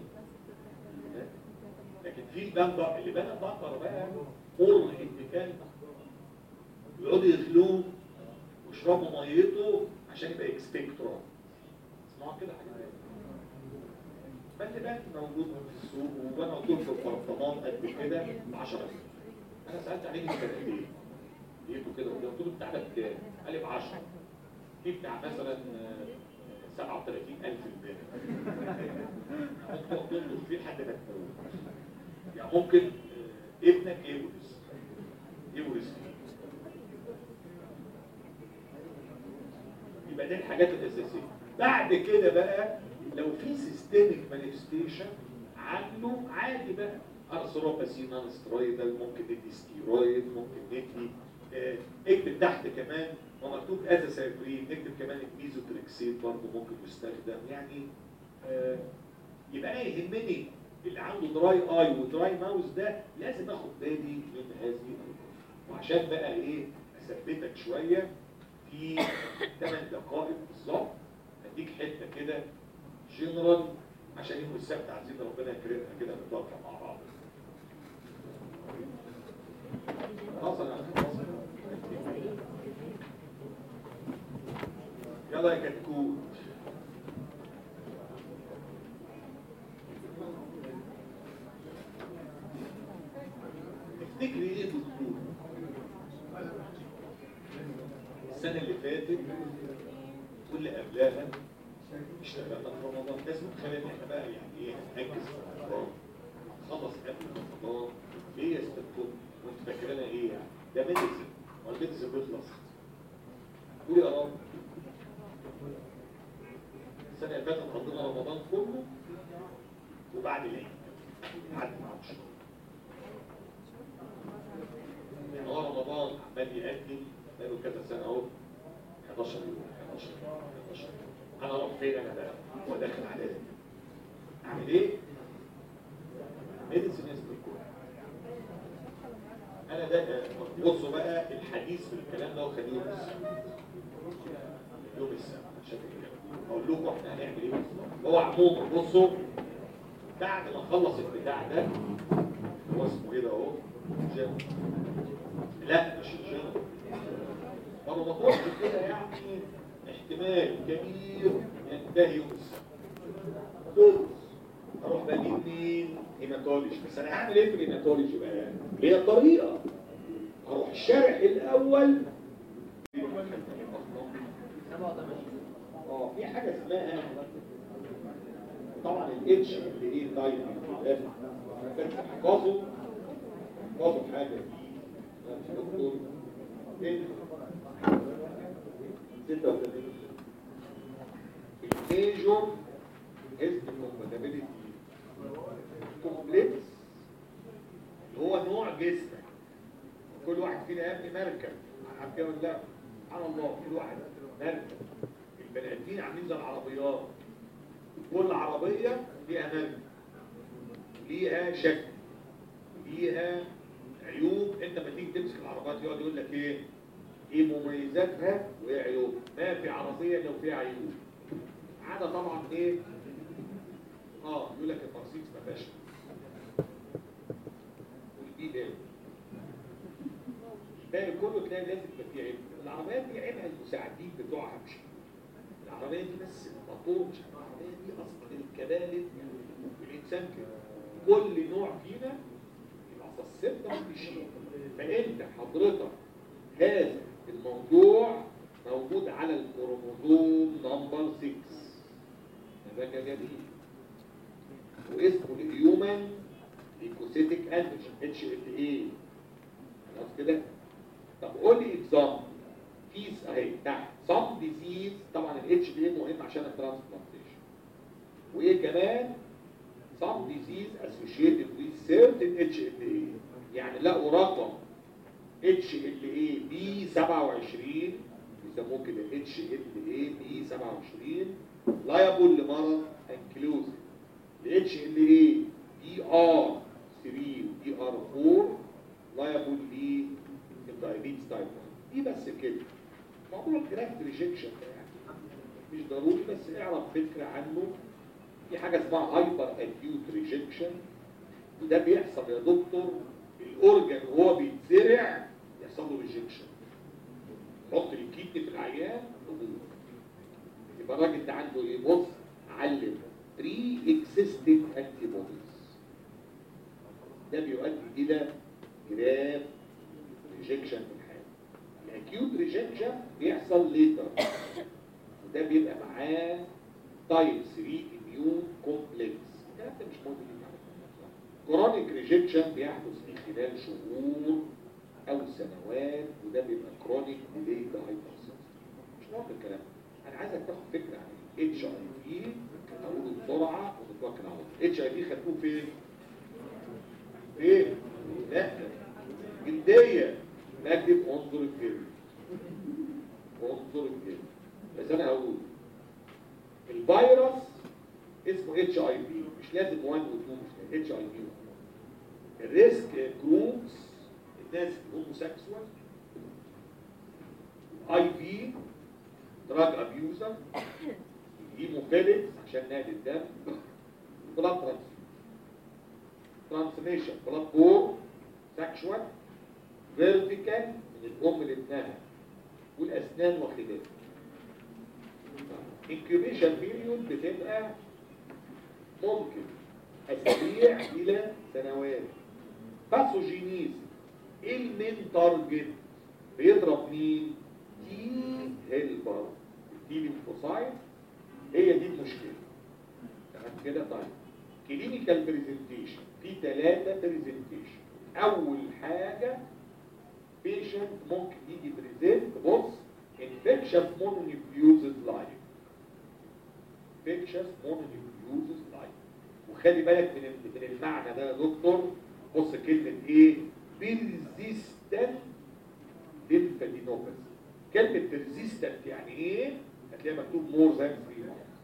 لكن في البان بقى اللي بان البقر بقى قرن اتكال يقعدوا يخلوه ويشربوا ميته عشان يبقى اكسبكترا اسمعوا كده حاجه فاللي بان موجود في السوق وانا قلت له في البرطمان قد كده ب 10 جنيه انا سالت عليه من سنتين لقيته كده قلت له بتاع ده بكام؟ قال لي ب 10 في بتاع مثلا آه، 37000 البان ممكن تطلب فيه لحد ما تموت يعني ممكن آه، ابنك يورث يورث فيه يبقى دي الحاجات الاساسيه بعد كده بقى لو في سيستميك مانيفستيشن عنه عادي بقى ارثروباسي نون سترويدال ممكن ندي ستيرويد ممكن ندي آه، اكتب تحت كمان هو مكتوب ازاسايكلين نكتب كمان الميزوتريكسيت برضه ممكن يستخدم يعني آه، يبقى انا يهمني اللي عنده دراي اي ودراي ماوس ده لازم اخد بالي من هذه الامور وعشان بقى ايه اثبتك شويه في 8 دقائق بالظبط هديك حته كده جنرال عشان يوم السبت عايزين ربنا يكرمنا كده نتوقع مع بعض خلاص انا خلاص يلا يا كتكوت تفتكري ايه دكتور السنة اللي فاتت واللي قبلها اشتغلنا في رمضان لازم تخلي ان احنا بقى يعني ايه نركز في رمضان خلص قبل رمضان ليه يا ست الكل وانت فاكرانا ايه يعني ده ميديسن هو الميديسن بيخلص قولي يا رب السنة اللي فاتت قضينا رمضان كله وبعد العيد عدى 10 يعني هو رمضان عمال يقدم بقاله كذا سنة اهو 11 يوم 11 يوم 11 يوم انا اروح فين انا بقى هو داخل عليا اعمل ايه؟ ميديسن الكل انا ده بصوا بقى الحديث في الكلام ده وخليه يوم السبت يوم السبت عشان كده اقول لكم احنا هنعمل ايه بالظبط هو عموما بصوا بعد ما نخلص البتاع ده هو اسمه ايه ده اهو جيم لا مش الجيم برضه مطروح كده يعني احتمال كبير ينتهي يوم السبت خلص اروح بجيب مين هيماتولوجي بس انا هعمل ايه في الهيماتولوجي بقى هي الطريقه اروح الشارح الاول اه في حاجه اسمها طبعا الاتش اللي ايه تايب بس احفظوا احفظوا حاجه دي دكتور ايه 36 الميجور هيست كومباتيبيليتي كومبلكس اللي هو نوع جسمك كل واحد فينا يا ابني مركب عارف كده ولا لا سبحان الله كل واحد مركب البني ادمين عاملين زي العربيات كل عربيه ليها مركب ليها شكل ليها عيوب انت ما دلوقتي يقعد يقول لك ايه ايه مميزاتها وايه عيوبها ما في عربيه لو فيها عيوب عاده طبعا ايه اه يقول لك المرسيدس ما فيهاش والبي ام الباقي كله تلاقي لازم يبقى فيه عيب العربيات دي عيبها المساعدين بتوعها مش العربيه دي بس الموتور مش العربيه دي اصلا الكبالب الانسان كده كل نوع فينا العصاصير ده بيشيل فانت حضرتك هذا الموضوع موجود على الكروموزوم نمبر 6 ده جميل واسمه الهيومن ليكوسيتيك انتيجين اتش ال اي خلاص كده طب قول لي اكزامبل كيس اهي تحت صم ديزيز طبعا الاتش دي مهم عشان الترانسبلانتيشن وايه كمان some disease associated with certain HLA يعني لقوا رقم HLA B 27 بيسموه كده HLA B 27 liable لمرض انكلوزيف ال HLA BR 3 و BR 4 liable للدايابيتس تايب 1 دي بس كده موضوع الجرافت ريجكشن يعني مش ضروري بس اعرف فكره عنه في حاجة اسمها هايبر اكيوت ريجكشن وده بيحصل يا دكتور الاورجن وهو بيتزرع يحصل له ريجكشن حط الكيدني في العيان تبوظ يبقى الراجل ده عنده ايه بص علم بري اكزيستنج انتي بوديز ده بيؤدي الى جراف ريجكشن في الحياه الاكيوت ريجكشن بيحصل ليتر وده بيبقى معاه تايب 3 اميون كومبلكس الكلام ده مش موجود كرونيك ريجكشن بيحدث في خلال شهور او سنوات وده بيبقى كرونيك ديليد هايبرسنس مش مهم الكلام انا عايزك تاخد فكره عن الاتش اي في اقوله بسرعه ونتوكل على الله اتش اي في خدوه فين؟ فين؟ لا جلديه نكتب انظر الجلد انظر الجلد بس انا هقول الفيروس اسمه اتش اي في مش لازم 1 و 2 مش اتش اي في الريسك جروبس الناس الهوموسيكسوال اي في دراج ابيوزر هيموفيليكس عشان نقل الدم بلاد ترانسميشن بلاد بور سكشوال فيرتيكال من الام لابنها والاسنان وخلافه انكيوبيشن بيريود بتبقى ممكن اسابيع الى سنوات باثوجينيز ايه المين تارجت بيضرب مين تي هيلبر التي ليمفوسايت هي دي المشكله تمام كده طيب كلينيكال بريزنتيشن في ثلاثه بريزنتيشن اول حاجه بيشنت ممكن يجي بريزنت بص infectious mononucleosis لايف infectious mononucleosis لايف وخلي بالك من من المعنى ده يا دكتور بص كلمة ايه persistent lymphadenopathy كلمة persistent يعني ايه هتلاقيها مكتوب more than 3 months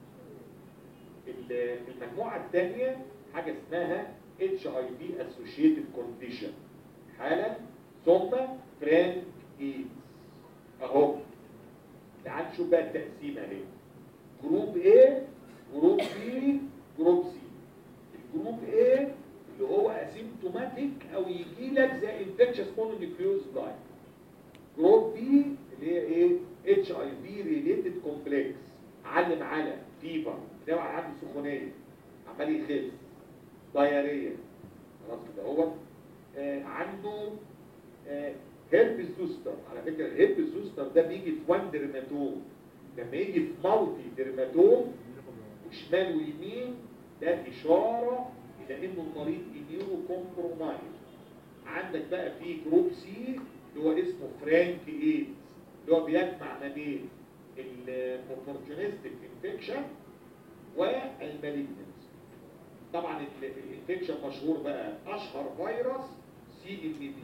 المجموعة الثانية حاجة اسمها HIV associated condition حالة ثم فرانك ايدز اهو تعال نشوف بقى التقسيمه اهي جروب A جروب B جروب C الجروب A اللي هو اسيمتوماتيك او يجي لك زي انفكشس مونونيكليوز لاين جروب B اللي هي ايه اتش اي في ريليتد كومبلكس علم على فيبر ده عنده سخونيه عمال يخس دايريه خلاص كده هو آه عنده آه هيربس زوستر على فكرة الهيربس زوستر ده بيجي في وان درماتوم لما يجي في مالتي درماتوم وشمال ويمين ده إشارة إلى إنه المريض إميونو كومبرومايز عندك بقى في جروب سي اللي هو اسمه فرانك ايدز اللي هو بيجمع ما بين الاوبورتونستيك انفكشن والمالجنس طبعا الانفكشن مشهور بقى اشهر فيروس سي ام بي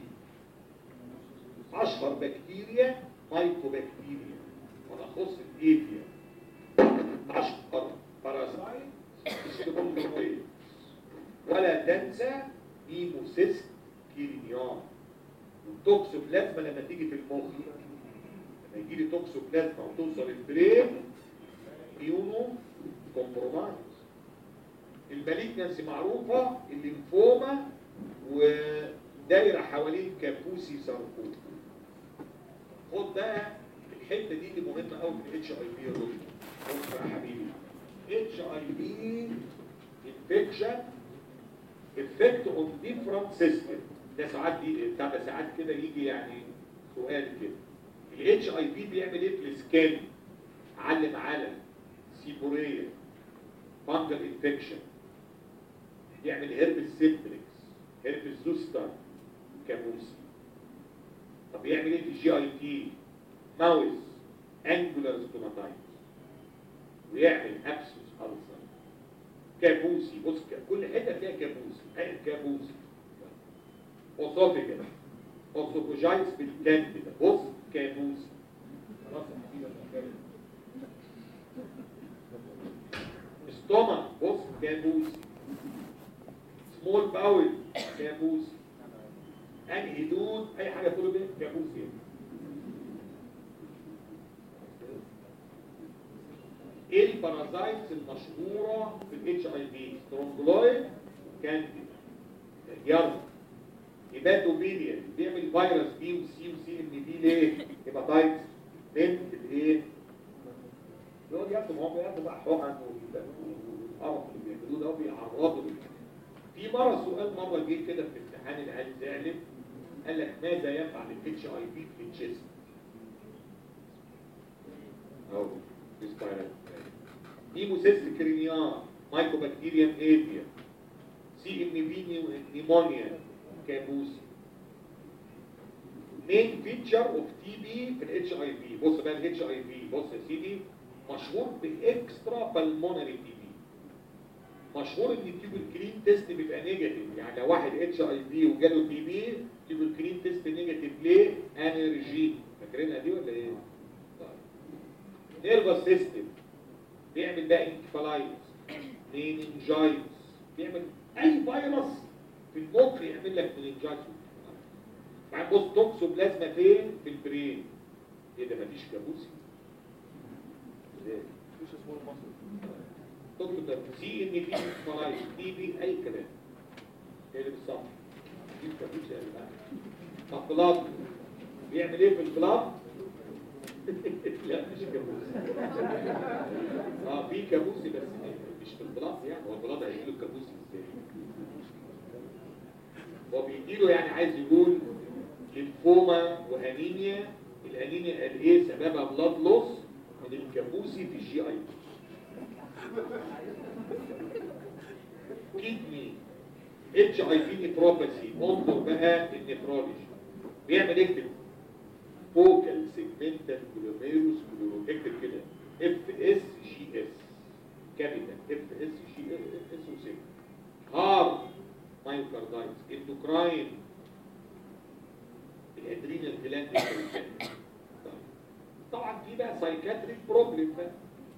اشهر بكتيريا مايكوبكتيريا ونخص الايفيا اشهر باراسايت سكوندرويد ولا تنسى هيموسيست كيرينيان توكسوبلازما لما تيجي في المخ لما يجي لي توكسوبلازما وتوصل البرين بيونو كومبرومايز المالجنسي معروفة الليمفوما ودايرة حوالين كابوسي ساركوما خد بقى الحتة دي اللي مهمة قوي في الاتش اي بي يا دكتور بص يا حبيبي اتش اي بي انفكشن افكت اون ديفرنت سيستم ده ساعات دي بتاع ده ساعات كده يجي يعني سؤال كده الاتش اي بي بيعمل ايه في السكان علم على سيبوريا فانجل انفكشن يعمل هيربس سيمبلكس هيربس زوستر كابوسي طب يعمل ايه في الجي اي تي ماوس انجولار ستوماتايتس ويعمل ابسوس ألسر كابوسي بص ك- كل حته فيها كابوسي اي كابوسي اوسوفيجا اوسوفوجايتس بالكانديدا بص كابوسي خلاص يا حبيبي أنا فاهم. ستومك بص كابوسي سمول باول كابوسي انهي دود اي حاجه تقول بيها كابوسي يعني. ايه البارازايتس المشهوره في الاتش اي في سترونجلويد كانديدا يارد هيباتوبيليا بيعمل فيروس بي وسي وسي ان بي ليه هيباتايتس من الايه يقعد ياخدوا ما هو بياخدوا بقى حقن والقرف اللي بيعملوه ده بيعرضوا في مره سؤال مره جه كده في امتحان العيال زعلم قال لك ماذا يفعل الاتش اي في في الجسم؟ اهو ريسبيرال نيموسيست كرينيار مايكوبكتيريم افيا سي ام بي نيمونيا كابوسي مين فيتشر اوف تي بي في الاتش اي في بص بقى الاتش اي في بص يا سيدي مشهور باكسترا بالمونري تي بي مشهور ان التيوبركلين تيست بيبقى نيجاتيف يعني لو واحد اتش اي في وجاله تي بي تيوبركلين تيست نيجاتيف ليه انرجي فاكرينها دي ولا ايه طيب نيرفس سيستم بيعمل بقى انكفالايتس مينينجايتس بيعمل اي فيروس في المخ يعمل لك مينينجايتس بعد بص توكسوبلازما فين في البرين ايه ده مفيش كابوسي ازاي دكتور سي ان بي فلايت دي بي اي كلام ايه اللي بالظبط دي كابوسي يا جماعه طب بلاد بيعمل ايه في البلاد لا مش كابوسي اه في كابوسي بس مش في البلاد يعني هو البلاد هيجي له كابوسي ازاي هو بيجي له يعني عايز يقول ليمفوما وانيميا الانيميا قال ايه سببها بلاد لوس من الكابوسي في الجي اي كدني اتش اي في نيفروباثي انظر بقى النيفرولوجي بيعمل اكتب فوكال سيجمنتال جلوميروس جلورو اكتب كده اف اس جي اس كابيتال اف اس جي اس وسيجمنت هارت مايوكاردايتس اندوكراين الادرينال جلاند طبعا في بقى سايكاتريك بروبلم بقى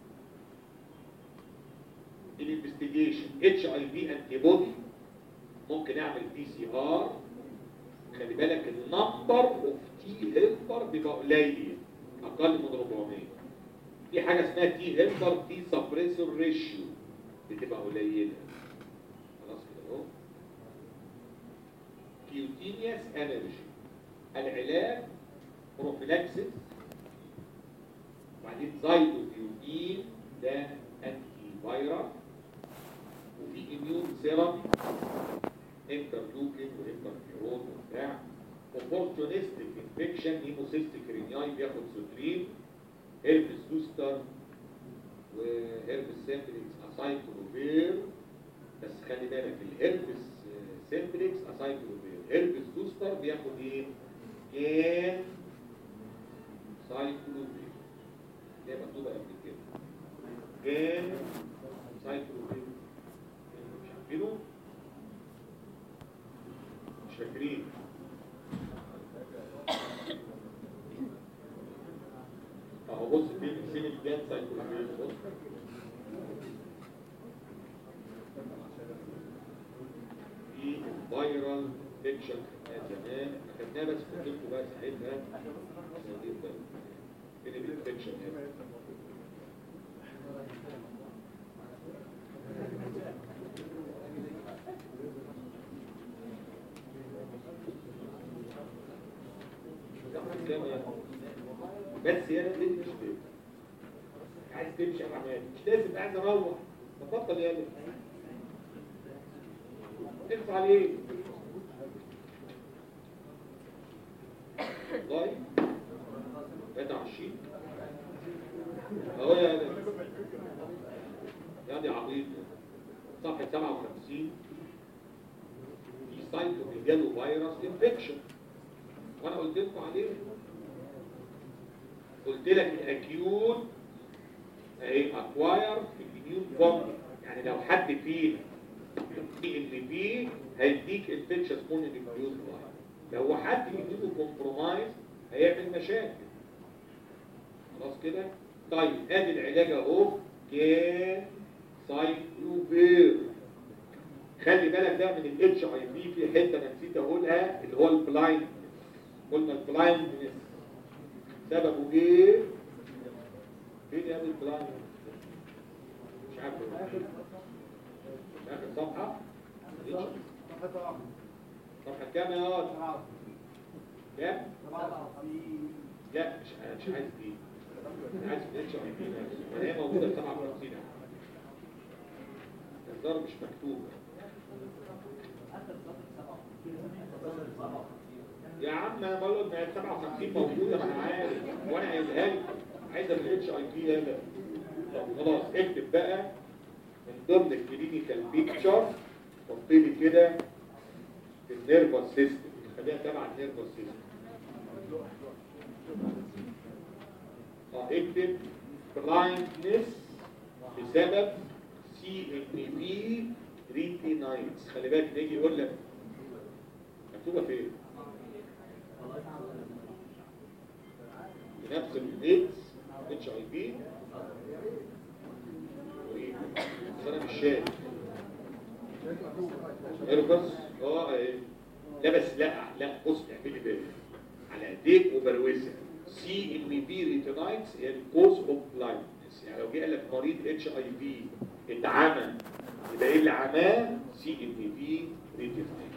الانفستيجيشن اتش اي في انتي بودي ممكن اعمل بي سي ار خلي بالك النمبر اوف تي هيلبر بيبقى قليل اقل من 400 في حاجه اسمها تي هيلبر تي سبريسور ريشيو بتبقى قليله خلاص كده اهو كيوتينيوس انرجي العلاج بروفيلاكسيس وبعدين زايدوكيوتين ده انتي فيرال وفي اميون سيرم انترلوكين وانترفيرون وبتاع اوبورتونستيك انفكشن هيموسيستيك رينياي بياخد سوترين هيربس زوستر وهيربس سيمبلكس اسايكلوفير بس خلي بالك الهيربس سيمبلكس اسايكلوفير هيربس زوستر بياخد ايه؟ كان سايكلوفير دي مكتوبه قبل كده كان سايكلوفير مش عارفينه؟ مش فاكرين اهو بص فين فين الجان سايكلوفير بص في فيرال انفكشن انفكشن خدناه زمان احنا خدناه بس قلت لكم بقى ساعتها فين الانفكشن يعني بس يا بنت مش بنت عايز تمشي على عمال مش لازم قاعد اروح بطل يا بنت تدفع عليه والله 23 اهو يا بنت يا دي عبيط صفحه 57 في سايتوميجالو فيروس انفكشن وانا قلت لكم عليه قلت لك الاكيوت اهي اكواير في الاميون فومبي يعني لو حد فينا في ان بي هيديك انفكشن مون الاميون لو حد يديله كومبرومايز هيعمل مشاكل خلاص كده طيب ادي العلاج اهو كان سايكلوفير خلي بالك ده من الاتش اي بي في حته انا نسيت اقولها اللي هو البلايند قلنا البلايندنس سببه ايه؟ فين يا ابني البلايند؟ مش عارف اخر صفحه صفحه كام يا واد؟ كام؟ لا مش انا مش عايز دي انا عايز الاتش اي بي بس هي موجوده في 57 الدار مش مكتوب يا عم انا بقول لك 57 موجوده ما انا عارف وانا عايزها لك عايزه الاتش اي بي هنا طب خلاص اكتب بقى من ضمن الكلينيكال بيكتشر حط لي كده النيرفس سيستم خليها تبع النيرفس سيستم اه اكتب بلايندنس بسبب سي ان بي ريتينايتس خلي بالك نيجي يقول لك مكتوبه فين؟ بنفس الايدز اتش اي بي بس انا مش شايف ايربس اه ايه لا بس لا لا بص اعملي بالك على ايديك وبروزها سي ان بي ريتينايتس هي الكوز اوف بلايندنس يعني لو جه قال لك مريض اتش اي بي اتعمى يبقى ايه اللي عماه سي ان بي ريتينايتس